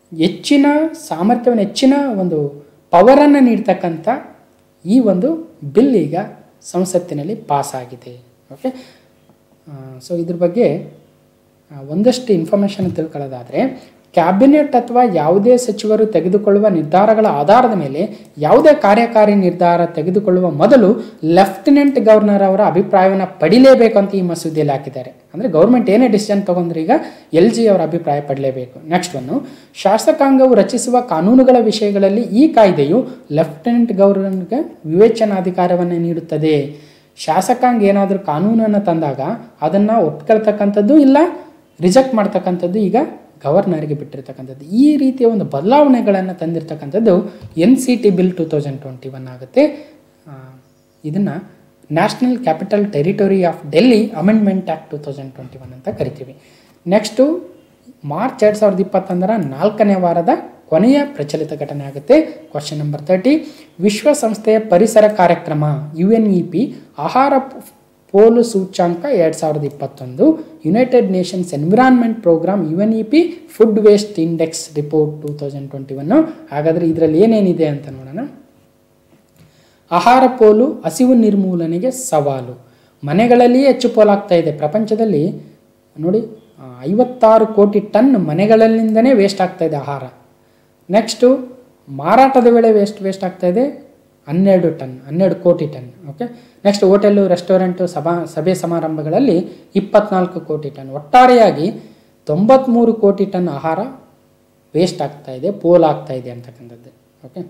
ಹೆಚ್ಚಿನ ಸಾಮರ್ಥ್ಯವನ್ನು ಹೆಚ್ಚಿನ ಒಂದು ಪವರನ್ನು ನೀಡ್ತಕ್ಕಂಥ ಈ ಒಂದು ಬಿಲ್ ಈಗ ಸಂಸತ್ತಿನಲ್ಲಿ ಪಾಸ್ ಆಗಿದೆ ಓಕೆ ಸೊ ಇದ್ರ ಬಗ್ಗೆ ಆ, ಒಂದಷ್ಟು ಇನ್ಫಾರ್ಮೇಷನ್ ತಿಳ್ಕೊಳ್ಳೋದಾದರೆ ಕ್ಯಾಬಿನೆಟ್ ಅಥವಾ ಯಾವುದೇ ಸಚಿವರು ತೆಗೆದುಕೊಳ್ಳುವ ನಿರ್ಧಾರಗಳ ಆಧಾರದ ಮೇಲೆ ಯಾವುದೇ ಕಾರ್ಯಕಾರಿ ನಿರ್ಧಾರ ತೆಗೆದುಕೊಳ್ಳುವ ಮೊದಲು ಲೆಫ್ಟಿನೆಂಟ್ ಗವರ್ನರ್ ಅವರ ಅಭಿಪ್ರಾಯವನ್ನು ಪಡಿಲೇಬೇಕು ಅಂತ ಈ ಮಸೂದೆಯಲ್ಲಿ ಹಾಕಿದ್ದಾರೆ ಅಂದರೆ ಗೌರ್ಮೆಂಟ್ ಏನೇ ಡಿಸಿಷನ್ ತಗೊಂಡ್ರೆ ಈಗ ಎಲ್ ಜಿ ಅವರ ಅಭಿಪ್ರಾಯ ಪಡಲೇಬೇಕು ನೆಕ್ಸ್ಟ್ ಒನ್ನು ಶಾಸಕಾಂಗವು ರಚಿಸುವ ಕಾನೂನುಗಳ ವಿಷಯಗಳಲ್ಲಿ ಈ ಕಾಯ್ದೆಯು ಲೆಫ್ಟಿನೆಂಟ್ ಗವರ್ನರ್ಗೆ ವಿವೇಚನಾಧಿಕಾರವನ್ನು ನೀಡುತ್ತದೆ ಶಾಸಕಾಂಗ ಏನಾದರೂ ಕಾನೂನನ್ನು ತಂದಾಗ ಅದನ್ನು ಒಪ್ಕೊಳ್ತಕ್ಕಂಥದ್ದು ಇಲ್ಲ ರಿಜೆಕ್ಟ್ ಮಾಡ್ತಕ್ಕಂಥದ್ದು ಈಗ ಗವರ್ನರ್ಗೆ ಬಿಟ್ಟಿರ್ತಕ್ಕಂಥದ್ದು ಈ ರೀತಿಯ ಒಂದು ಬದಲಾವಣೆಗಳನ್ನು ತಂದಿರತಕ್ಕಂಥದ್ದು N C T bill two thousand twenty one ಆಗುತ್ತೆ ಇದನ್ನು national capital territory of Delhi amendment act two thousand twenty one ಅಂತ ಕರಿತೀವಿ ನೆಕ್ಸ್ಟು ಮಾರ್ಚ್ ಎರಡು ಸಾವಿರದ ಇಪ್ಪತ್ತೊಂದರ ನಾಲ್ಕನೇ ವಾರದ ಕೊನೆಯ ಪ್ರಚಲಿತ ಘಟನೆ ಆಗುತ್ತೆ ಕ್ವಶನ್ ನಂಬರ್ ತರ್ಟಿ ವಿಶ್ವಸಂಸ್ಥೆಯ ಪರಿಸರ ಕಾರ್ಯಕ್ರಮ ಯು ಎನ್ ಇ ಪಿ ಆಹಾರ ಪ್- ಪೋಲು ಸೂಚ್ಯಾಂಕ ಎರಡು ಸಾವಿರದ ಇಪ್ಪತ್ತೊಂದು United Nations environment programme U N E P food waste index report two thousand twenty one ಹಾಗಾದರೆ ಇದರಲ್ಲಿ ಏನೇನಿದೆ ಅಂತ ನೋಡೋಣ ಆಹಾರ ಪೋಲು ಹಸಿವು ನಿರ್ಮೂಲನೆಗೆ ಸವಾಲು ಮನೆಗಳಲ್ಲಿಯೇ ಹೆಚ್ಚು ಪೋಲಾಗ್ತಾ ಇದೆ ಪ್ರಪಂಚದಲ್ಲಿ ನೋಡಿ ಆ, ಐವತ್ತಾರು ಕೋಟಿ ಟನ್ ಮನೆಗಳಲ್ಲಿಂದನೇ ವೇಸ್ಟ್ ಆಗ್ತಾ ಇದೆ ಆಹಾರ ನೆಕ್ಸ್ಟು ಮಾರಾಟದ ವೇಳೆ ವೇಸ್ಟ್ ವೇಸ್ಟ್ ಆಗ್ತಾ ಇದೆ ಹನ್ನೆರಡು ಟನ್ ಹನ್ನೆರಡು ಕೋಟಿ ton okay next hotel restaurant ಸಭಾ ಸಭೆ ಸಮಾರಂಭಗಳಲ್ಲಿ ಇಪ್ಪತ್ನಾಲ್ಕು ಕೋಟಿ ಟನ್ ಒಟ್ಟಾರೆಯಾಗಿ ತೊಂಬತ್ತ್ಮೂರು ಕೋಟಿ ಟನ್ ಆಹಾರ ವೇಸ್ಟ್ ಆಗ್ತಾ ಇದೆ ಪೋಲ್ ಆಗ್ತಾ ಇದೆ ಅಂತಕ್ಕಂಥದ್ದು ಓಕೆ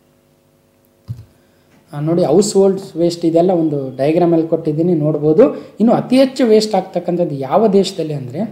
ಆ, ನೋಡಿ ಹೌಸ್ ಹೋಲ್ಡ್ಸ್ ವೇಸ್ಟ್ ಇದೆಲ್ಲ ಒಂದು ಡಯಾಗ್ರಾಮಲ್ಲಿ ಕೊಟ್ಟಿದ್ದೀನಿ ನೋಡ್ಬೋದು ಇನ್ನು ಅತಿ ಹೆಚ್ಚು ವೇಸ್ಟ್ ಆಗ್ತಕ್ಕಂಥದ್ದು ಯಾವ ದೇಶದಲ್ಲಿ ಅಂದರೆ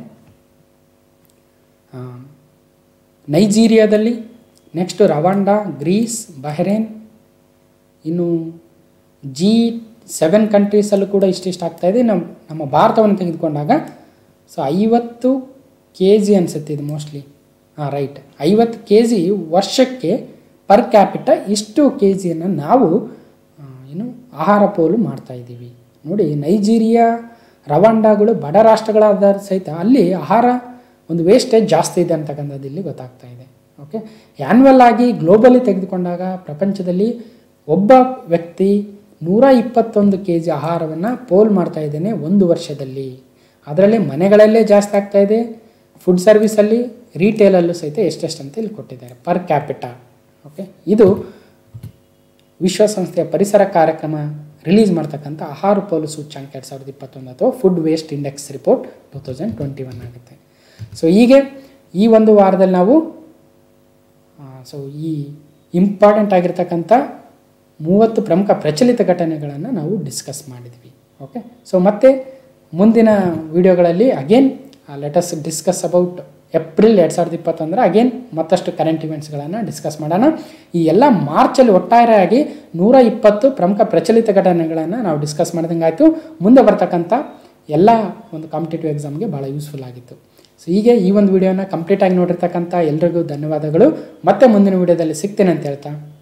ನೈಜೀರಿಯಾದಲ್ಲಿ ನೆಕ್ಸ್ಟ್ ರವಾಂಡಾ ಗ್ರೀಸ್ ಬಹ್ರೇನ್ ಇನ್ನು ಜಿ ಸೆವೆನ್ ಕಂಟ್ರೀಸಲ್ಲೂ ಕೂಡ ಇಷ್ಟಿಷ್ಟು ಆಗ್ತಾ ಇದೆ ನಮ್ಮ ನಮ್ಮ ಭಾರತವನ್ನು ತೆಗೆದುಕೊಂಡಾಗ ಸೊ ಐವತ್ತು ಕೆ ಜಿ ಅನಿಸುತ್ತೆ ಇದು ಮೋಸ್ಟ್ಲಿ ಹಾಂ ರೈಟ್ ಐವತ್ತು ಕೆ ಜಿ ವರ್ಷಕ್ಕೆ ಪರ್ ಕ್ಯಾಪಿಟ ಇಷ್ಟು ಕೆ ಜಿಯನ್ನು ನಾವು ಆ, ಏನು ಆಹಾರ ಪೋಲು ಮಾಡ್ತಾ ಇದ್ದೀವಿ ನೋಡಿ ನೈಜೀರಿಯಾ ರವಾಂಡಾಗಳು ಬಡ ರಾಷ್ಟ್ರಗಳಾದ ಸಹಿತ ಅಲ್ಲಿ ಆಹಾರ ಒಂದು ವೇಸ್ಟೇಜ್ ಜಾಸ್ತಿ ಇದೆ ಅಂತಕ್ಕಂಥದ್ದು ಇಲ್ಲಿ ಗೊತ್ತಾಗ್ತಾ ಇದೆ ಓಕೆ ಆ್ಯನ್ವಲ್ ಆಗಿ ಗ್ಲೋಬಲಿ ತೆಗೆದುಕೊಂಡಾಗ ಪ್ರಪಂಚದಲ್ಲಿ ಒಬ್ಬ ವ್ಯಕ್ತಿ ನೂರ ಇಪ್ಪತ್ತೊಂದು ಕೆ ಜಿ ಆಹಾರವನ್ನು ಪೋಲ್ ಮಾಡ್ತಾ ಇದ್ದೇನೆ ಒಂದು ವರ್ಷದಲ್ಲಿ ಅದರಲ್ಲಿ ಮನೆಗಳಲ್ಲೇ ಜಾಸ್ತಿ ಆಗ್ತಾ ಇದೆ ಫುಡ್ ಸರ್ವಿಸಲ್ಲಿ ರೀಟೇಲಲ್ಲೂ ಸಹಿತ ಎಷ್ಟೆಷ್ಟು ಅಂತ ಇಲ್ಲಿ ಕೊಟ್ಟಿದ್ದಾರೆ ಪರ್ ಕ್ಯಾಪಿಟ ಓಕೆ ಇದು ವಿಶ್ವಸಂಸ್ಥೆಯ ಪರಿಸರ ಕಾರ್ಯಕ್ರಮ ರಿಲೀಸ್ ಮಾಡ್ತಕ್ಕಂಥ ಆಹಾರ ಪೋಲು ಸೂಚ್ಯಾಂಕ ಎರಡು ಸಾವಿರದ ಇಪ್ಪತ್ತೊಂದು ಅಥವಾ food waste index report two thousand twenty one ಆಗುತ್ತೆ ಸೊ ಹೀಗೆ ಈ ಒಂದು ವಾರದಲ್ಲಿ ನಾವು ಸೊ ಈ ಇಂಪಾರ್ಟೆಂಟ್ ಆಗಿರ್ತಕ್ಕಂಥ ಮೂವತ್ತು ಪ್ರಮುಖ ಪ್ರಚಲಿತ ಘಟನೆಗಳನ್ನು ನಾವು ಡಿಸ್ಕಸ್ ಮಾಡಿದ್ವಿ ಓಕೆ ಸೊ ಮತ್ತೆ ಮುಂದಿನ ವಿಡಿಯೋಗಳಲ್ಲಿ again let's discuss about April ಎರಡು ಸಾವಿರದ ಇಪ್ಪತ್ತೊಂದರ ಅಗೇನ್ ಮತ್ತಷ್ಟು ಕರೆಂಟ್ ಇವೆಂಟ್ಸ್ಗಳನ್ನು ಡಿಸ್ಕಸ್ ಮಾಡೋಣ ಈ ಎಲ್ಲ ಮಾರ್ಚಲ್ಲಿ ಒಟ್ಟಾರೆಯಾಗಿ ನೂರ ಇಪ್ಪತ್ತು ಪ್ರಮುಖ ಪ್ರಚಲಿತ ಘಟನೆಗಳನ್ನು ನಾವು ಡಿಸ್ಕಸ್ ಮಾಡಿದಂಗೆ ಆಯಿತು ಮುಂದೆ ಬರ್ತಕ್ಕಂಥ ಎಲ್ಲ ಒಂದು ಕಾಂಪಿಟೇಟಿವ್ ಎಕ್ಸಾಮ್ಗೆ ಭಾಳ ಯೂಸ್ಫುಲ್ ಆಗಿತ್ತು ಸೊ ಹೀಗೆ ಈ ಒಂದು ವಿಡಿಯೋನ ಕಂಪ್ಲೀಟಾಗಿ ನೋಡಿರ್ತಕ್ಕಂಥ ಎಲ್ರಿಗೂ ಧನ್ಯವಾದಗಳು ಮತ್ತೆ ಮುಂದಿನ ವಿಡಿಯೋದಲ್ಲಿ ಸಿಗ್ತೇನೆ ಅಂತ ಹೇಳ್ತಾ